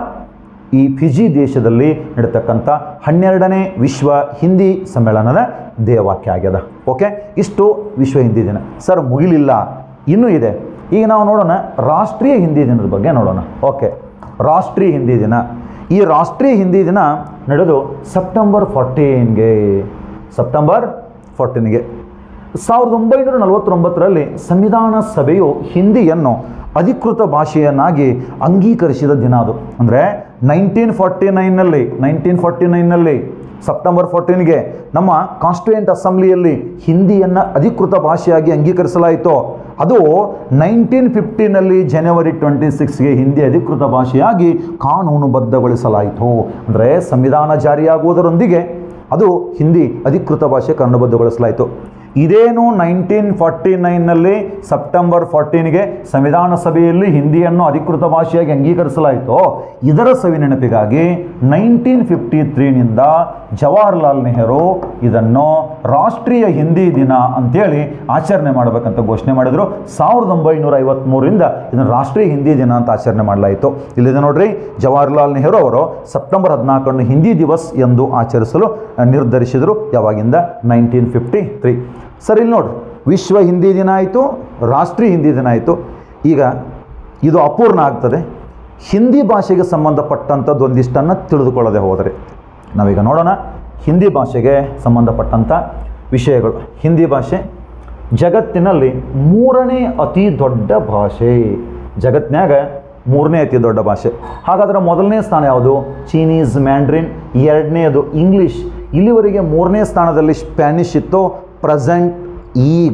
ಈ ಫಿಜಿ ದೇಶದಲ್ಲಿ ನಡೀತಕ್ಕಂಥ ಹನ್ನೆರಡನೇ ವಿಶ್ವ ಹಿಂದಿ ಸಮ್ಮೇಳನದ ಧ್ಯೇಯವಾಕ್ಯ ಆಗ್ಯದ ಓಕೆ ಇಷ್ಟು ವಿಶ್ವ ಹಿಂದಿ ದಿನ ಸರ್ ಮುಗಿಲಿಲ್ಲ ಇನ್ನೂ ಇದೆ ಈಗ ನಾವು ನೋಡೋಣ ರಾಷ್ಟ್ರೀಯ ಹಿಂದಿ ದಿನದ ಬಗ್ಗೆ ನೋಡೋಣ ಓಕೆ ರಾಷ್ಟ್ರೀಯ ಹಿಂದಿ ದಿನ ಈ ರಾಷ್ಟ್ರೀಯ ಹಿಂದಿ ದಿನ ನಡೆದು ಸೆಪ್ಟೆಂಬರ್ ಫೋರ್ಟೀನ್ಗೆ ಸೆಪ್ಟೆಂಬರ್ ಫೋರ್ಟೀನ್ಗೆ ಸಾವಿರದ ಒಂಬೈನೂರ ನಲವತ್ತೊಂಬತ್ತರಲ್ಲಿ ಸಂವಿಧಾನ ಸಭೆಯು ಹಿಂದಿಯನ್ನು ಅಧಿಕೃತ ಭಾಷೆಯನ್ನಾಗಿ ಅಂಗೀಕರಿಸಿದ ದಿನ ಅದು ಅಂದರೆ ನೈನ್ಟೀನ್ ಫಾರ್ಟಿ ನೈನ್ನಲ್ಲಿ ನೈನ್ಟೀನ್ ಫಾರ್ಟಿ ನೈನ್ನಲ್ಲಿ ಸೆಪ್ಟೆಂಬರ್ ಫೋರ್ಟೀನ್ಗೆ ನಮ್ಮ ಕಾನ್ಸ್ಟಿಟ್ಯೂಯೆಂಟ್ ಅಸೆಂಬ್ಲಿಯಲ್ಲಿ ಹಿಂದಿಯನ್ನು ಅಧಿಕೃತ ಭಾಷೆಯಾಗಿ ಅಂಗೀಕರಿಸಲಾಯಿತು ಅದು ನೈನ್ಟೀನ್ ಫಿಫ್ಟಿನಲ್ಲಿ ಜನವರಿ ಟ್ವೆಂಟಿ ಸಿಕ್ಸ್ಗೆ ಹಿಂದಿ ಅಧಿಕೃತ ಭಾಷೆಯಾಗಿ ಕಾನೂನುಬದ್ಧಗೊಳಿಸಲಾಯಿತು ಅಂದರೆ ಸಂವಿಧಾನ ಜಾರಿಯಾಗುವುದರೊಂದಿಗೆ ಅದು ಹಿಂದಿ ಅಧಿಕೃತ ಭಾಷೆ ಕನ್ನಡಬದ್ಧಗೊಳಿಸಲಾಯಿತು ಇದೇನು ನೈನ್ಟೀನ್ ಫಾರ್ಟಿ ನೈನ್ನಲ್ಲಿ ಸೆಪ್ಟೆಂಬರ್ ಫೋರ್ಟೀನ್ಗೆ ಸಂವಿಧಾನ ಸಭೆಯಲ್ಲಿ ಹಿಂದಿಯನ್ನು ಅಧಿಕೃತ ಭಾಷೆಯಾಗಿ ಅಂಗೀಕರಿಸಲಾಯಿತು ಇದರ ಸವಿ ನೆನಪಿಗಾಗಿ ನೈನ್ಟೀನ್ ಫಿಫ್ಟಿ ತ್ರೀನಿಂದ ಜವಾಹರ್ಲಾಲ್ ನೆಹರು ಇದನ್ನು ರಾಷ್ಟ್ರೀಯ ಹಿಂದಿ ದಿನ ಅಂತೇಳಿ ಆಚರಣೆ ಮಾಡಬೇಕಂತ ಘೋಷಣೆ ಮಾಡಿದರು ಸಾವಿರದ ಒಂಬೈನೂರ ಐವತ್ತ್ಮೂರರಿಂದ ಇದನ್ನು ರಾಷ್ಟ್ರೀಯ ಹಿಂದಿ ದಿನ ಅಂತ ಆಚರಣೆ ಮಾಡಲಾಯಿತು ಇಲ್ಲಿದೆ ನೋಡ್ರಿ ಜವಾಹರ್ಲಾಲ್ ನೆಹರು ಅವರು ಸೆಪ್ಟೆಂಬರ್ ಹದಿನಾಲ್ಕನ್ನು ಹಿಂದಿ ದಿವಸ್ ಎಂದು ಆಚರಿಸಲು ಅಹ್, ನಿರ್ಧರಿಸಿದರು ಯಾವಾಗಿಂದ ನೈನ್ಟೀನ್ ಫಿಫ್ಟಿ ತ್ರೀ ಸರ್ ಇಲ್ಲಿ ನೋಡ್ರಿ ವಿಶ್ವ ಹಿಂದಿ ದಿನ ಆಯಿತು ರಾಷ್ಟ್ರೀಯ ಹಿಂದಿ ದಿನ ಆಯಿತು ಈಗ ಇದು ಅಪೂರ್ಣ ಆಗ್ತದೆ ಹಿಂದಿ ಭಾಷೆಗೆ ಸಂಬಂಧಪಟ್ಟಂಥದ್ದು ಒಂದಿಷ್ಟನ್ನು ತಿಳಿದುಕೊಳ್ಳದೆ ಹೋದರೆ ನಾವೀಗ ನೋಡೋಣ ಹಿಂದಿ ಭಾಷೆಗೆ ಸಂಬಂಧಪಟ್ಟಂಥ ವಿಷಯಗಳು ಹಿಂದಿ ಭಾಷೆ ಜಗತ್ತಿನಲ್ಲಿ ಮೂರನೇ ಅತಿ ದೊಡ್ಡ ಭಾಷೆ ಜಗತ್ತಿನಾಗ ಮೂರನೇ ಅತಿ ದೊಡ್ಡ ಭಾಷೆ ಹಾಗಾದರೆ ಮೊದಲನೇ ಸ್ಥಾನ ಯಾವುದು ಚೀನೀಸ್ ಮ್ಯಾಂಡ್ರಿನ್ ಎರಡನೇದು ಇಂಗ್ಲೀಷ್ ಇಲ್ಲಿವರೆಗೆ ಮೂರನೇ ಸ್ಥಾನದಲ್ಲಿ ಸ್ಪ್ಯಾನಿಷ್ ಇತ್ತು ಪ್ರೆಸೆಂಟ್ ಈಗ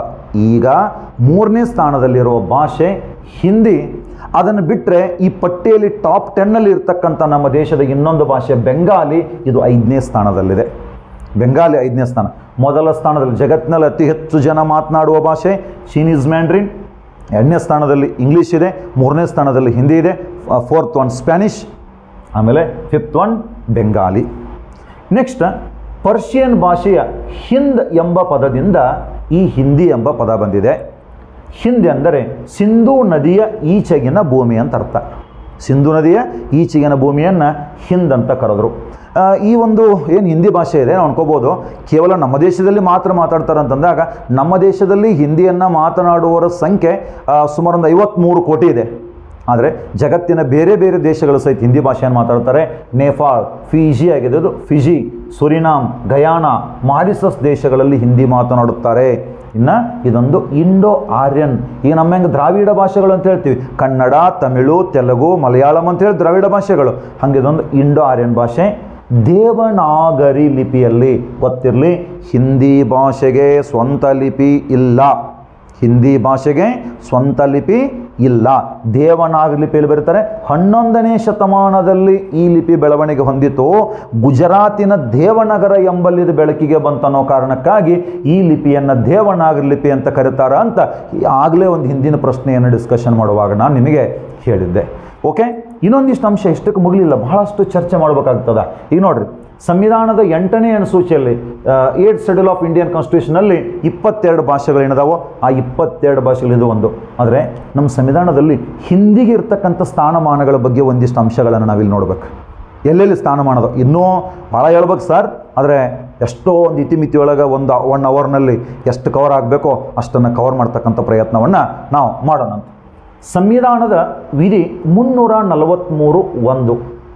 ಈಗ ಮೂರನೇ ಸ್ಥಾನದಲ್ಲಿರುವ ಭಾಷೆ ಹಿಂದಿ ಅದನ್ನು ಬಿಟ್ಟರೆ ಈ ಪಟ್ಟಿಯಲ್ಲಿ ಟಾಪ್ ಟೆನ್ನಲ್ಲಿ ಇರ್ತಕ್ಕಂಥ ನಮ್ಮ ದೇಶದ ಇನ್ನೊಂದು ಭಾಷೆ ಬೆಂಗಾಲಿ ಇದು ಐದನೇ ಸ್ಥಾನದಲ್ಲಿದೆ ಬೆಂಗಾಲಿ ಐದನೇ ಸ್ಥಾನ ಮೊದಲ ಸ್ಥಾನದಲ್ಲಿ ಜಗತ್ತಿನಲ್ಲಿ ಅತಿ ಹೆಚ್ಚು ಜನ ಮಾತನಾಡುವ ಭಾಷೆ ಚೀನೀಸ್ ಮ್ಯಾಂಡ್ರಿನ್ ಎರಡನೇ ಸ್ಥಾನದಲ್ಲಿ ಇಂಗ್ಲೀಷ್ ಇದೆ ಮೂರನೇ ಸ್ಥಾನದಲ್ಲಿ ಹಿಂದಿ ಇದೆ ಫೋರ್ತ್ ಒನ್ ಸ್ಪ್ಯಾನಿಷ್ ಆಮೇಲೆ fifth one Bengali next Persian ಭಾಷೆಯ ಹಿಂದ್ ಎಂಬ ಪದದಿಂದ ಈ ಹಿಂದಿ ಎಂಬ ಪದ ಬಂದಿದೆ ಹಿಂದ್ ಎಂದರೆ ಸಿಂಧೂ ನದಿಯ ಈಚೆಗಿನ ಭೂಮಿ ಅಂತ ಅರ್ಥ ಸಿಂಧು ನದಿಯ ಈಚೆಗಿನ ಭೂಮಿಯನ್ನು ಹಿಂದ್ ಅಂತ ಕರೆದ್ರು ಆ, ಈ ಒಂದು ಏನು ಹಿಂದಿ ಭಾಷೆ ಇದೆ ನಾವು ಅನ್ಕೋಬೋದು ಕೇವಲ ನಮ್ಮ ದೇಶದಲ್ಲಿ ಮಾತ್ರ ಮಾತಾಡ್ತಾರೆ ಅಂತಂದಾಗ ನಮ್ಮ ದೇಶದಲ್ಲಿ ಹಿಂದಿಯನ್ನು ಮಾತನಾಡುವವರ ಸಂಖ್ಯೆ ಆ, ಸುಮಾರು ಒಂದು ಐವತ್ತ್ಮೂರು ಕೋಟಿ ಇದೆ ಆದರೆ ಜಗತ್ತಿನ ಬೇರೆ ಬೇರೆ ದೇಶಗಳು ಸಹಿತ ಹಿಂದಿ ಭಾಷೆಯನ್ನು ಮಾತಾಡ್ತಾರೆ ನೇಪಾಳ್ ಫಿಜಿ ಆಗಿದೆ ಅದು ಫಿಜಿ ಸುರಿನಾಮ್ ಗಯಾನಾ ಮಾರಿಸಸ್ ದೇಶಗಳಲ್ಲಿ ಹಿಂದಿ ಮಾತನಾಡುತ್ತಾರೆ ಇನ್ನು ಇದೊಂದು ಇಂಡೋ ಆರ್ಯನ್ ಈಗ ನಮ್ಮ ಹೆಂಗೆ ದ್ರಾವಿಡ ಭಾಷೆಗಳು ಅಂತ ಹೇಳ್ತೀವಿ ಕನ್ನಡ ತಮಿಳು ತೆಲುಗು ಮಲಯಾಳಂ ಅಂತ ಹೇಳಿ ದ್ರಾವಿಡ ಭಾಷೆಗಳು ಹಾಗೆ ಇದೊಂದು ಇಂಡೋ ಆರ್ಯನ್ ಭಾಷೆ ದೇವನಾಗರಿ ಲಿಪಿಯಲ್ಲಿ ಗೊತ್ತಿರಲಿ ಹಿಂದಿ ಭಾಷೆಗೆ ಸ್ವಂತ ಲಿಪಿ ಇಲ್ಲ ಹಿಂದಿ ಭಾಷೆಗೆ ಸ್ವಂತ ಲಿಪಿ ಇಲ್ಲ ದೇವನಾಗರಿ ಲಿಪಿಯಲ್ಲಿ ಬರೀತಾರೆ ಹನ್ನೊಂದನೇ ಶತಮಾನದಲ್ಲಿ ಈ ಲಿಪಿ ಬೆಳವಣಿಗೆ ಹೊಂದಿತು ಗುಜರಾತಿನ ದೇವನಗರ ಎಂಬಲ್ಲಿ ಇದು ಬೆಳಕಿಗೆ ಬಂತನ್ನೋ ಕಾರಣಕ್ಕಾಗಿ ಈ ಲಿಪಿಯನ್ನು ದೇವನಾಗರಿ ಲಿಪಿ ಅಂತ ಕರೀತಾರ ಅಂತ ಆಗಲೇ ಒಂದು ಹಿಂದಿನ ಪ್ರಶ್ನೆಯನ್ನು ಡಿಸ್ಕಷನ್ ಮಾಡುವಾಗ ನಾನು ನಿಮಗೆ ಹೇಳಿದ್ದೆ ಓಕೆ ಇನ್ನೊಂದಿಷ್ಟು ಅಂಶ ಇಷ್ಟಕ್ಕೆ ಮುಗಲಿಲ್ಲ ಬಹಳಷ್ಟು ಚರ್ಚೆ ಮಾಡಬೇಕಾಗ್ತದ ಈಗ ನೋಡ್ರಿ ಸಂವಿಧಾನದ ಎಂಟನೇ ಅನುಸೂಚಿಯಲ್ಲಿ ಏಟ್ ಶೆಡ್ಯೂಲ್ ಆಫ್ ಇಂಡಿಯನ್ ಕಾನ್ಸ್ಟಿಟ್ಯೂಷನಲ್ಲಿ ಇಪ್ಪತ್ತೆರಡು ಭಾಷೆಗಳೇನಿದಾವೋ ಆ ಇಪ್ಪತ್ತೆರಡು ಭಾಷೆಗಳಿದು ಒಂದು ಆದರೆ ನಮ್ಮ ಸಂವಿಧಾನದಲ್ಲಿ ಹಿಂದಿಗೆ ಇರ್ತಕ್ಕಂಥ ಸ್ಥಾನಮಾನಗಳ ಬಗ್ಗೆ ಒಂದಿಷ್ಟು ಅಂಶಗಳನ್ನು ನಾವಿಲ್ಲಿ ನೋಡ್ಬೇಕು ಎಲ್ಲೆಲ್ಲಿ ಸ್ಥಾನಮಾನದ ಇನ್ನೂ ಭಾಳ ಹೇಳ್ಬೇಕು ಸರ್ ಆದರೆ ಎಷ್ಟೋ ಒಂದು ಇತಿಮಿತಿಯೊಳಗೆ ಒಂದು ಒನ್ ಅವರ್ನಲ್ಲಿ ಎಷ್ಟು ಕವರ್ ಆಗಬೇಕೋ ಅಷ್ಟನ್ನು ಕವರ್ ಮಾಡ್ತಕ್ಕಂಥ ಪ್ರಯತ್ನವನ್ನು ನಾವು ಮಾಡೋಣ ಅಂತ ಸಂವಿಧಾನದ ವಿಧಿ ಮುನ್ನೂರ ನಲವತ್ತ್ಮೂರು ಒಂದು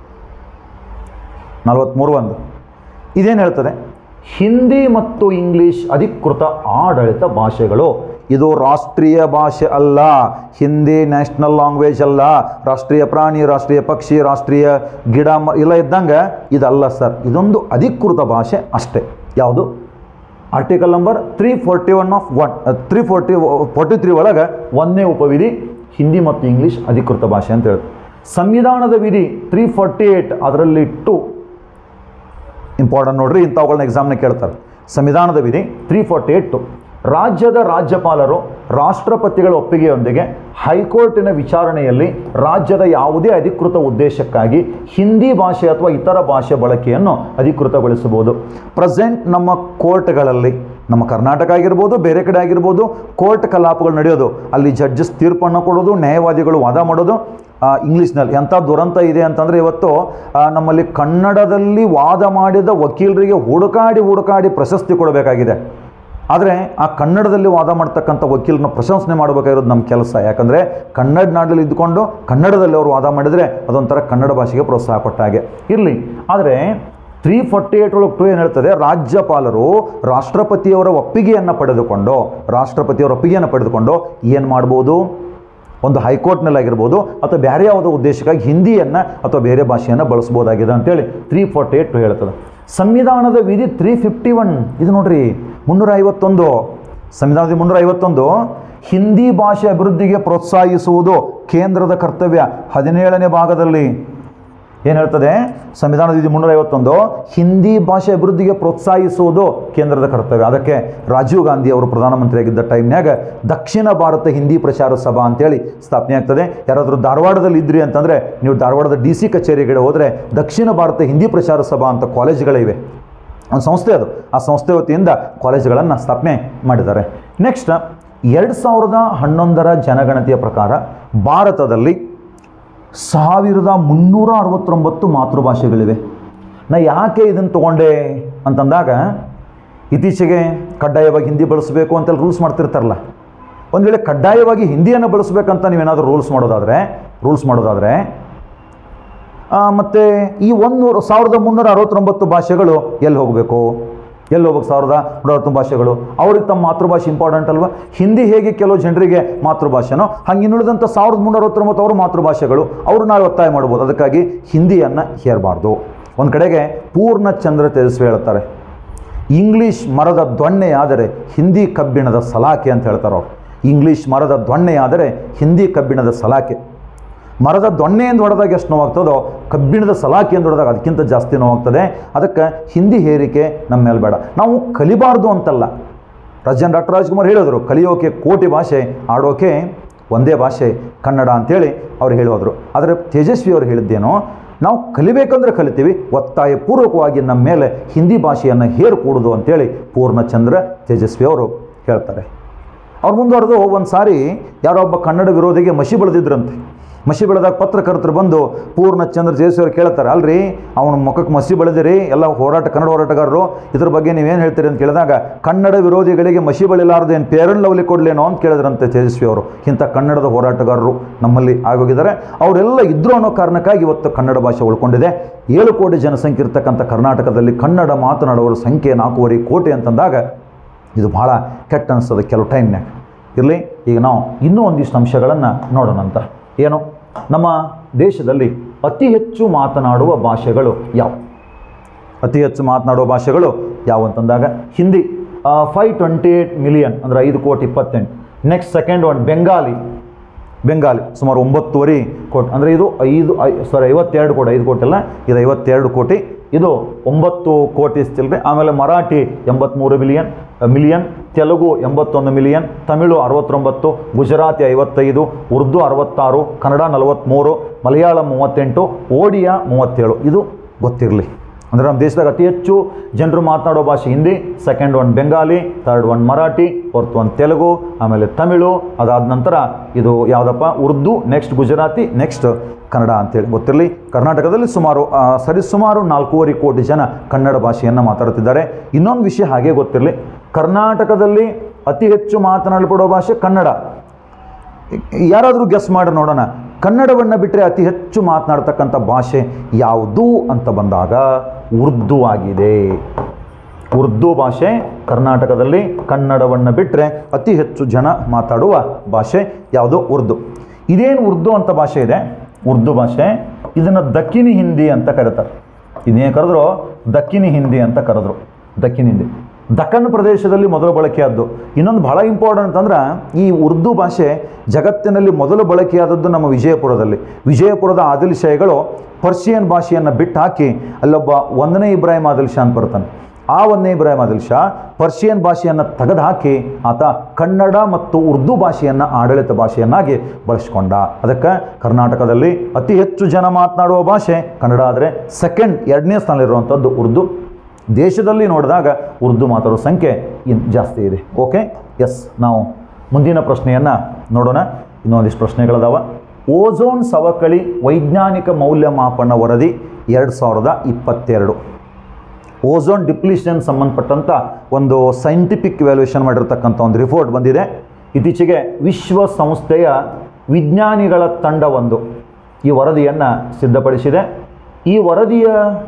ನಲವತ್ತ್ಮೂರು ಒಂದು ಇದೇನು ಹೇಳ್ತದೆ ಹಿಂದಿ ಮತ್ತು ಇಂಗ್ಲೀಷ್ ಅಧಿಕೃತ ಆಡಳಿತ ಭಾಷೆಗಳು ಇದು ರಾಷ್ಟ್ರೀಯ ಭಾಷೆ ಅಲ್ಲ ಹಿಂದಿ ನ್ಯಾಷನಲ್ ಲ್ಯಾಂಗ್ವೇಜ್ ಅಲ್ಲ ರಾಷ್ಟ್ರೀಯ ಪ್ರಾಣಿ ರಾಷ್ಟ್ರೀಯ ಪಕ್ಷಿ ರಾಷ್ಟ್ರೀಯ ಗಿಡ ಮ ಇಲ್ಲ ಇದ್ದಂಗೆ ಇದಲ್ಲ ಸರ್ ಇದೊಂದು ಅಧಿಕೃತ ಭಾಷೆ ಅಷ್ಟೇ ಯಾವುದು article number three forty one of one three forty forty three ಒಳಗೆ ಒಂದನೇ ಉಪವಿಧಿ ಹಿಂದಿ ಮತ್ತು ಇಂಗ್ಲೀಷ್ ಅಧಿಕೃತ ಭಾಷೆ ಅಂತ ಹೇಳುತ್ತೆ ಸಂವಿಧಾನದ ವಿಧಿ ತ್ರೀ ಫಾರ್ಟಿ ಏಯ್ಟ್ ಅದರಲ್ಲಿ ಟು ಇಂಪಾರ್ಟೆಂಟ್ ನೋಡ್ರಿ ಇಂಥವುಗಳನ್ನ ಎಕ್ಸಾಮ್ನ ಕೇಳ್ತಾರೆ ಸಂವಿಧಾನದ ವಿಧಿ ತ್ರೀ ಫಾರ್ಟಿ ಏಯ್ಟು ರಾಜ್ಯದ ರಾಜ್ಯಪಾಲರು ರಾಷ್ಟ್ರಪತಿಗಳ ಒಪ್ಪಿಗೆಯೊಂದಿಗೆ ಹೈಕೋರ್ಟಿನ ವಿಚಾರಣೆಯಲ್ಲಿ ರಾಜ್ಯದ ಯಾವುದೇ ಅಧಿಕೃತ ಉದ್ದೇಶಕ್ಕಾಗಿ ಹಿಂದಿ ಭಾಷೆ ಅಥವಾ ಇತರ ಭಾಷೆ ಬಳಕೆಯನ್ನು ಅಧಿಕೃತಗೊಳಿಸಬಹುದು ಪ್ರೆಸೆಂಟ್ ನಮ್ಮ ಕೋರ್ಟ್ಗಳಲ್ಲಿ ನಮ್ಮ ಕರ್ನಾಟಕ ಆಗಿರ್ಬೋದು ಬೇರೆ ಕಡೆ ಆಗಿರ್ಬೋದು ಕೋರ್ಟ್ ಕಲಾಪಗಳು ನಡೆಯೋದು ಅಲ್ಲಿ ಜಡ್ಜಸ್ ತೀರ್ಪನ್ನು ಕೊಡೋದು ನ್ಯಾಯವಾದಿಗಳು ವಾದ ಮಾಡೋದು ಆ, ಇಂಗ್ಲೀಷ್ನಲ್ಲಿ ಎಂಥ ದುರಂತ ಇದೆ ಅಂತಂದರೆ ಇವತ್ತು ಆ, ನಮ್ಮಲ್ಲಿ ಕನ್ನಡದಲ್ಲಿ ವಾದ ಮಾಡಿದ ವಕೀಲರಿಗೆ ಹುಡುಕಾಡಿ ಹುಡುಕಾಡಿ ಪ್ರಶಸ್ತಿ ಕೊಡಬೇಕಾಗಿದೆ ಆದರೆ ಆ ಕನ್ನಡದಲ್ಲಿ ವಾದ ಮಾಡ್ತಕ್ಕಂಥ ವಕೀಲರನ್ನ ಪ್ರಶಂಸನೆ ಮಾಡಬೇಕಾಗಿರೋದು ನಮ್ಮ ಕೆಲಸ ಯಾಕಂದರೆ ಕನ್ನಡ ನಾಡಲ್ಲಿ ಇದ್ದುಕೊಂಡು ಕನ್ನಡದಲ್ಲಿ ಅವರು ವಾದ ಮಾಡಿದರೆ ಅದೊಂಥರ ಕನ್ನಡ ಭಾಷೆಗೆ ಪ್ರೋತ್ಸಾಹ ಕೊಟ್ಟ ಹಾಗೆ ಇರಲಿ ಆದರೆ ತ್ರೀ ಫಾರ್ಟಿ ಏಟ್ ಒಳಗೆ ಟು ಏನು ಹೇಳ್ತದೆ ರಾಜ್ಯಪಾಲರು ರಾಷ್ಟ್ರಪತಿಯವರ ಒಪ್ಪಿಗೆಯನ್ನು ಪಡೆದುಕೊಂಡು ರಾಷ್ಟ್ರಪತಿಯವರ ಒಪ್ಪಿಗೆಯನ್ನು ಪಡೆದುಕೊಂಡು ಏನು ಮಾಡ್ಬೋದು ಒಂದು ಹೈಕೋರ್ಟ್ನಲ್ಲಿ ಆಗಿರ್ಬೋದು ಅಥವಾ ಬೇರೆ ಯಾವುದೋ ಉದ್ದೇಶಕ್ಕಾಗಿ ಹಿಂದಿಯನ್ನು ಅಥವಾ ಬೇರೆ ಭಾಷೆಯನ್ನು ಬಳಸ್ಬೋದಾಗಿದೆ ಅಂತೇಳಿ ತ್ರೀ ಫಾರ್ಟಿ ಏಟ್ ಹೇಳ್ತದೆ ಸಂವಿಧಾನದ ವಿಧಿ ತ್ರೀ ಫಿಫ್ಟಿ ಒನ್ ಇದು ನೋಡ್ರಿ ಮುನ್ನೂರ ಐವತ್ತೊಂದು ಸಂವಿಧಾನದ ಮುನ್ನೂರ ಐವತ್ತೊಂದು ಹಿಂದಿ ಭಾಷೆ ಅಭಿವೃದ್ಧಿಗೆ ಪ್ರೋತ್ಸಾಹಿಸುವುದು ಕೇಂದ್ರದ ಕರ್ತವ್ಯ ಹದಿನೇಳನೇ ಭಾಗದಲ್ಲಿ ಏನು ಹೇಳ್ತದೆ ಸಂವಿಧಾನದ ವಿಧಿ ಮುನ್ನೂರ ಐವತ್ತೊಂದು ಹಿಂದಿ ಭಾಷೆ ಅಭಿವೃದ್ಧಿಗೆ ಪ್ರೋತ್ಸಾಹಿಸುವುದು ಕೇಂದ್ರದ ಕರ್ತವ್ಯ ಅದಕ್ಕೆ ರಾಜೀವ್ ಗಾಂಧಿ ಅವರು ಪ್ರಧಾನಮಂತ್ರಿಯಾಗಿದ್ದ ಟೈಮ್ನಾಗ ದಕ್ಷಿಣ ಭಾರತ ಹಿಂದಿ ಪ್ರಚಾರ ಸಭಾ ಅಂತೇಳಿ ಸ್ಥಾಪನೆ ಆಗ್ತದೆ ಯಾರಾದರೂ ಧಾರವಾಡದಲ್ಲಿ ಇದ್ರಿ ಅಂತಂದರೆ ನೀವು ಧಾರವಾಡದ ಡಿ ಸಿ ಕಚೇರಿಗಡೆ ಹೋದರೆ ದಕ್ಷಿಣ ಭಾರತ ಹಿಂದಿ ಪ್ರಚಾರ ಸಭಾ ಅಂತ ಕಾಲೇಜುಗಳಿವೆ ಒಂದು ಸಂಸ್ಥೆ ಅದು ಆ ಸಂಸ್ಥೆ ವತಿಯಿಂದ ಕಾಲೇಜುಗಳನ್ನು ಸ್ಥಾಪನೆ ಮಾಡಿದ್ದಾರೆ ನೆಕ್ಸ್ಟ್ ಎರಡು ಸಾವಿರದ ಹನ್ನೊಂದರ ಜನಗಣತಿಯ ಪ್ರಕಾರ ಭಾರತದಲ್ಲಿ ಸಾವಿರದ ಮುನ್ನೂರ ಅರವತ್ತೊಂಬತ್ತು ಮಾತೃಭಾಷೆಗಳಿವೆ ನಾ ಯಾಕೆ ಇದನ್ನು ತೊಗೊಂಡೆ ಅಂತಂದಾಗ ಇತ್ತೀಚೆಗೆ ಕಡ್ಡಾಯವಾಗಿ ಹಿಂದಿ ಬಳಸಬೇಕು ಅಂತೆಲ್ಲ ರೂಲ್ಸ್ ಮಾಡ್ತಿರ್ತಾರಲ್ಲ ಒಂದು ವೇಳೆ ಕಡ್ಡಾಯವಾಗಿ ಹಿಂದಿಯನ್ನು ಬಳಸಬೇಕಂತ ನೀವೇನಾದರೂ ರೂಲ್ಸ್ ಮಾಡೋದಾದರೆ ರೂಲ್ಸ್ ಮಾಡೋದಾದರೆ ಮತ್ತು ಈ ಒಂದೂರು ಸಾವಿರದ ಮುನ್ನೂರ ಅರವತ್ತೊಂಬತ್ತು ಭಾಷೆಗಳು ಎಲ್ಲಿ ಹೋಗಬೇಕು ಎಲ್ಲಿ ಹೋಗ್ಬೇಕು ಸಾವಿರದ ಮುನ್ನೂರ ಅರವತ್ತೊಂಬತ್ತು ಭಾಷೆಗಳು ಅವ್ರಿಗೆ ತಮ್ಮ ಮಾತೃಭಾಷೆ ಇಂಪಾರ್ಟೆಂಟ್ ಅಲ್ವಾ ಹಿಂದಿ ಹೇಗೆ ಕೆಲವು ಜನರಿಗೆ ಮಾತೃಭಾಷೆನೋ ಹಂಗೆ ಇನ್ನುಳಿದಂಥ ಸಾವಿರದ ಮುನ್ನೂರ ಅರವತ್ತೊಂಬತ್ತು ಅವರು ಮಾತೃಭಾಷೆಗಳು ಅವರು ನಾವು ಒತ್ತಾಯ ಮಾಡ್ಬೋದು ಅದಕ್ಕಾಗಿ ಹಿಂದಿಯನ್ನು ಹೇರಬಾರ್ದು ಒಂದು ಕಡೆಗೆ ಪೂರ್ಣಚಂದ್ರ ತೇಜಸ್ವಿ ಹೇಳ್ತಾರೆ ಇಂಗ್ಲೀಷ್ ಮರದ ದೊಣ್ಣೆಯಾದರೆ ಹಿಂದಿ ಕಬ್ಬಿಣದ ಸಲಾಕೆ ಅಂತ ಹೇಳ್ತಾರೆ ಅವರು ಇಂಗ್ಲೀಷ್ ಮರದ ದೊಣ್ಣೆಯಾದರೆ ಹಿಂದಿ ಕಬ್ಬಿಣದ ಸಲಾಕೆ ಮರದ ದೊಣ್ಣೆಯಿಂದ ಹೊಡೆದಾಗ ಎಷ್ಟು ನೋವಾಗ್ತದೋ ಕಬ್ಬಿಣದ ಸಲಾಕೆಯಿಂದ ಹೊಡೆದಾಗ ಅದಕ್ಕಿಂತ ಜಾಸ್ತಿ ನೋವಾಗ್ತದೆ ಅದಕ್ಕೆ ಹಿಂದಿ ಹೇರಿಕೆ ನಮ್ಮ ಮೇಲೆ ಬೇಡ ನಾವು ಕಲಿಬಾರ್ದು ಅಂತಲ್ಲ ರಜನ್ ಡಾಕ್ಟರ್ ರಾಜ್ಕುಮಾರ್ ಹೇಳಿದರು ಕಲಿಯೋಕೆ ಕೋಟಿ ಭಾಷೆ ಆಡೋಕೆ ಒಂದೇ ಭಾಷೆ ಕನ್ನಡ ಅಂತೇಳಿ ಅವ್ರು ಹೇಳೋದ್ರು ಆದರೆ ತೇಜಸ್ವಿ ಅವರು ಹೇಳಿದ್ದೇನೋ ನಾವು ಕಲಿಬೇಕಂದ್ರೆ ಕಲಿತೀವಿ ಒತ್ತಾಯಪೂರ್ವಕವಾಗಿ ನಮ್ಮ ಮೇಲೆ ಹಿಂದಿ ಭಾಷೆಯನ್ನು ಹೇರ್ಕೂಡುದು ಅಂತೇಳಿ ಪೂರ್ಣಚಂದ್ರ ತೇಜಸ್ವಿ ಅವರು ಹೇಳ್ತಾರೆ ಅವ್ರು ಮುಂದುವರೆದು ಒಂದು ಸಾರಿ ಯಾರೋ ಒಬ್ಬ ಕನ್ನಡ ವಿರೋಧಿಗೆ ಮಸಿ ಬೆಳೆದಿದ್ರಂತೆ ಮಸಿ ಬೆಳೆದಾಗ ಪತ್ರಕರ್ತರು ಬಂದು ಪೂರ್ಣಚಂದ್ರ ಜಯಸಿ ಅವ್ರು ಕೇಳ್ತಾರೆ ಅಲ್ರಿ ಅವನ ಮುಖಕ್ಕೆ ಮಸಿ ಬೆಳೆದಿರಿ ಎಲ್ಲ ಹೋರಾಟ ಕನ್ನಡ ಹೋರಾಟಗಾರರು ಇದ್ರ ಬಗ್ಗೆ ನೀವೇನು ಹೇಳ್ತೀರಿ ಅಂತ ಕೇಳಿದಾಗ ಕನ್ನಡ ವಿರೋಧಿಗಳಿಗೆ ಮಸಿ ಬೆಳಿಲಾರ್ದು ಏನು ಪೇರನ್ ಲವ್ಲಿ ಕೊಡಲೇನೋ ಅಂತ ಕೇಳಿದ್ರಂತೆ ತೇಜಸ್ವಿ ಅವರು ಇಂಥ ಕನ್ನಡದ ಹೋರಾಟಗಾರರು ನಮ್ಮಲ್ಲಿ ಆಗೋಗಿದ್ದಾರೆ ಅವರೆಲ್ಲ ಇದ್ರು ಅನ್ನೋ ಕಾರಣಕ್ಕಾಗಿ ಇವತ್ತು ಕನ್ನಡ ಭಾಷೆ ಉಳ್ಕೊಂಡಿದೆ ಏಳು ಕೋಟಿ ಜನಸಂಖ್ಯೆ ಇರ್ತಕ್ಕಂಥ ಕರ್ನಾಟಕದಲ್ಲಿ ಕನ್ನಡ ಮಾತನಾಡುವವರ ಸಂಖ್ಯೆ ನಾಲ್ಕೂವರೆ ಕೋಟಿ ಅಂತಂದಾಗ ಇದು ಭಾಳ ಕೆಟ್ಟ ಅನಿಸ್ತದೆ ಕೆಲವು ಟೈಮ್ನಾಗ ಇರಲಿ ಈಗ ನಾವು ಇನ್ನೂ ಒಂದಿಷ್ಟು ಅಂಶಗಳನ್ನು ನೋಡೋಣ ಅಂತ ಏನು ನಮ್ಮ ದೇಶದಲ್ಲಿ ಅತಿ ಹೆಚ್ಚು ಮಾತನಾಡುವ ಭಾಷೆಗಳು ಯಾವುವು ಅತಿ ಹೆಚ್ಚು ಮಾತನಾಡುವ ಭಾಷೆಗಳು ಯಾವ ಅಂತಂದಾಗ Hindi five twenty eight million ಅಂದರೆ ಐದು ಕೋಟಿ ಇಪ್ಪತ್ತೆಂಟು next second one Bengali Bengali ಸುಮಾರು ಒಂಬತ್ತುವರೆ ಕೋಟಿ ಅಂದರೆ ಇದು ಐದು ಐ ಸಾರಿ ಐವತ್ತೆರಡು ಕೋಟಿ ಐದು ಕೋಟಿ ಅಲ್ಲ ಇದು ಐವತ್ತೆರಡು ಕೋಟಿ ಇದು ಒಂಬತ್ತು ಕೋಟಿ ಚಿಲ್ಲರೆ ಆಮೇಲೆ ಮರಾಠಿ ಎಂಬತ್ತ್ಮೂರು ಮಿಲಿಯನ್ ಮಿಲಿಯನ್ ತೆಲುಗು ಎಂಬತ್ತೊಂದು ಮಿಲಿಯನ್ ತಮಿಳು ಅರವತ್ತೊಂಬತ್ತು ಗುಜರಾತಿ ಐವತ್ತೈದು ಉರ್ದು ಅರವತ್ತಾರು ಕನ್ನಡ ನಲವತ್ತ್ಮೂರು ಮಲಯಾಳಂ ಮೂವತ್ತೆಂಟು ಓಡಿಯಾ ಮೂವತ್ತೇಳು ಇದು ಗೊತ್ತಿರಲಿ ಅಂದರೆ ನಮ್ಮ ದೇಶದಾಗ ಅತಿ ಹೆಚ್ಚು ಜನರು ಮಾತನಾಡೋ ಭಾಷೆ Hindi second one Bengali third one Marathi fourth one Telugu ಆಮೇಲೆ ತಮಿಳು ಅದಾದ ನಂತರ ಇದು ಯಾವುದಪ್ಪ ಉರ್ದು ನೆಕ್ಸ್ಟ್ ಗುಜರಾತಿ ನೆಕ್ಸ್ಟ್ ಕನ್ನಡ ಅಂತೇಳಿ ಗೊತ್ತಿರಲಿ ಕರ್ನಾಟಕದಲ್ಲಿ ಸುಮಾರು ಆ, ಸರಿಸುಮಾರು ನಾಲ್ಕೂವರೆ ಕೋಟಿ ಜನ ಕನ್ನಡ ಭಾಷೆಯನ್ನು ಮಾತಾಡ್ತಿದ್ದಾರೆ ಇನ್ನೊಂದು ವಿಷಯ ಹಾಗೆ ಗೊತ್ತಿರಲಿ ಕರ್ನಾಟಕದಲ್ಲಿ ಅತಿ ಹೆಚ್ಚು ಮಾತನಾಡಲ್ಪಡೋ ಭಾಷೆ ಕನ್ನಡ ಯಾರಾದರೂ ಗೆಸ್ ಮಾಡಿ ನೋಡೋಣ ಕನ್ನಡವನ್ನು ಬಿಟ್ಟರೆ ಅತಿ ಹೆಚ್ಚು ಮಾತನಾಡ್ತಕ್ಕಂಥ ಭಾಷೆ ಯಾವುದು ಅಂತ ಬಂದಾಗ ಉರ್ದು ಆಗಿದೆ ಉರ್ದು ಭಾಷೆ ಕರ್ನಾಟಕದಲ್ಲಿ ಕನ್ನಡವನ್ನು ಬಿಟ್ಟರೆ ಅತಿ ಹೆಚ್ಚು ಜನ ಮಾತಾಡುವ ಭಾಷೆ ಯಾವುದು ಉರ್ದು ಇದೇನು ಉರ್ದು ಅಂತ ಭಾಷೆ ಇದೆ ಉರ್ದು ಭಾಷೆ ಇದನ್ನು ದಕ್ಕಿನಿ ಹಿಂದಿ ಅಂತ ಕರೀತಾರೆ ಇದೇನು ಕರೆದ್ರು ದಕ್ಕಿನಿ ಹಿಂದಿ ಅಂತ ಕರೆದ್ರು ದಕ್ಕಿನಿ ಹಿಂದಿ ದಕ್ಕನ್ ಪ್ರದೇಶದಲ್ಲಿ ಮೊದಲು ಬಳಕೆಯಾದ್ದು ಇನ್ನೊಂದು ಬಹಳ ಇಂಪಾರ್ಟೆಂಟ್ ಅಂತಂದ್ರೆ ಈ ಉರ್ದು ಭಾಷೆ ಜಗತ್ತಿನಲ್ಲಿ ಮೊದಲು ಬಳಕೆಯಾದದ್ದು ನಮ್ಮ ವಿಜಯಪುರದಲ್ಲಿ ವಿಜಯಪುರದ ಆದಿಲ್ ಶಾಹಿಗಳು ಪರ್ಷಿಯನ್ ಭಾಷೆಯನ್ನು ಬಿಟ್ಟು ಹಾಕಿ ಅಲ್ಲೊಬ್ಬ ಒಂದನೇ ಇಬ್ರಾಹಿಂ ಆದಿಲ್ ಶಾ ಅಂತ ಬರ್ತಾನೆ ಆ ಒಂದನೇ ಇಬ್ರಾಹಿಂ ಆದಿಲ್ ಶಾ ಪರ್ಷಿಯನ್ ಭಾಷೆಯನ್ನು ತೆಗೆದುಹಾಕಿ ಆತ ಕನ್ನಡ ಮತ್ತು ಉರ್ದು ಭಾಷೆಯನ್ನು ಆಡಳಿತ ಭಾಷೆಯನ್ನಾಗಿ ಬಳಸ್ಕೊಂಡ ಅದಕ್ಕೆ ಕರ್ನಾಟಕದಲ್ಲಿ ಅತಿ ಹೆಚ್ಚು ಜನ ಮಾತನಾಡುವ ಭಾಷೆ ಕನ್ನಡ ಆದರೆ ಸೆಕೆಂಡ್ ಎರಡನೇ ಸ್ಥಾನದಲ್ಲಿರುವಂಥದ್ದು ಉರ್ದು ದೇಶದಲ್ಲಿ ನೋಡಿದಾಗ ಉರ್ದು ಮಾತಾಡೋ ಸಂಖ್ಯೆ ಇನ್ ಜಾಸ್ತಿ ಇದೆ ಓಕೆ ಎಸ್ ನಾವು ಮುಂದಿನ ಪ್ರಶ್ನೆಯನ್ನು ನೋಡೋಣ ಇನ್ನೊಂದಿಷ್ಟು ಪ್ರಶ್ನೆಗಳದಾವ ಓಝೋನ್ ಸವಕಳಿ ವೈಜ್ಞಾನಿಕ ಮೌಲ್ಯಮಾಪನ ವರದಿ ಎರಡು ಸಾವಿರದ ಇಪ್ಪತ್ತೆರಡು ಓಝೋನ್ ಡಿಪ್ಲೀಷನ್ ಸಂಬಂಧಪಟ್ಟಂಥ ಒಂದು ಸೈಂಟಿಫಿಕ್ ವ್ಯಾಲ್ಯೂಯೇಷನ್ ಮಾಡಿರ್ತಕ್ಕಂಥ ಒಂದು ರಿಪೋರ್ಟ್ ಬಂದಿದೆ ಇತ್ತೀಚೆಗೆ ವಿಶ್ವಸಂಸ್ಥೆಯ ವಿಜ್ಞಾನಿಗಳ ತಂಡವೊಂದು ಈ ವರದಿಯನ್ನು ಸಿದ್ಧಪಡಿಸಿದೆ ಈ ವರದಿಯ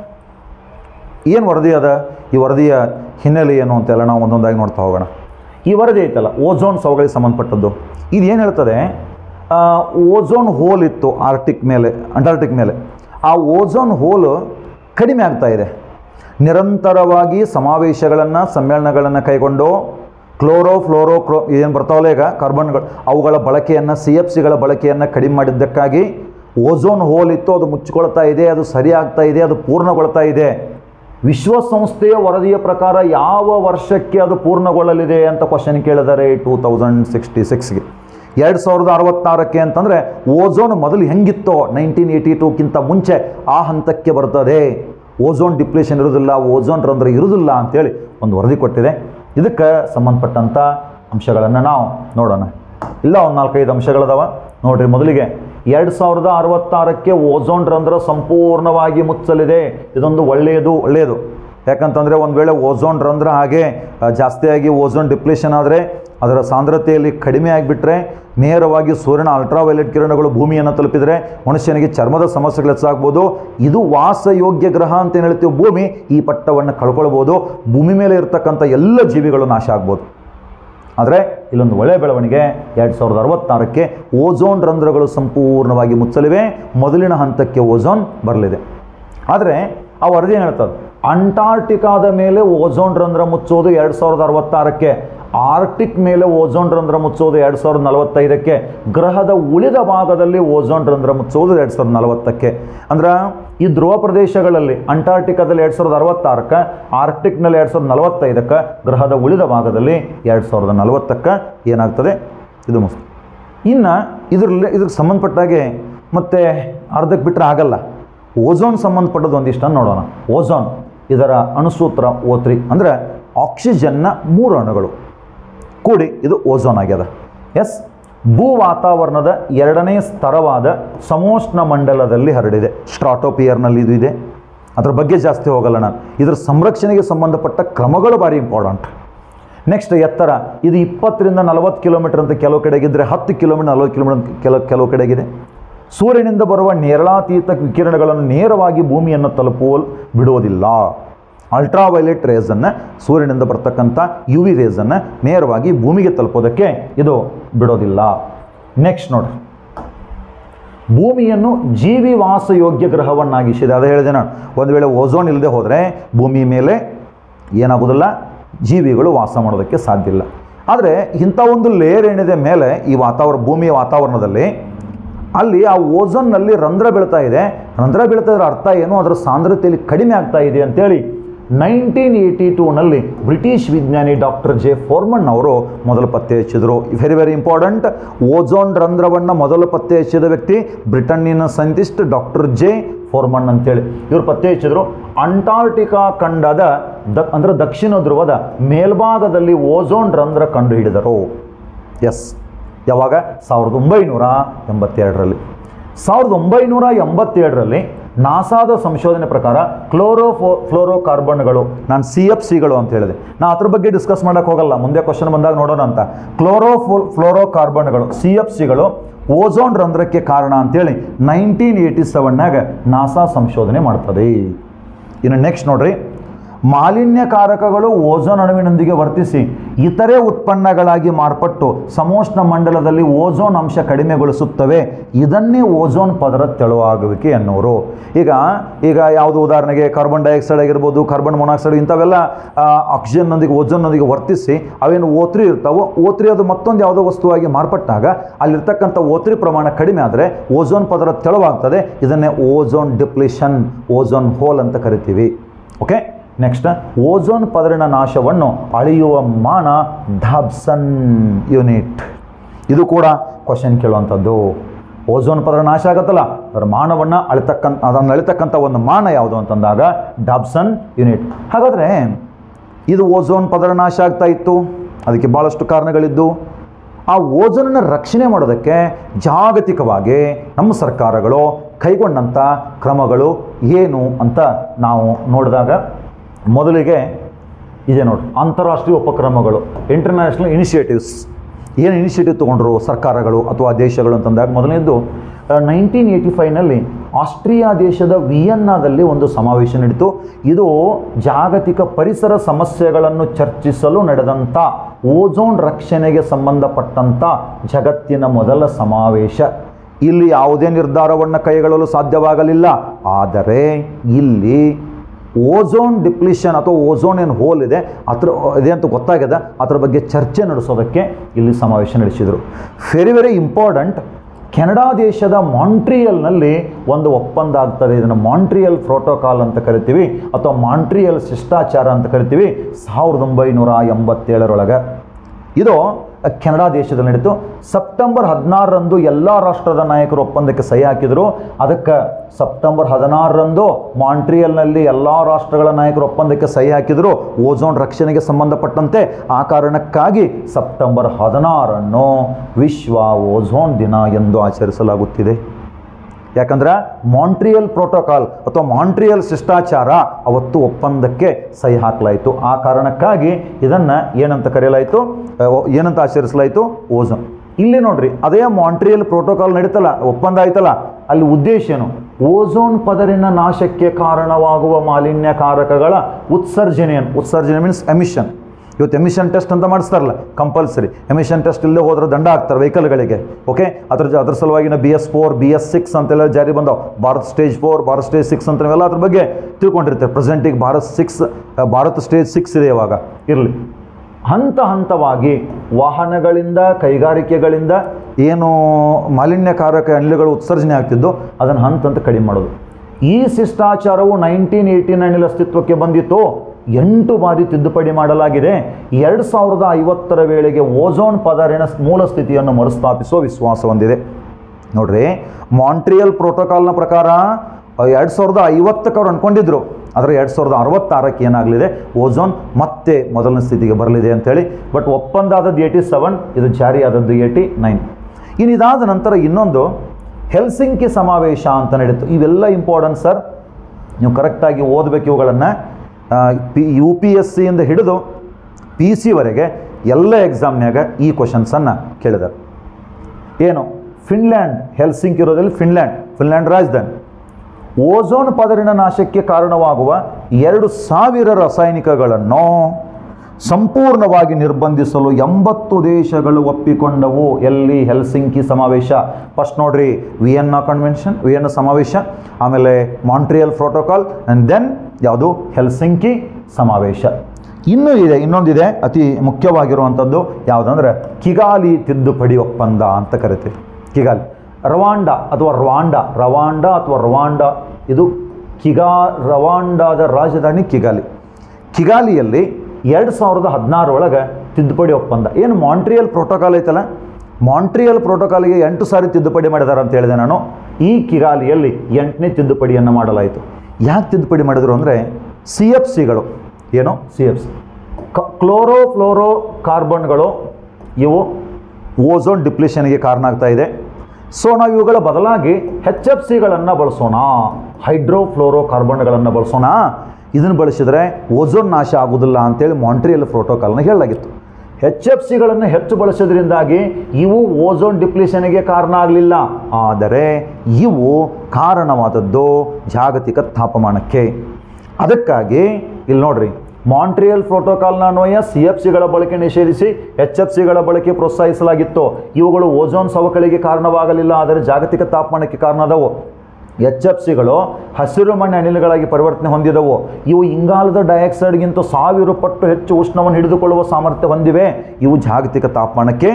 ಏನು ವರದಿ ಅದ ಈ ವರದಿಯ ಹಿನ್ನೆಲೆ ಏನು ಅಂತೆಲ್ಲ ನಾವು ಒಂದೊಂದಾಗಿ ನೋಡ್ತಾ ಹೋಗೋಣ ಈ ವರದಿ ಐತಲ್ಲ ಓಝೋನ್ ಸವಗಳಿಗೆ ಸಂಬಂಧಪಟ್ಟದ್ದು ಇದು ಏನು ಹೇಳ್ತದೆ ಆ, ಓಝೋನ್ ಹೋಲ್ ಇತ್ತು ಆರ್ಟಿಕ್ ಮೇಲೆ ಅಂಟಾರ್ಟಿಕ್ ಮೇಲೆ ಆ ಓಝೋನ್ ಹೋಲ್ ಕಡಿಮೆ ಆಗ್ತಾ ಇದೆ ನಿರಂತರವಾಗಿ ಸಮಾವೇಶಗಳನ್ನು ಸಮ್ಮೇಳನಗಳನ್ನು ಕೈಗೊಂಡು ಕ್ಲೋರೋ ಫ್ಲೋರೋ ಕ್ಲೋ ಏನು ಬರ್ತಾವಲ್ಲ ಈಗ ಕಾರ್ಬನ್ಗಳು ಅವುಗಳ ಬಳಕೆಯನ್ನು ಸಿ ಎಫ್ ಸಿಗಳ ಬಳಕೆಯನ್ನು ಕಡಿಮೆ ಮಾಡಿದ್ದಕ್ಕಾಗಿ ಓಝೋನ್ ಹೋಲ್ ಇತ್ತು ಅದು ಮುಚ್ಚಿಕೊಳ್ತಾ ಇದೆ ಅದು ಸರಿ ಆಗ್ತಾ ಇದೆ ಅದು ಪೂರ್ಣಗೊಳ್ತಾ ಇದೆ ವಿಶ್ವಸಂಸ್ಥೆಯ ವರದಿಯ ಪ್ರಕಾರ ಯಾವ ವರ್ಷಕ್ಕೆ ಅದು ಪೂರ್ಣಗೊಳ್ಳಲಿದೆ ಅಂತ ಕ್ವಶನ್ ಕೇಳಿದ್ದಾರೆ ಟೂ ತೌಸಂಡ್ ಸಿಕ್ಸ್ಟಿ ಸಿಕ್ಸ್ಗೆ ಎರಡು ಸಾವಿರದ ಅರವತ್ತಾರಕ್ಕೆ ಅಂತಂದರೆ ಓಝೋನ್ ಮೊದಲು ಹೆಂಗಿತ್ತೋ ನೈನ್ಟೀನ್ ಏಯ್ಟಿ ಟೂಕ್ಕಿಂತ ಮುಂಚೆ ಆ ಹಂತಕ್ಕೆ ಬರ್ತದೆ ಓಝೋನ್ ಡಿಪ್ಲೇಷನ್ ಇರೋದಿಲ್ಲ ಓಝೋನ್ ರಂಧ್ರ ಇರೋದಿಲ್ಲ ಅಂತೇಳಿ ಒಂದು ವರದಿ ಕೊಟ್ಟಿದೆ ಇದಕ್ಕೆ ಸಂಬಂಧಪಟ್ಟಂಥ ಅಂಶಗಳನ್ನು ನಾವು ನೋಡೋಣ ಇಲ್ಲ ಒಂದು ನಾಲ್ಕೈದು ಅಂಶಗಳದಾವ ನೋಡ್ರಿ ಮೊದಲಿಗೆ ಎರಡು ಸಾವಿರದ ಅರವತ್ತಾರಕ್ಕೆ ಓಝೋನ್ ರಂಧ್ರ ಸಂಪೂರ್ಣವಾಗಿ ಮುಚ್ಚಲಿದೆ ಇದೊಂದು ಒಳ್ಳೆಯದು ಒಳ್ಳೆಯದು ಯಾಕಂತಂದರೆ ಒಂದು ವೇಳೆ ಓಝೋನ್ ರಂಧ್ರ ಹಾಗೆ ಆ, ಜಾಸ್ತಿಯಾಗಿ ಓಝೋನ್ ಡಿಪ್ಲೇಷನ್ ಆದರೆ ಅದರ ಸಾಂದ್ರತೆಯಲ್ಲಿ ಕಡಿಮೆ ಆಗಿಬಿಟ್ರೆ ನೇರವಾಗಿ ಸೂರ್ಯನ ಅಲ್ಟ್ರಾವೈಲೆಟ್ ಕಿರಣಗಳು ಭೂಮಿಯನ್ನು ತಲುಪಿದರೆ ಮನುಷ್ಯನಿಗೆ ಚರ್ಮದ ಸಮಸ್ಯೆಗಳು ಹೆಚ್ಚಾಗ್ಬೋದು ಇದು ವಾಸಯೋಗ್ಯ ಗ್ರಹ ಅಂತ ಏನು ಹೇಳ್ತೀವಿ ಭೂಮಿ ಈ ಪಟ್ಟವನ್ನು ಕಳ್ಕೊಳ್ಬೋದು ಭೂಮಿ ಮೇಲೆ ಇರತಕ್ಕಂಥ ಎಲ್ಲ ಜೀವಿಗಳು ನಾಶ ಆಗ್ಬೋದು ಆದರೆ ಇಲ್ಲೊಂದು ಒಳ್ಳೆಯ ಬೆಳವಣಿಗೆ ಎರಡು ಸಾವಿರದ ಅರವತ್ತಾರಕ್ಕೆ ಓಝೋನ್ ರಂಧ್ರಗಳು ಸಂಪೂರ್ಣವಾಗಿ ಮುಚ್ಚಲಿವೆ ಮೊದಲಿನ ಹಂತಕ್ಕೆ ಓಝೋನ್ ಬರಲಿದೆ ಆದರೆ ಆ ವರದಿ ಏನು ಹೇಳ್ತದೆ ಅಂಟಾರ್ಟಿಕಾದ ಮೇಲೆ ಓಝೋನ್ ರಂಧ್ರ ಮುಚ್ಚೋದು ಎರಡು ಸಾವಿರದ ಅರವತ್ತಾರಕ್ಕೆ ಆರ್ಟಿಕ್ ಮೇಲೆ ಓಝೋನ್ ರಂಧ್ರ ಮುಚ್ಚೋದು ಎರಡು ಸಾವಿರದ ನಲವತ್ತೈದಕ್ಕೆ ಗ್ರಹದ ಉಳಿದ ಭಾಗದಲ್ಲಿ ಓಝೋನ್ ರಂಧ್ರ ಮುಚ್ಚೋದು ಎರಡು ಸಾವಿರದ ನಲವತ್ತಕ್ಕೆ ಅಂದ್ರೆ ಈ ಧ್ರುವ ಪ್ರದೇಶಗಳಲ್ಲಿ ಅಂಟಾರ್ಟಿಕಾದಲ್ಲಿ ಎರಡು ಸಾವಿರದ ಅರವತ್ತಾರಕ್ಕೆ ಆರ್ಟಿಕ್ನಲ್ಲಿ ಎರಡು ಸಾವಿರದ ನಲವತ್ತೈದಕ್ಕೆ ಗ್ರಹದ ಉಳಿದ ಭಾಗದಲ್ಲಿ ಎರಡು ಸಾವಿರದ ನಲವತ್ತಕ್ಕೆ ಏನಾಗ್ತದೆ ಇದು ಮುಗಿಸ್ತು ಇನ್ನು ಇದ್ರಲ್ಲಿ ಇದಕ್ಕೆ ಸಂಬಂಧಪಟ್ಟಾಗೆ ಮತ್ತೆ ಅರ್ಧಕ್ಕೆ ಬಿಟ್ಟರೆ ಆಗಲ್ಲ ಓಝೋನ್ ಸಂಬಂಧಪಟ್ಟದ್ದು ಒಂದಿಷ್ಟನ್ನು ನೋಡೋಣ ಓಝೋನ್ ಇದರ ಅಣುಸೂತ್ರ ಓ ತ್ರೀ ಅಂದರೆ ಆಕ್ಸಿಜನ್ನ ಮೂರು ಅಣುಗಳು ಕೂಡಿ ಇದು ಓಝೋನ್ ಆಗ್ಯದ ಎಸ್ ಭೂ ವಾತಾವರಣದ ಎರಡನೇ ಸ್ತರವಾದ ಸಮೋಷ್ಣ ಮಂಡಲದಲ್ಲಿ ಹರಡಿದೆ ಸ್ಟ್ರಾಟೋಪಿಯರ್ನಲ್ಲಿ ಇದು ಇದೆ ಅದ್ರ ಬಗ್ಗೆ ಜಾಸ್ತಿ ಹೋಗಲ್ಲ ನಾನು ಇದರ ಸಂರಕ್ಷಣೆಗೆ ಸಂಬಂಧಪಟ್ಟ ಕ್ರಮಗಳು ಭಾರಿ ಇಂಪಾರ್ಟೆಂಟ್ ನೆಕ್ಸ್ಟ್ ಎತ್ತರ ಇದು ಇಪ್ಪತ್ತರಿಂದ ನಲವತ್ತು ಕಿಲೋಮೀಟರ್ ಅಂತ ಕೆಲವು ಕಡೆಗಿದ್ದರೆ ಹತ್ತು ಕಿಲೋಮೀಟರ್ ನಲವತ್ತು ಕಿಲೋಮೀಟರ್ ಅಂತ ಕೆಲವು ಕೆಲವು ಕಡೆಗಿದೆ ಸೂರ್ಯನಿಂದ ಬರುವ ನೇರಳಾತೀತ ವಿಕಿರಣಗಳನ್ನು ನೇರವಾಗಿ ಭೂಮಿಯನ್ನು ತಲುಪುವ ಬಿಡುವುದಿಲ್ಲ ಅಲ್ಟ್ರಾವೈಲೆಟ್ ರೇಸನ್ನು ಸೂರ್ಯನಿಂದ ಬರ್ತಕ್ಕಂಥ ಯು ವಿ ರೇಸನ್ನು ನೇರವಾಗಿ ಭೂಮಿಗೆ ತಲುಪೋದಕ್ಕೆ ಇದು ಬಿಡೋದಿಲ್ಲ ನೆಕ್ಸ್ಟ್ ನೋಡ್ರಿ ಭೂಮಿಯನ್ನು ಜೀವಿ ವಾಸಯೋಗ್ಯ ಗ್ರಹವನ್ನಾಗಿಸಿದೆ ಅದು ಹೇಳಿದೆ ನಾನು ಒಂದು ವೇಳೆ ಓಝೋನ್ ಇಲ್ಲದೆ ಹೋದರೆ ಭೂಮಿ ಮೇಲೆ ಏನಾಗೋದಿಲ್ಲ ಜೀವಿಗಳು ವಾಸ ಮಾಡೋದಕ್ಕೆ ಸಾಧ್ಯ ಇಲ್ಲ ಆದರೆ ಇಂಥ ಒಂದು ಲೇಯರ್ ಏನಿದೆ ಮೇಲೆ ಈ ವಾತಾವರಣ ಭೂಮಿಯ ವಾತಾವರಣದಲ್ಲಿ ಅಲ್ಲಿ ಆ ಓಝೋನ್ನಲ್ಲಿ ರಂಧ್ರ ಬೀಳ್ತಾ ಇದೆ ರಂಧ್ರ ಬೀಳ್ತಾ ಇದ್ರ ಅರ್ಥ ಏನು ಅದರ ಸಾಂದ್ರತೆಯಲ್ಲಿ ಕಡಿಮೆ ಆಗ್ತಾ ಇದೆ ಅಂತೇಳಿ ನೈನ್ಟೀನ್ ಏಯ್ಟಿ ಟೂನಲ್ಲಿ ಬ್ರಿಟಿಷ್ ವಿಜ್ಞಾನಿ ಡಾಕ್ಟರ್ ಜೆ ಫೋರ್ಮನ್ ಅವರು ಮೊದಲು ಪತ್ತೆ ಹಚ್ಚಿದರು ವೆರಿ ವೆರಿ ಇಂಪಾರ್ಟೆಂಟ್ ಓಝೋನ್ ರಂಧ್ರವನ್ನು ಮೊದಲು ಪತ್ತೆ ಹಚ್ಚಿದ ವ್ಯಕ್ತಿ ಬ್ರಿಟನ್ನಿನ ಸೈಂಟಿಸ್ಟ್ ಡಾಕ್ಟರ್ ಜೆ ಫೋರ್ಮನ್ ಅಂತೇಳಿ ಇವರು ಪತ್ತೆ ಹಚ್ಚಿದ್ರು ಅಂಟಾರ್ಟಿಕಾ ಖಂಡದ ದ ಅಂದರೆ ದಕ್ಷಿಣ ಧ್ರುವದ ಮೇಲ್ಭಾಗದಲ್ಲಿ ಓಝೋನ್ ರಂಧ್ರ ಕಂಡುಹಿಡಿದರು ಎಸ್ ಯಾವಾಗ ಸಾವಿರದ ಒಂಬೈನೂರ ಎಂಬತ್ತೆರಡರಲ್ಲಿ ಸಾವಿರದ ಒಂಬೈನೂರ ಎಂಬತ್ತೇಳರಲ್ಲಿ ನಾಸಾದ ಸಂಶೋಧನೆ ಪ್ರಕಾರ ಕ್ಲೋರೋಫೋ ಫ್ಲೋರೋಕಾರ್ಬನ್ಗಳು ನಾನು ಸಿ ಎಫ್ ಸಿಗಳು ಅಂತ ಹೇಳಿದೆ ನಾ ಅದ್ರ ಬಗ್ಗೆ ಡಿಸ್ಕಸ್ ಮಾಡೋಕ್ಕೆ ಹೋಗಲ್ಲ ಮುಂದೆ ಕ್ವಶನ್ ಬಂದಾಗ ನೋಡೋಣ ಅಂತ ಕ್ಲೋರೋಫೋ ಫ್ಲೋರೋಕಾರ್ಬನ್ಗಳು ಸಿ ಎಫ್ ಸಿಗಳು ಓಝೋನ್ ರಂಧ್ರಕ್ಕೆ ಕಾರಣ ಅಂತೇಳಿ ನೈನ್ಟೀನ್ ಏಯ್ಟಿ ಸೆವೆನ್ನಾಗ ನಾಸಾ ಸಂಶೋಧನೆ ಮಾಡ್ತದೆ ಇನ್ನು ನೆಕ್ಸ್ಟ್ ನೋಡ್ರಿ ಮಾಲಿನ್ಯಕಾರಕಗಳು ಓಝೋನ್ ಅಣುವಿನೊಂದಿಗೆ ವರ್ತಿಸಿ ಇತರೆ ಉತ್ಪನ್ನಗಳಾಗಿ ಮಾರ್ಪಟ್ಟು ಸಮೋಷ್ಣ ಮಂಡಲದಲ್ಲಿ ಓಝೋನ್ ಅಂಶ ಕಡಿಮೆಗೊಳಿಸುತ್ತವೆ ಇದನ್ನೇ ಓಝೋನ್ ಪದರ ತೆಳುವಾಗುವಿಕೆ ಎನ್ನುವರು ಈಗ ಈಗ ಯಾವುದು ಉದಾಹರಣೆಗೆ ಕಾರ್ಬನ್ ಡೈಆಕ್ಸೈಡ್ ಆಗಿರ್ಬೋದು ಕಾರ್ಬನ್ ಮೊನಾಕ್ಸೈಡ್ ಇಂಥವೆಲ್ಲ ಆಕ್ಸಿಜನ್ನೊಂದಿಗೆ ಓಝೋನ್ನೊಂದಿಗೆ ವರ್ತಿಸಿ ಅವೇನು ಓತ್ರಿ ಇರ್ತಾವೋ ಓತ್ರಿ ಅದು ಮತ್ತೊಂದು ಯಾವುದೋ ವಸ್ತುವಾಗಿ ಮಾರ್ಪಟ್ಟಾಗ ಅಲ್ಲಿರ್ತಕ್ಕಂಥ ಓತ್ರಿ ಪ್ರಮಾಣ ಕಡಿಮೆ ಆದರೆ ಓಝೋನ್ ಪದರ ತೆಳುವಾಗ್ತದೆ ಇದನ್ನೇ ಓಝೋನ್ ಡಿಪ್ಲಿಷನ್ ಓಝೋನ್ ಹೋಲ್ ಅಂತ ಕರಿತೀವಿ ಓಕೆ ನೆಕ್ಸ್ಟ್ ಓಝೋನ್ ಪದರಿನ ನಾಶವನ್ನು ಅಳೆಯುವ ಮಾನ ಡಾಬ್ಸನ್ ಯೂನಿಟ್ ಇದು ಕೂಡ ಕ್ವಶನ್ ಕೇಳುವಂಥದ್ದು ಓಝೋನ್ ಪದರ ನಾಶ ಆಗುತ್ತಲ್ಲ ಅದರ ಮಾನವನ್ನು ಅಳಿತಕ್ಕಂಥ ಅದನ್ನು ಅಳಿತಕ್ಕಂಥ ಒಂದು ಮಾನ ಯಾವುದು ಅಂತಂದಾಗ ಡಾಬ್ಸನ್ ಯೂನಿಟ್ ಹಾಗಾದರೆ ಇದು ಓಝೋನ್ ಪದರ ನಾಶ ಆಗ್ತಾ ಇತ್ತು ಅದಕ್ಕೆ ಭಾಳಷ್ಟು ಕಾರಣಗಳಿದ್ದು ಆ ಓಝೋನನ್ನು ರಕ್ಷಣೆ ಮಾಡೋದಕ್ಕೆ ಜಾಗತಿಕವಾಗಿ ನಮ್ಮ ಸರ್ಕಾರಗಳು ಕೈಗೊಂಡಂಥ ಕ್ರಮಗಳು ಏನು ಅಂತ ನಾವು ನೋಡಿದಾಗ ಮೊದಲಿಗೆ ಇದೆ ನೋಡಿ ಅಂತಾರಾಷ್ಟ್ರೀಯ ಉಪಕ್ರಮಗಳು ಇಂಟರ್ನ್ಯಾಷನಲ್ ಇನಿಷಿಯೇಟಿವ್ಸ್ ಏನು ಇನಿಷಿಯೇಟಿವ್ ತೊಗೊಂಡ್ರು ಸರ್ಕಾರಗಳು ಅಥವಾ ದೇಶಗಳು ಅಂತಂದಾಗ ಮೊದಲನೇದು ನೈನ್ಟೀನ್ ಏಯ್ಟಿ ಫೈವ್ನಲ್ಲಿ ಆಸ್ಟ್ರಿಯಾ ದೇಶದ ವಿಯನ್ನಾದಲ್ಲಿ ಒಂದು ಸಮಾವೇಶ ನಡೀತು ಇದು ಜಾಗತಿಕ ಪರಿಸರ ಸಮಸ್ಯೆಗಳನ್ನು ಚರ್ಚಿಸಲು ನಡೆದಂಥ ಓಝೋನ್ ರಕ್ಷಣೆಗೆ ಸಂಬಂಧಪಟ್ಟಂಥ ಜಗತ್ತಿನ ಮೊದಲ ಸಮಾವೇಶ ಇಲ್ಲಿ ಯಾವುದೇ ನಿರ್ಧಾರವನ್ನು ಕೈಗೊಳ್ಳಲು ಸಾಧ್ಯವಾಗಲಿಲ್ಲ ಆದರೆ ಇಲ್ಲಿ ಓಝೋನ್ ಡಿಪ್ಲಿಷನ್ ಅಥವಾ ಓಝೋನ್ ಏನು ಹೋಲ್ ಇದೆ ಅದ್ರ ಇದೆ ಅಂತ ಗೊತ್ತಾಗಿದೆ ಅದರ ಬಗ್ಗೆ ಚರ್ಚೆ ನಡೆಸೋದಕ್ಕೆ ಇಲ್ಲಿ ಸಮಾವೇಶ ನಡೆಸಿದರು ವೆರಿ ವೆರಿ ಇಂಪಾರ್ಟೆಂಟ್ ಕೆನಡಾ ದೇಶದ ಮಾಂಟ್ರಿಯಲ್ನಲ್ಲಿ ಒಂದು ಒಪ್ಪಂದ ಆಗ್ತದೆ ಇದನ್ನು ಮಾಂಟ್ರಿಯಲ್ ಪ್ರೋಟೋಕಾಲ್ ಅಂತ ಕರಿತೀವಿ ಅಥವಾ ಮಾಂಟ್ರಿಯಲ್ ಶಿಷ್ಟಾಚಾರ ಅಂತ ಕರಿತೀವಿ ಸಾವಿರದ ಒಂಬೈನೂರ ಎಂಬತ್ತೇಳರೊಳಗೆ ಇದು ಕೆನಡಾ ದೇಶದಲ್ಲಿ ನಡೀತು ಸೆಪ್ಟೆಂಬರ್ ಹದಿನಾರರಂದು ಎಲ್ಲ ರಾಷ್ಟ್ರದ ನಾಯಕರು ಒಪ್ಪಂದಕ್ಕೆ ಸಹಿ ಹಾಕಿದರು ಅದಕ್ಕೆ ಸೆಪ್ಟೆಂಬರ್ ಹದಿನಾರರಂದು ಮಾಂಟ್ರಿಯಲ್ನಲ್ಲಿ ಎಲ್ಲ ರಾಷ್ಟ್ರಗಳ ನಾಯಕರು ಒಪ್ಪಂದಕ್ಕೆ ಸಹಿ ಹಾಕಿದರು ಓಝೋನ್ ರಕ್ಷಣೆಗೆ ಸಂಬಂಧಪಟ್ಟಂತೆ ಆ ಕಾರಣಕ್ಕಾಗಿ ಸೆಪ್ಟೆಂಬರ್ ಹದಿನಾರನ್ನು ವಿಶ್ವ ಓಝೋನ್ ದಿನ ಎಂದು ಆಚರಿಸಲಾಗುತ್ತಿದೆ ಯಾಕಂದ್ರೆ ಮಾಂಟ್ರಿಯಲ್ ಪ್ರೋಟೋಕಾಲ್ ಅಥವಾ ಮಾಂಟ್ರಿಯಲ್ ಶಿಷ್ಟಾಚಾರ ಅವತ್ತು ಒಪ್ಪಂದಕ್ಕೆ ಸಹಿ ಹಾಕಲಾಯಿತು ಆ ಕಾರಣಕ್ಕಾಗಿ ಇದನ್ನು ಏನಂತ ಕರೆಯಲಾಯಿತು ಅಹ್, ಏನಂತ ಆಚರಿಸಲಾಯಿತು ಓಝೋನ್ ಇಲ್ಲಿ ನೋಡ್ರಿ ಅದೇ ಮಾಂಟ್ರಿಯಲ್ ಪ್ರೋಟೋಕಾಲ್ ನಡೀತಲ್ಲ ಒಪ್ಪಂದ ಆಯ್ತಲ್ಲ ಅಲ್ಲಿ ಉದ್ದೇಶ ಏನು ಓಝೋನ್ ಪದರಿನ ನಾಶಕ್ಕೆ ಕಾರಣವಾಗುವ ಮಾಲಿನ್ಯಕಾರಕಗಳ ಉತ್ಸರ್ಜನೆಯನ್ನು ಉತ್ಸರ್ಜನೆ ಮೀನ್ಸ್ ಎಮಿಷನ್ ಇವತ್ತು ಎಮಿಷನ್ ಟೆಸ್ಟ್ ಅಂತ ಮಾಡಿಸ್ತಾರಲ್ಲ ಕಂಪಲ್ಸರಿ ಎಮಿಷನ್ ಟೆಸ್ಟ್ ಇಲ್ಲದೆ ಹೋದ್ರೆ ದಂಡ ಹಾಕ್ತಾರೆ ವೆಹಿಕಲ್ಗಳಿಗೆ ಓಕೆ ಅದ್ರ ಜ- ಅದ್ರ ಸಲುವಾಗಿ B S four B S six ಅಂತೆಲ್ಲ ಜಾರಿ ಬಂದವು Bharat stage four Bharat stage six ಅಂತ ನೀವೆಲ್ಲ ಅದ್ರ ಬಗ್ಗೆ ತಿಳ್ಕೊಂಡಿರ್ತೀವಿ ಪ್ರೆಸೆಂಟಿಗೆ Bharat six Bharat stage six ಇದೆ ಇವಾಗ ಇರಲಿ ಹಂತ ಹಂತವಾಗಿ ವಾಹನಗಳಿಂದ ಕೈಗಾರಿಕೆಗಳಿಂದ ಏನು ಮಾಲಿನ್ಯಕಾರಕ ಅನಿಲಗಳು ಉತ್ಸರ್ಜನೆ ಆಗ್ತಿದ್ದು ಅದನ್ನು ಹಂತ ಹಂತ ಕಡಿಮೆ ಮಾಡೋದು ಈ ಶಿಷ್ಟಾಚಾರವು ನೈನ್ಟೀನ್ ಏಯ್ಟಿ ನೈನಲ್ಲಿ ಅಸ್ತಿತ್ವಕ್ಕೆ ಬಂದಿತ್ತು ಎಂಟು ಬಾರಿ ತಿದ್ದುಪಡಿ ಮಾಡಲಾಗಿದೆ ಎರಡು ಸಾವಿರದ ಐವತ್ತರ ವೇಳೆಗೆ ಓಝೋನ್ ಪದರಿನ ಮೂಲ ಸ್ಥಿತಿಯನ್ನು ಮರುಸ್ಥಾಪಿಸುವ ವಿಶ್ವಾಸ ಹೊಂದಿದೆ ನೋಡ್ರಿ ಮಾಂಟ್ರಿಯಲ್ ಪ್ರೋಟೋಕಾಲ್ನ ಪ್ರಕಾರ ಎರಡು ಸಾವಿರದ ಐವತ್ತಕ್ಕೆ ಅವ್ರು ಅನ್ಕೊಂಡಿದ್ರು ಆದರೆ ಎರಡು ಸಾವಿರದ ಅರವತ್ತಾರಕ್ಕೆ ಏನಾಗಲಿದೆ ಓಝೋನ್ ಮತ್ತೆ ಮೊದಲನೇ ಸ್ಥಿತಿಗೆ ಬರಲಿದೆ ಅಂತೇಳಿ ಬಟ್ ಒಪ್ಪಂದ ಆದದ್ದು ಏಯ್ಟಿ ಸೆವೆನ್ ಇದು ಜಾರಿ ಆದದ್ದು ಏಯ್ಟಿ ನೈನ್ ಇನ್ನು ಇದಾದ ನಂತರ ಇನ್ನೊಂದು ಹೆಲ್ಸಿಂಕಿ ಸಮಾವೇಶ ಅಂತ ನಡೀತು ಇವೆಲ್ಲ ಇಂಪಾರ್ಟೆಂಟ್ ಸರ್ ನೀವು ಕರೆಕ್ಟಾಗಿ ಓದಬೇಕು ಇವುಗಳನ್ನು ಪಿ ಯು ಪಿ ಎಸ್ ಸಿಯಿಂದ ಹಿಡಿದು ಪಿ ಸಿವರೆಗೆ ಎಲ್ಲ ಎಕ್ಸಾಮ್ನ್ಯಾಗ ಈ ಕ್ವಶನ್ಸನ್ನು ಕೇಳಿದ್ದಾರೆ ಏನು ಫಿನ್ಲ್ಯಾಂಡ್ ಹೆಲ್ಸಿಂಕ್ ಇರೋದ್ರಲ್ಲಿ ಫಿನ್ಲ್ಯಾಂಡ್ ಫಿನ್ಲ್ಯಾಂಡ್ ರಾಜಧಾನಿ ಓಝೋನ್ ಪದರಿನ ನಾಶಕ್ಕೆ ಕಾರಣವಾಗುವ ಎರಡು ಸಾವಿರ ರಾಸಾಯನಿಕಗಳನ್ನು ಸಂಪೂರ್ಣವಾಗಿ ನಿರ್ಬಂಧಿಸಲು ಎಂಬತ್ತು ದೇಶಗಳು ಒಪ್ಪಿಕೊಂಡವು ಎಲ್ಲಿ ಹೆಲ್ಸಿಂಕಿ ಸಮಾವೇಶ ಫಸ್ಟ್ ನೋಡ್ರಿ ವಿಯೆನ್ನಾ ಕನ್ವೆನ್ಷನ್ ವಿಯೆನ್ನಾ ಸಮಾವೇಶ ಆಮೇಲೆ ಮಾಂಟ್ರಿಯಲ್ ಪ್ರೋಟೋಕಾಲ್ ಆ್ಯಂಡ್ ದೆನ್ ಯಾವುದು ಹೆಲ್ಸಿಂಕಿ ಸಮಾವೇಶ ಇನ್ನೂ ಇದೆ ಇನ್ನೊಂದಿದೆ ಅತಿ ಮುಖ್ಯವಾಗಿರುವಂಥದ್ದು ಯಾವುದಂದ್ರೆ ಕಿಗಾಲಿ ತಿದ್ದುಪಡಿ ಒಪ್ಪಂದ ಅಂತ ಕರಿತೀವಿ ಕಿಗಾಲಿ ರವಾಂಡ ಅಥವಾ ರವಾಂಡ ರವಾಂಡ ಅಥವಾ ರವಾಂಡ ಇದು ಕಿಗಾ ರವಾಂಡಾದ ರಾಜಧಾನಿ ಕಿಗಾಲಿ ಕಿಗಾಲಿಯಲ್ಲಿ ಎರಡು ಸಾವಿರದ ಹದಿನಾರೊಳಗೆ ತಿದ್ದುಪಡಿ ಒಪ್ಪಂದ ಏನು ಮಾಂಟ್ರಿಯಲ್ ಪ್ರೋಟೋಕಾಲ್ ಐತಲ್ಲ ಮಾಂಟ್ರಿಯಲ್ ಪ್ರೋಟೋಕಾಲ್ಗೆ ಎಂಟು ಸಾರಿ ತಿದ್ದುಪಡಿ ಮಾಡಿದ್ದಾರೆ ಅಂತ ಹೇಳಿದೆ ನಾನು ಈ ಕಿಗಾಲಿಯಲ್ಲಿ ಎಂಟನೇ ತಿದ್ದುಪಡಿಯನ್ನು ಮಾಡಲಾಯಿತು ಯಾಕೆ ತಿದ್ದುಪಡಿ ಮಾಡಿದ್ರು ಅಂದರೆ ಸಿ ಎಫ್ ಸಿಗಳು ಏನು ಸಿ ಎಫ್ ಸಿ ಕ್ಲೋರೋ ಫ್ಲೋರೋ ಕಾರ್ಬನ್ಗಳು ಇವು ಓಝೋನ್ ಡಿಪ್ಲಿಷನ್ಗೆ ಕಾರಣ ಆಗ್ತಾ ಇದೆ ಸೊ ನಾವು ಇವುಗಳ ಬದಲಾಗಿ ಹೆಚ್ ಎಫ್ ಸಿಗಳನ್ನು ಬಳಸೋಣ ಹೈಡ್ರೋಫ್ಲೋರೋ ಕಾರ್ಬನ್ಗಳನ್ನು ಬಳಸೋಣ ಇದನ್ನು ಬಳಸಿದರೆ ಓಝೋನ್ ನಾಶ ಆಗೋದಿಲ್ಲ ಅಂತೇಳಿ ಮಾಂಟ್ರಿಯಲ್ ಪ್ರೋಟೋಕಾಲ್ನ ಹೇಳಲಾಗಿತ್ತು ಹೆಚ್ ಎಫ್ ಸಿಗಳನ್ನು ಹೆಚ್ಚು ಬಳಸೋದ್ರಿಂದಾಗಿ ಇವು ಓಝೋನ್ ಡಿಪ್ಲಿಷನ್ಗೆ ಕಾರಣ ಆಗಲಿಲ್ಲ ಆದರೆ ಇವು ಕಾರಣವಾದದ್ದು ಜಾಗತಿಕ ತಾಪಮಾನಕ್ಕೆ ಅದಕ್ಕಾಗಿ ಇಲ್ಲಿ ನೋಡ್ರಿ ಮಾಂಟ್ರಿಯಲ್ ಪ್ರೋಟೋಕಾಲ್ನ ಅನ್ವಯ ಸಿ ಎಫ್ ಸಿಗಳ ಬಳಕೆ ನಿಷೇಧಿಸಿ ಎಚ್ ಎಫ್ ಸಿಗಳ ಬಳಕೆ ಪ್ರೋತ್ಸಾಹಿಸಲಾಗಿತ್ತು ಇವುಗಳು ಓಝೋನ್ ಸವಕಳಿಗೆ ಕಾರಣವಾಗಲಿಲ್ಲ ಆದರೆ ಜಾಗತಿಕ ತಾಪಮಾನಕ್ಕೆ ಕಾರಣ ಆದವು ಎಚ್ ಎಫ್ ಸಿಗಳು ಹಸಿರು ಮಣ್ಣು ಅನಿಲಗಳಾಗಿ ಪರಿವರ್ತನೆ ಹೊಂದಿದವು ಇವು ಇಂಗಾಲದ ಡೈಆಕ್ಸೈಡ್ಗಿಂತ ಸಾವಿರ ಪಟ್ಟು ಹೆಚ್ಚು ಉಷ್ಣವನ್ನು ಹಿಡಿದುಕೊಳ್ಳುವ ಸಾಮರ್ಥ್ಯ ಹೊಂದಿವೆ ಇವು ಜಾಗತಿಕ ತಾಪಮಾನಕ್ಕೆ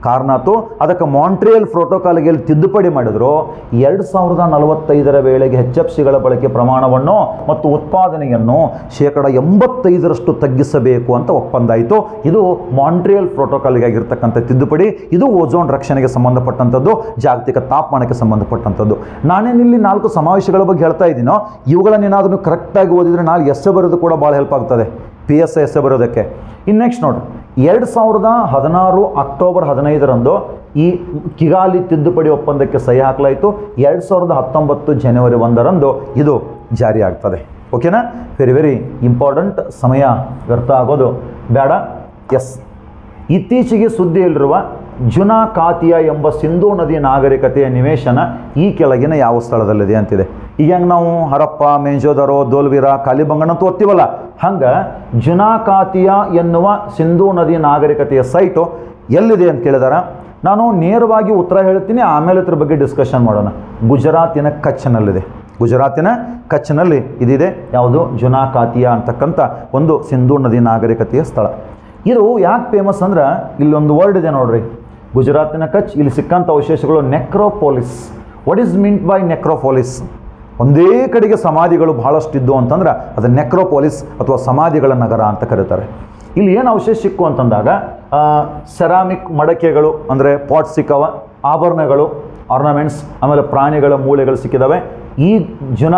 ಕಾರಣ ಆಯ್ತು ಅದಕ್ಕೆ ಮಾಂಟ್ರಿಯಲ್ ಪ್ರೋಟೋಕಾಲ್ಗೆ ಎಲ್ಲಿ ತಿದ್ದುಪಡಿ ಮಾಡಿದ್ರು ಎರಡು ಸಾವಿರದ ನಲವತ್ತೈದರ ವೇಳೆಗೆ ಎಚ್ ಎಫ್ ಸಿಗಳ ಬಳಕೆ ಪ್ರಮಾಣವನ್ನು ಮತ್ತು ಉತ್ಪಾದನೆಯನ್ನು ಶೇಕಡ ಎಂಬತ್ತೈದರಷ್ಟು ತಗ್ಗಿಸಬೇಕು ಅಂತ ಒಪ್ಪಂದ ಆಯಿತು ಇದು ಮಾಂಟ್ರಿಯಲ್ ಪ್ರೋಟೋಕಾಲ್ಗೆ ಆಗಿರ್ತಕ್ಕಂಥ ತಿದ್ದುಪಡಿ ಇದು ಓಝೋನ್ ರಕ್ಷಣೆಗೆ ಸಂಬಂಧಪಟ್ಟಂಥದ್ದು ಜಾಗತಿಕ ತಾಪಮಾನಕ್ಕೆ ಸಂಬಂಧಪಟ್ಟಂಥದ್ದು ನಾನೇನಿಲ್ಲಿ ನಾಲ್ಕು ಸಮಾವೇಶಗಳ ಬಗ್ಗೆ ಹೇಳ್ತಾ ಇದ್ದೀನೋ ಇವುಗಳನ್ನೇನಾದರೂ ಕರೆಕ್ಟಾಗಿ ಓದಿದರೆ ನಾಳೆ ಎಸ್ಸೆ ಬರೋದು ಕೂಡ ಭಾಳ ಹೆಲ್ಪ್ ಆಗ್ತದೆ ಪಿ ಎಸ್ ಎಸ್ಸೆ ಬರೋದಕ್ಕೆ ಇನ್ನು ನೆಕ್ಸ್ಟ್ ನೋಡ್ರಿ ಎರಡು ಸಾವಿರದ ಹದಿನಾರು ಅಕ್ಟೋಬರ್ ಹದಿನೈದರಂದು ಈ ಕಿಗಾಲಿ ತಿದ್ದುಪಡಿ ಒಪ್ಪಂದಕ್ಕೆ ಸಹಿ ಹಾಕಲಾಯಿತು ಎರಡು ಸಾವಿರದ ಹತ್ತೊಂಬತ್ತು ಜನವರಿ ಒಂದರಂದು ಇದು ಜಾರಿ ಆಗ್ತದೆ ಓಕೆನಾ ವೆರಿ ವೆರಿ ಇಂಪಾರ್ಟೆಂಟ್ ಸಮಯ ವ್ಯರ್ಥ ಆಗೋದು ಬೇಡ ಎಸ್ ಇತ್ತೀಚೆಗೆ ಸುದ್ದಿಯಲ್ಲಿರುವ ಜುನಾ ಕಾತಿಯ ಎಂಬ ಸಿಂಧೂ ನದಿ ನಾಗರಿಕತೆಯ ನಿವೇಶನ ಈ ಕೆಳಗಿನ ಯಾವ ಸ್ಥಳದಲ್ಲಿದೆ ಅಂತಿದೆ ಈಗ ಹೆಂಗೆ ನಾವು ಹರಪ್ಪ ಮೆಂಜೋದರೋ ದೋಲ್ವೀರ ಕಾಲಿಬಂಗಣ ಅಂತ ಓದ್ತೀವಲ್ಲ ಹಂಗೆ ಜುನಾ ಕಾತಿಯ ಎನ್ನುವ ಸಿಂಧೂ ನದಿ ನಾಗರಿಕತೆಯ ಸೈಟು ಎಲ್ಲಿದೆ ಅಂತ ಕೇಳಿದಾರ ನಾನು ನೇರವಾಗಿ ಉತ್ತರ ಹೇಳ್ತೀನಿ ಆಮೇಲೆ ಇದ್ರ ಬಗ್ಗೆ ಡಿಸ್ಕಷನ್ ಮಾಡೋಣ ಗುಜರಾತಿನ ಕಚ್ನಲ್ಲಿದೆ ಗುಜರಾತಿನ ಕಚ್ನಲ್ಲಿ ಇದಿದೆ ಯಾವುದು ಜುನಾ ಕಾತಿಯ ಅಂತಕ್ಕಂಥ ಒಂದು ಸಿಂಧೂ ನದಿ ನಾಗರಿಕತೆಯ ಸ್ಥಳ ಇದು ಯಾಕೆ ಫೇಮಸ್ ಅಂದ್ರೆ ಇಲ್ಲೊಂದು ವರ್ಡ್ ಇದೆ ನೋಡ್ರಿ ಗುಜರಾತಿನ ಕಚ್ ಇಲ್ಲಿ ಸಿಕ್ಕಂಥ ಅವಶೇಷಗಳು necropolis what is meant by necropolis ಒಂದೇ ಕಡೆಗೆ ಸಮಾಧಿಗಳು ಬಹಳಷ್ಟು ಇದ್ದು ಅಂತಂದ್ರೆ ಅದು ನೆಕ್ರೋಪೋಲಿಸ್ ಅಥವಾ ಸಮಾಧಿಗಳ ನಗರ ಅಂತ ಕರೀತಾರೆ ಇಲ್ಲಿ ಏನು ಅವಶೇಷ ಸಿಕ್ಕು ಅಂತಂದಾಗ ಸೆರಾಮಿಕ್ ಮಡಕೆಗಳು ಅಂದರೆ ಪಾಟ್ ಸಿಕ್ಕವ ಆಭರಣಗಳು ಆರ್ನಮೆಂಟ್ಸ್ ಆಮೇಲೆ ಪ್ರಾಣಿಗಳ ಮೂಳೆಗಳು ಸಿಕ್ಕಿದಾವೆ ಈ ಜುನ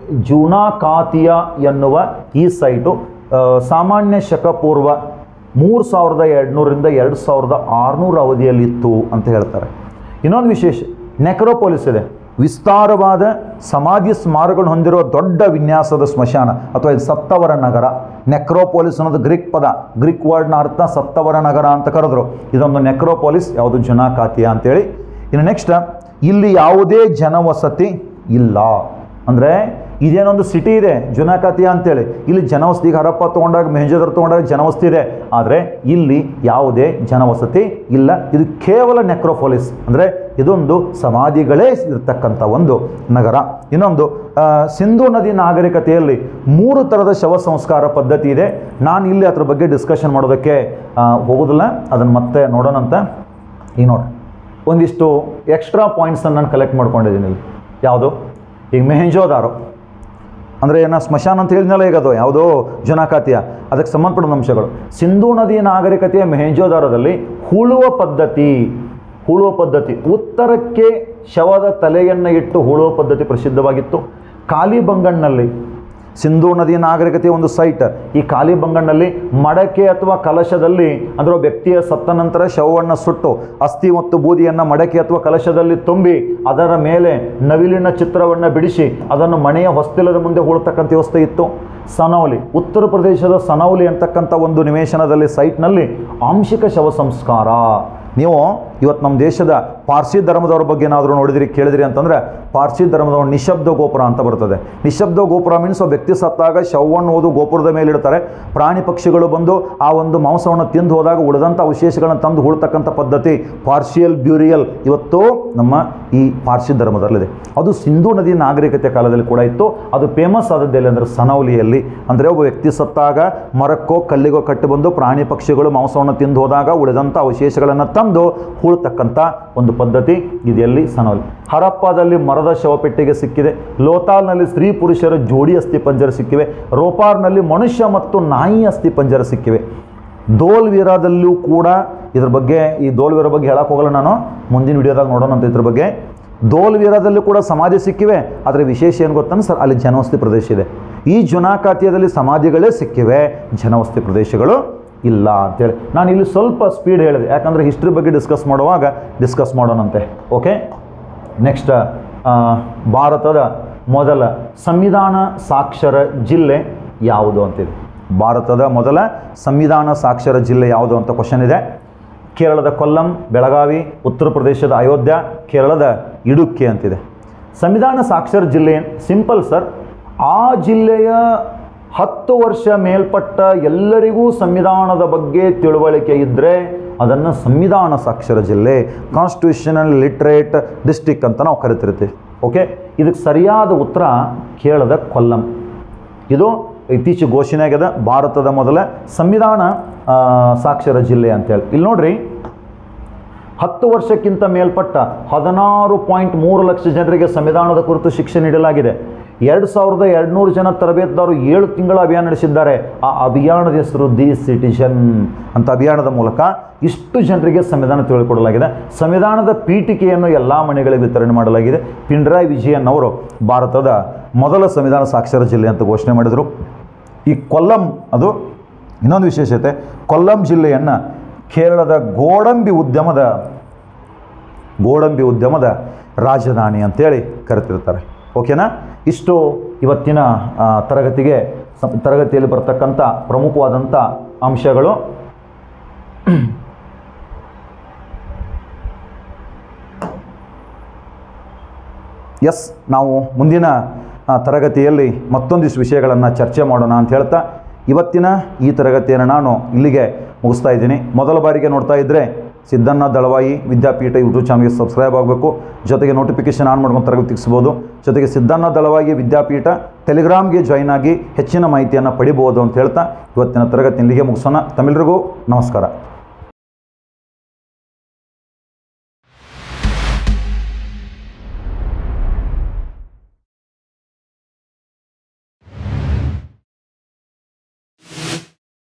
ಜುನಾಕಾತಿಯ ಎನ್ನುವ ಈ ಸೈಟು ಆ, ಸಾಮಾನ್ಯ ಶಕಪೂರ್ವ ಮೂರು ಸಾವಿರದ ಎರಡುನೂರಿಂದ ಎರಡು ಸಾವಿರದ ಆರುನೂರು ಅವಧಿಯಲ್ಲಿತ್ತು ಅಂತ ಹೇಳ್ತಾರೆ ಇನ್ನೊಂದು ವಿಶೇಷ ನೆಕ್ರೋಪೋಲಿಸ್ ಇದೆ ವಿಸ್ತಾರವಾದ ಸಮಾಧಿ ಸ್ಮಾರಕಗಳನ್ನು ಹೊಂದಿರುವ ದೊಡ್ಡ ವಿನ್ಯಾಸದ ಸ್ಮಶಾನ ಅಥವಾ ಇದು ಸತ್ತವರ ನಗರ ನೆಕ್ರೋಪೋಲಿಸ್ ಅನ್ನೋದು ಗ್ರೀಕ್ ಪದ ಗ್ರೀಕ್ ವರ್ಡ್ನ ಅರ್ಥ ಸತ್ತವರ ನಗರ ಅಂತ ಕರೆದ್ರು ಇದೊಂದು ನೆಕ್ರೋಪೋಲಿಸ್ ಯಾವುದು ಜುನಾಕಾತಿಯ ಅಂತೇಳಿ ಇನ್ನು ನೆಕ್ಸ್ಟ್ ಇಲ್ಲಿ ಯಾವುದೇ ಜನವಸತಿ ಇಲ್ಲ ಅಂದರೆ ಇದೇನೊಂದು ಸಿಟಿ ಇದೆ ಜುನಾಕಾತಿಯ ಅಂತೇಳಿ ಇಲ್ಲಿ ಜನವಸತಿ ಈಗ ಹರಪ್ಪ ತೊಗೊಂಡಾಗ ಮೆಹಜದರ್ ತೊಗೊಂಡಾಗ ಜನವಸತಿ ಇದೆ ಆದರೆ ಇಲ್ಲಿ ಯಾವುದೇ ಜನವಸತಿ ಇಲ್ಲ ಇದು ಕೇವಲ ನೆಕ್ರೋಫೋಲಿಸ್ ಅಂದರೆ ಇದೊಂದು ಸಮಾಧಿಗಳೇ ಇರತಕ್ಕಂಥ ಒಂದು ನಗರ ಇನ್ನೊಂದು ಆ, ಸಿಂಧೂ ನದಿ ನಾಗರಿಕತೆಯಲ್ಲಿ ಮೂರು ಥರದ ಶವ ಸಂಸ್ಕಾರ ಪದ್ಧತಿ ಇದೆ ನಾನು ಇಲ್ಲಿ ಅದ್ರ ಬಗ್ಗೆ ಡಿಸ್ಕಷನ್ ಮಾಡೋದಕ್ಕೆ ಆ, ಹೋಗೋದಿಲ್ಲ ಅದನ್ನು ಮತ್ತೆ ನೋಡೋಣಂತ ಈಗ ನೋಡಿ ಒಂದಿಷ್ಟು ಎಕ್ಸ್ಟ್ರಾ ಪಾಯಿಂಟ್ಸನ್ನು ನಾನು ಕಲೆಕ್ಟ್ ಮಾಡ್ಕೊಂಡಿದ್ದೀನಿ ಇಲ್ಲಿ ಯಾವುದು ಈಗ ಮೆಹೆಂಜೋದಾರೋ ಅಂದರೆ ಏನೋ ಸ್ಮಶಾನ ಅಂತ ಹೇಳಿದ್ನಲ್ಲ ಈಗ ಅದು ಯಾವುದೋ ಜುನಾಕಾತಿಯ ಅದಕ್ಕೆ ಸಂಬಂಧಪಟ್ಟ ಅಂಶಗಳು ಸಿಂಧೂ ನದಿ ನಾಗರಿಕತೆಯ ಮೆಹೆಂಜೋದಾರದಲ್ಲಿ ಹೂಳುವ ಪದ್ಧತಿ ಹೂಳುವ ಪದ್ಧತಿ ಉತ್ತರಕ್ಕೆ ಶವದ ತಲೆಯನ್ನು ಇಟ್ಟು ಹೂಳುವ ಪದ್ಧತಿ ಪ್ರಸಿದ್ಧವಾಗಿತ್ತು ಕಾಲಿಬಂಗಣ್ನಲ್ಲಿ ಸಿಂಧೂ ನದಿ ನಾಗರಿಕತೆಯ ಒಂದು ಸೈಟ್ ಈ ಕಾಲಿಬಂಗಣ್ಣಲ್ಲಿ ಮಡಕೆ ಅಥವಾ ಕಲಶದಲ್ಲಿ ಅಂದರೆ ಒಬ್ಬ ವ್ಯಕ್ತಿಯ ಸತ್ತ ನಂತರ ಶವವನ್ನು ಸುಟ್ಟು ಅಸ್ಥಿ ಮತ್ತು ಬೂದಿಯನ್ನು ಮಡಕೆ ಅಥವಾ ಕಲಶದಲ್ಲಿ ತುಂಬಿ ಅದರ ಮೇಲೆ ನವಿಲಿನ ಚಿತ್ರವನ್ನು ಬಿಡಿಸಿ ಅದನ್ನು ಮನೆಯ ಹೊಸ್ತಿಲದ ಮುಂದೆ ಹೂಳ್ತಕ್ಕಂಥ ವ್ಯವಸ್ಥೆ ಇತ್ತು ಸನೌಲಿ ಉತ್ತರ ಪ್ರದೇಶದ ಸನೌಲಿ ಅಂತಕ್ಕಂಥ ಒಂದು ನಿವೇಶನದಲ್ಲಿ ಸೈಟ್ನಲ್ಲಿ ಆಂಶಿಕ ಶವ ಸಂಸ್ಕಾರ ನೀವು ಇವತ್ತು ನಮ್ಮ ದೇಶದ ಪಾರ್ಸಿ ಧರ್ಮದವ್ರ ಬಗ್ಗೆ ಏನಾದರೂ ನೋಡಿದಿರಿ ಕೇಳಿದ್ರಿ ಅಂತಂದರೆ ಪಾರ್ಸಿ ಧರ್ಮದವ್ರ ನಿಶಬ್ದ ಗೋಪುರ ಅಂತ ಬರ್ತದೆ ನಿಶಬ್ದ ಗೋಪುರ ಮೀನ್ಸ್ ಒಬ್ಬ ವ್ಯಕ್ತಿ ಸತ್ತಾಗ ಶವವನ್ನು ಓದು ಗೋಪುರದ ಮೇಲೆ ಇಡ್ತಾರೆ ಪ್ರಾಣಿ ಪಕ್ಷಿಗಳು ಬಂದು ಆ ಒಂದು ಮಾಂಸವನ್ನು ತಿಂದು ಹೋದಾಗ ಉಳಿದಂಥ ಅವಶೇಷಗಳನ್ನು ತಂದು ಹೂಳ್ತಕ್ಕಂಥ ಪದ್ಧತಿ ಪಾರ್ಷಿಯಲ್ ಬ್ಯೂರಿಯಲ್ ಇವತ್ತು ನಮ್ಮ ಈ ಪಾರ್ಸಿ ಧರ್ಮದಲ್ಲಿದೆ ಅದು ಸಿಂಧೂ ನದಿ ನಾಗರಿಕತೆ ಕಾಲದಲ್ಲಿ ಕೂಡ ಇತ್ತು ಅದು ಫೇಮಸ್ ಆದದ್ದು ಎಲ್ಲಿ ಅಂದರೆ ಸನೌಲಿಯಲ್ಲಿ ಅಂದರೆ ಒಬ್ಬ ವ್ಯಕ್ತಿ ಸತ್ತಾಗ ಮರಕ್ಕೋ ಕಲ್ಲಿಗೋ ಕಟ್ಟಿ ಬಂದು ಪ್ರಾಣಿ ಪಕ್ಷಿಗಳು ಮಾಂಸವನ್ನು ತಿಂದು ಹೋದಾಗ ಉಳಿದಂಥ ಅವಶೇಷಗಳನ್ನು ತಂದು ಹೂಳ್ತಕ್ಕಂಥ ಒಂದು ಪದ್ಧತಿ ಇದೆಲ್ಲಿ ಸನೌಲಿ ಹರಪ್ಪದಲ್ಲಿ ಮರದ ಶವಪೆಟ್ಟಿಗೆ ಸಿಕ್ಕಿದೆ ಲೋತಾಲ್ನಲ್ಲಿ ಸ್ತ್ರೀ ಪುರುಷರ ಜೋಡಿ ಅಸ್ಥಿ ಪಂಜರ ಸಿಕ್ಕಿವೆ ರೋಪಾರ್ನಲ್ಲಿ ಮನುಷ್ಯ ಮತ್ತು ನಾಯಿ ಅಸ್ಥಿ ಪಂಜರ ಸಿಕ್ಕಿವೆ ದೋಲ್ವೀರದಲ್ಲೂ ಕೂಡ ಇದ್ರ ಬಗ್ಗೆ ಈ ದೋಲ್ವೀರ ಬಗ್ಗೆ ಹೇಳಕ್ಕೆ ಹೋಗಲ್ಲ ನಾನು ಮುಂದಿನ ವಿಡಿಯೋದಾಗ ನೋಡೋಣ ಅಂತ ಇದ್ರ ಬಗ್ಗೆ ದೋಲ್ವೀರದಲ್ಲೂ ಕೂಡ ಸಮಾಧಿ ಸಿಕ್ಕಿವೆ ಆದರೆ ವಿಶೇಷ ಏನು ಗೊತ್ತಂದ್ರೆ ಸರ್ ಅಲ್ಲಿ ಜನವಸತಿ ಪ್ರದೇಶ ಇದೆ ಈ ಜುನಾಕಾತಿಯದಲ್ಲಿ ಸಮಾಧಿಗಳೇ ಸಿಕ್ಕಿವೆ ಜನವಸತಿ ಪ್ರದೇಶಗಳು ಇಲ್ಲ ಅಂತೇಳಿ ನಾನು ಇಲ್ಲಿ ಸ್ವಲ್ಪ ಸ್ಪೀಡ್ ಹೇಳಿದೆ ಯಾಕಂದರೆ ಹಿಸ್ಟ್ರಿ ಬಗ್ಗೆ ಡಿಸ್ಕಸ್ ಮಾಡುವಾಗ ಡಿಸ್ಕಸ್ ಮಾಡೋಣಂತೆ ಓಕೆ ನೆಕ್ಸ್ಟ್ ಭಾರತದ ಮೊದಲ ಸಂವಿಧಾನ ಸಾಕ್ಷರ ಜಿಲ್ಲೆ ಯಾವುದು ಅಂತಿದೆ ಭಾರತದ ಮೊದಲ ಸಂವಿಧಾನ ಸಾಕ್ಷರ ಜಿಲ್ಲೆ ಯಾವುದು ಅಂತ ಕ್ವಶನ್ ಇದೆ ಕೇರಳದ ಕೊಲ್ಲಂ ಬೆಳಗಾವಿ ಉತ್ತರ ಪ್ರದೇಶದ ಅಯೋಧ್ಯ ಕೇರಳದ ಇಡುಕ್ಕಿ ಅಂತಿದೆ ಸಂವಿಧಾನ ಸಾಕ್ಷರ ಜಿಲ್ಲೆ ಸಿಂಪಲ್ ಸರ್ ಆ ಜಿಲ್ಲೆಯ ಹತ್ತು ವರ್ಷ ಮೇಲ್ಪಟ್ಟ ಎಲ್ಲರಿಗೂ ಸಂವಿಧಾನದ ಬಗ್ಗೆ ತಿಳುವಳಿಕೆ ಇದ್ದರೆ ಅದನ್ನು ಸಂವಿಧಾನ ಸಾಕ್ಷರ ಜಿಲ್ಲೆ ಕಾನ್ಸ್ಟಿಟ್ಯೂಷನಲ್ ಲಿಟ್ರೇಟ್ ಡಿಸ್ಟಿಕ್ ಅಂತ ನಾವು ಕರಿತಿರ್ತೀವಿ ಓಕೆ ಇದಕ್ಕೆ ಸರಿಯಾದ ಉತ್ತರ ಕೇರಳದ ಕೊಲ್ಲಂ ಇದು ಇತ್ತೀಚೆಗೆ ಘೋಷಣೆ ಆಗ್ಯದ ಭಾರತದ ಮೊದಲ ಸಂವಿಧಾನ ಆ, ಸಾಕ್ಷರ ಜಿಲ್ಲೆ ಅಂತೇಳಿ ಇಲ್ಲಿ ನೋಡ್ರಿ ಹತ್ತು ವರ್ಷಕ್ಕಿಂತ ಮೇಲ್ಪಟ್ಟ ಹದಿನಾರು ಪಾಯಿಂಟ್ ಮೂರು ಲಕ್ಷ ಜನರಿಗೆ ಸಂವಿಧಾನದ ಕುರಿತು ಶಿಕ್ಷೆ ನೀಡಲಾಗಿದೆ ಎರಡು ಸಾವಿರದ ಎರಡುನೂರು ಜನ ತರಬೇತುದಾರರು ಏಳು ತಿಂಗಳ ಅಭಿಯಾನ ನಡೆಸಿದ್ದಾರೆ ಆ ಅಭಿಯಾನದ ಹೆಸರು ದಿ ಸಿಟಿಜನ್ ಅಂತ ಅಭಿಯಾನದ ಮೂಲಕ ಇಷ್ಟು ಜನರಿಗೆ ಸಂವಿಧಾನ ತಿಳಿಕೊಡಲಾಗಿದೆ ಸಂವಿಧಾನದ ಪೀಠಿಕೆಯನ್ನು ಎಲ್ಲ ಮನೆಗಳಿಗೆ ವಿತರಣೆ ಮಾಡಲಾಗಿದೆ ಪಿಣರಾಯಿ ವಿಜಯನ್ ಅವರು ಭಾರತದ ಮೊದಲ ಸಂವಿಧಾನ ಸಾಕ್ಷರ ಜಿಲ್ಲೆ ಅಂತ ಘೋಷಣೆ ಮಾಡಿದರು ಈ ಕೊಲ್ಲಂ ಅದು ಇನ್ನೊಂದು ವಿಶೇಷತೆ ಕೊಲ್ಲಂ ಜಿಲ್ಲೆಯನ್ನು ಕೇರಳದ ಗೋಡಂಬಿ ಉದ್ಯಮದ ಗೋಡಂಬಿ ಉದ್ಯಮದ ರಾಜಧಾನಿ ಅಂತೇಳಿ ಕರೆತಿರ್ತಾರೆ ಓಕೆನಾ ಇಷ್ಟು ಇವತ್ತಿನ ಆ, ತರಗತಿಗೆ ಸ- ತರಗತಿಯಲ್ಲಿ ಬರ್ತಕ್ಕಂಥ ಪ್ರಮುಖವಾದಂಥ ಅಂಶಗಳು ಎಸ್ ನಾವು ಮುಂದಿನ ಆ, ತರಗತಿಯಲ್ಲಿ ಮತ್ತೊಂದಿಷ್ಟು ವಿಷಯಗಳನ್ನು ಚರ್ಚೆ ಮಾಡೋಣ ಅಂತ ಹೇಳ್ತಾ ಇವತ್ತಿನ ಈ ತರಗತಿಯನ್ನು ನಾನು ಇಲ್ಲಿಗೆ ಮುಗಿಸ್ತಾ ಇದ್ದೀನಿ ಮೊದಲ ಬಾರಿಗೆ ನೋಡ್ತಾ ಇದ್ದರೆ ಸಿದ್ದಣ್ಣ ದಳವಾಯಿ ವಿದ್ಯಾಪೀಠ ಯೂಟ್ಯೂಬ್ ಚಾನಲ್ಗೆ ಸಬ್ಸ್ಕ್ರೈಬ್ ಆಗಬೇಕು ಜೊತೆಗೆ ನೋಟಿಫಿಕೇಷನ್ ಆನ್ ಮಾಡ್ಕೊಂಡು ತರಗತಿ ಸಿಗ್ಬೋದು ಜೊತೆಗೆ ಸಿದ್ದಣ್ಣ ದಳವಾಯಿ ವಿದ್ಯಾಪೀಠ ಟೆಲಿಗ್ರಾಮ್ಗೆ ಜಾಯ್ನ್ ಆಗಿ ಹೆಚ್ಚಿನ ಮಾಹಿತಿಯನ್ನು ಪಡಿಬೋದು ಅಂತ ಹೇಳ್ತಾ ಇವತ್ತಿನ ತರಗತಿ ಇಲ್ಲಿಗೆ ಮುಗಿಸೋಣ ತಮ್ಮೆಲ್ಲರಿಗೂ ನಮಸ್ಕಾರ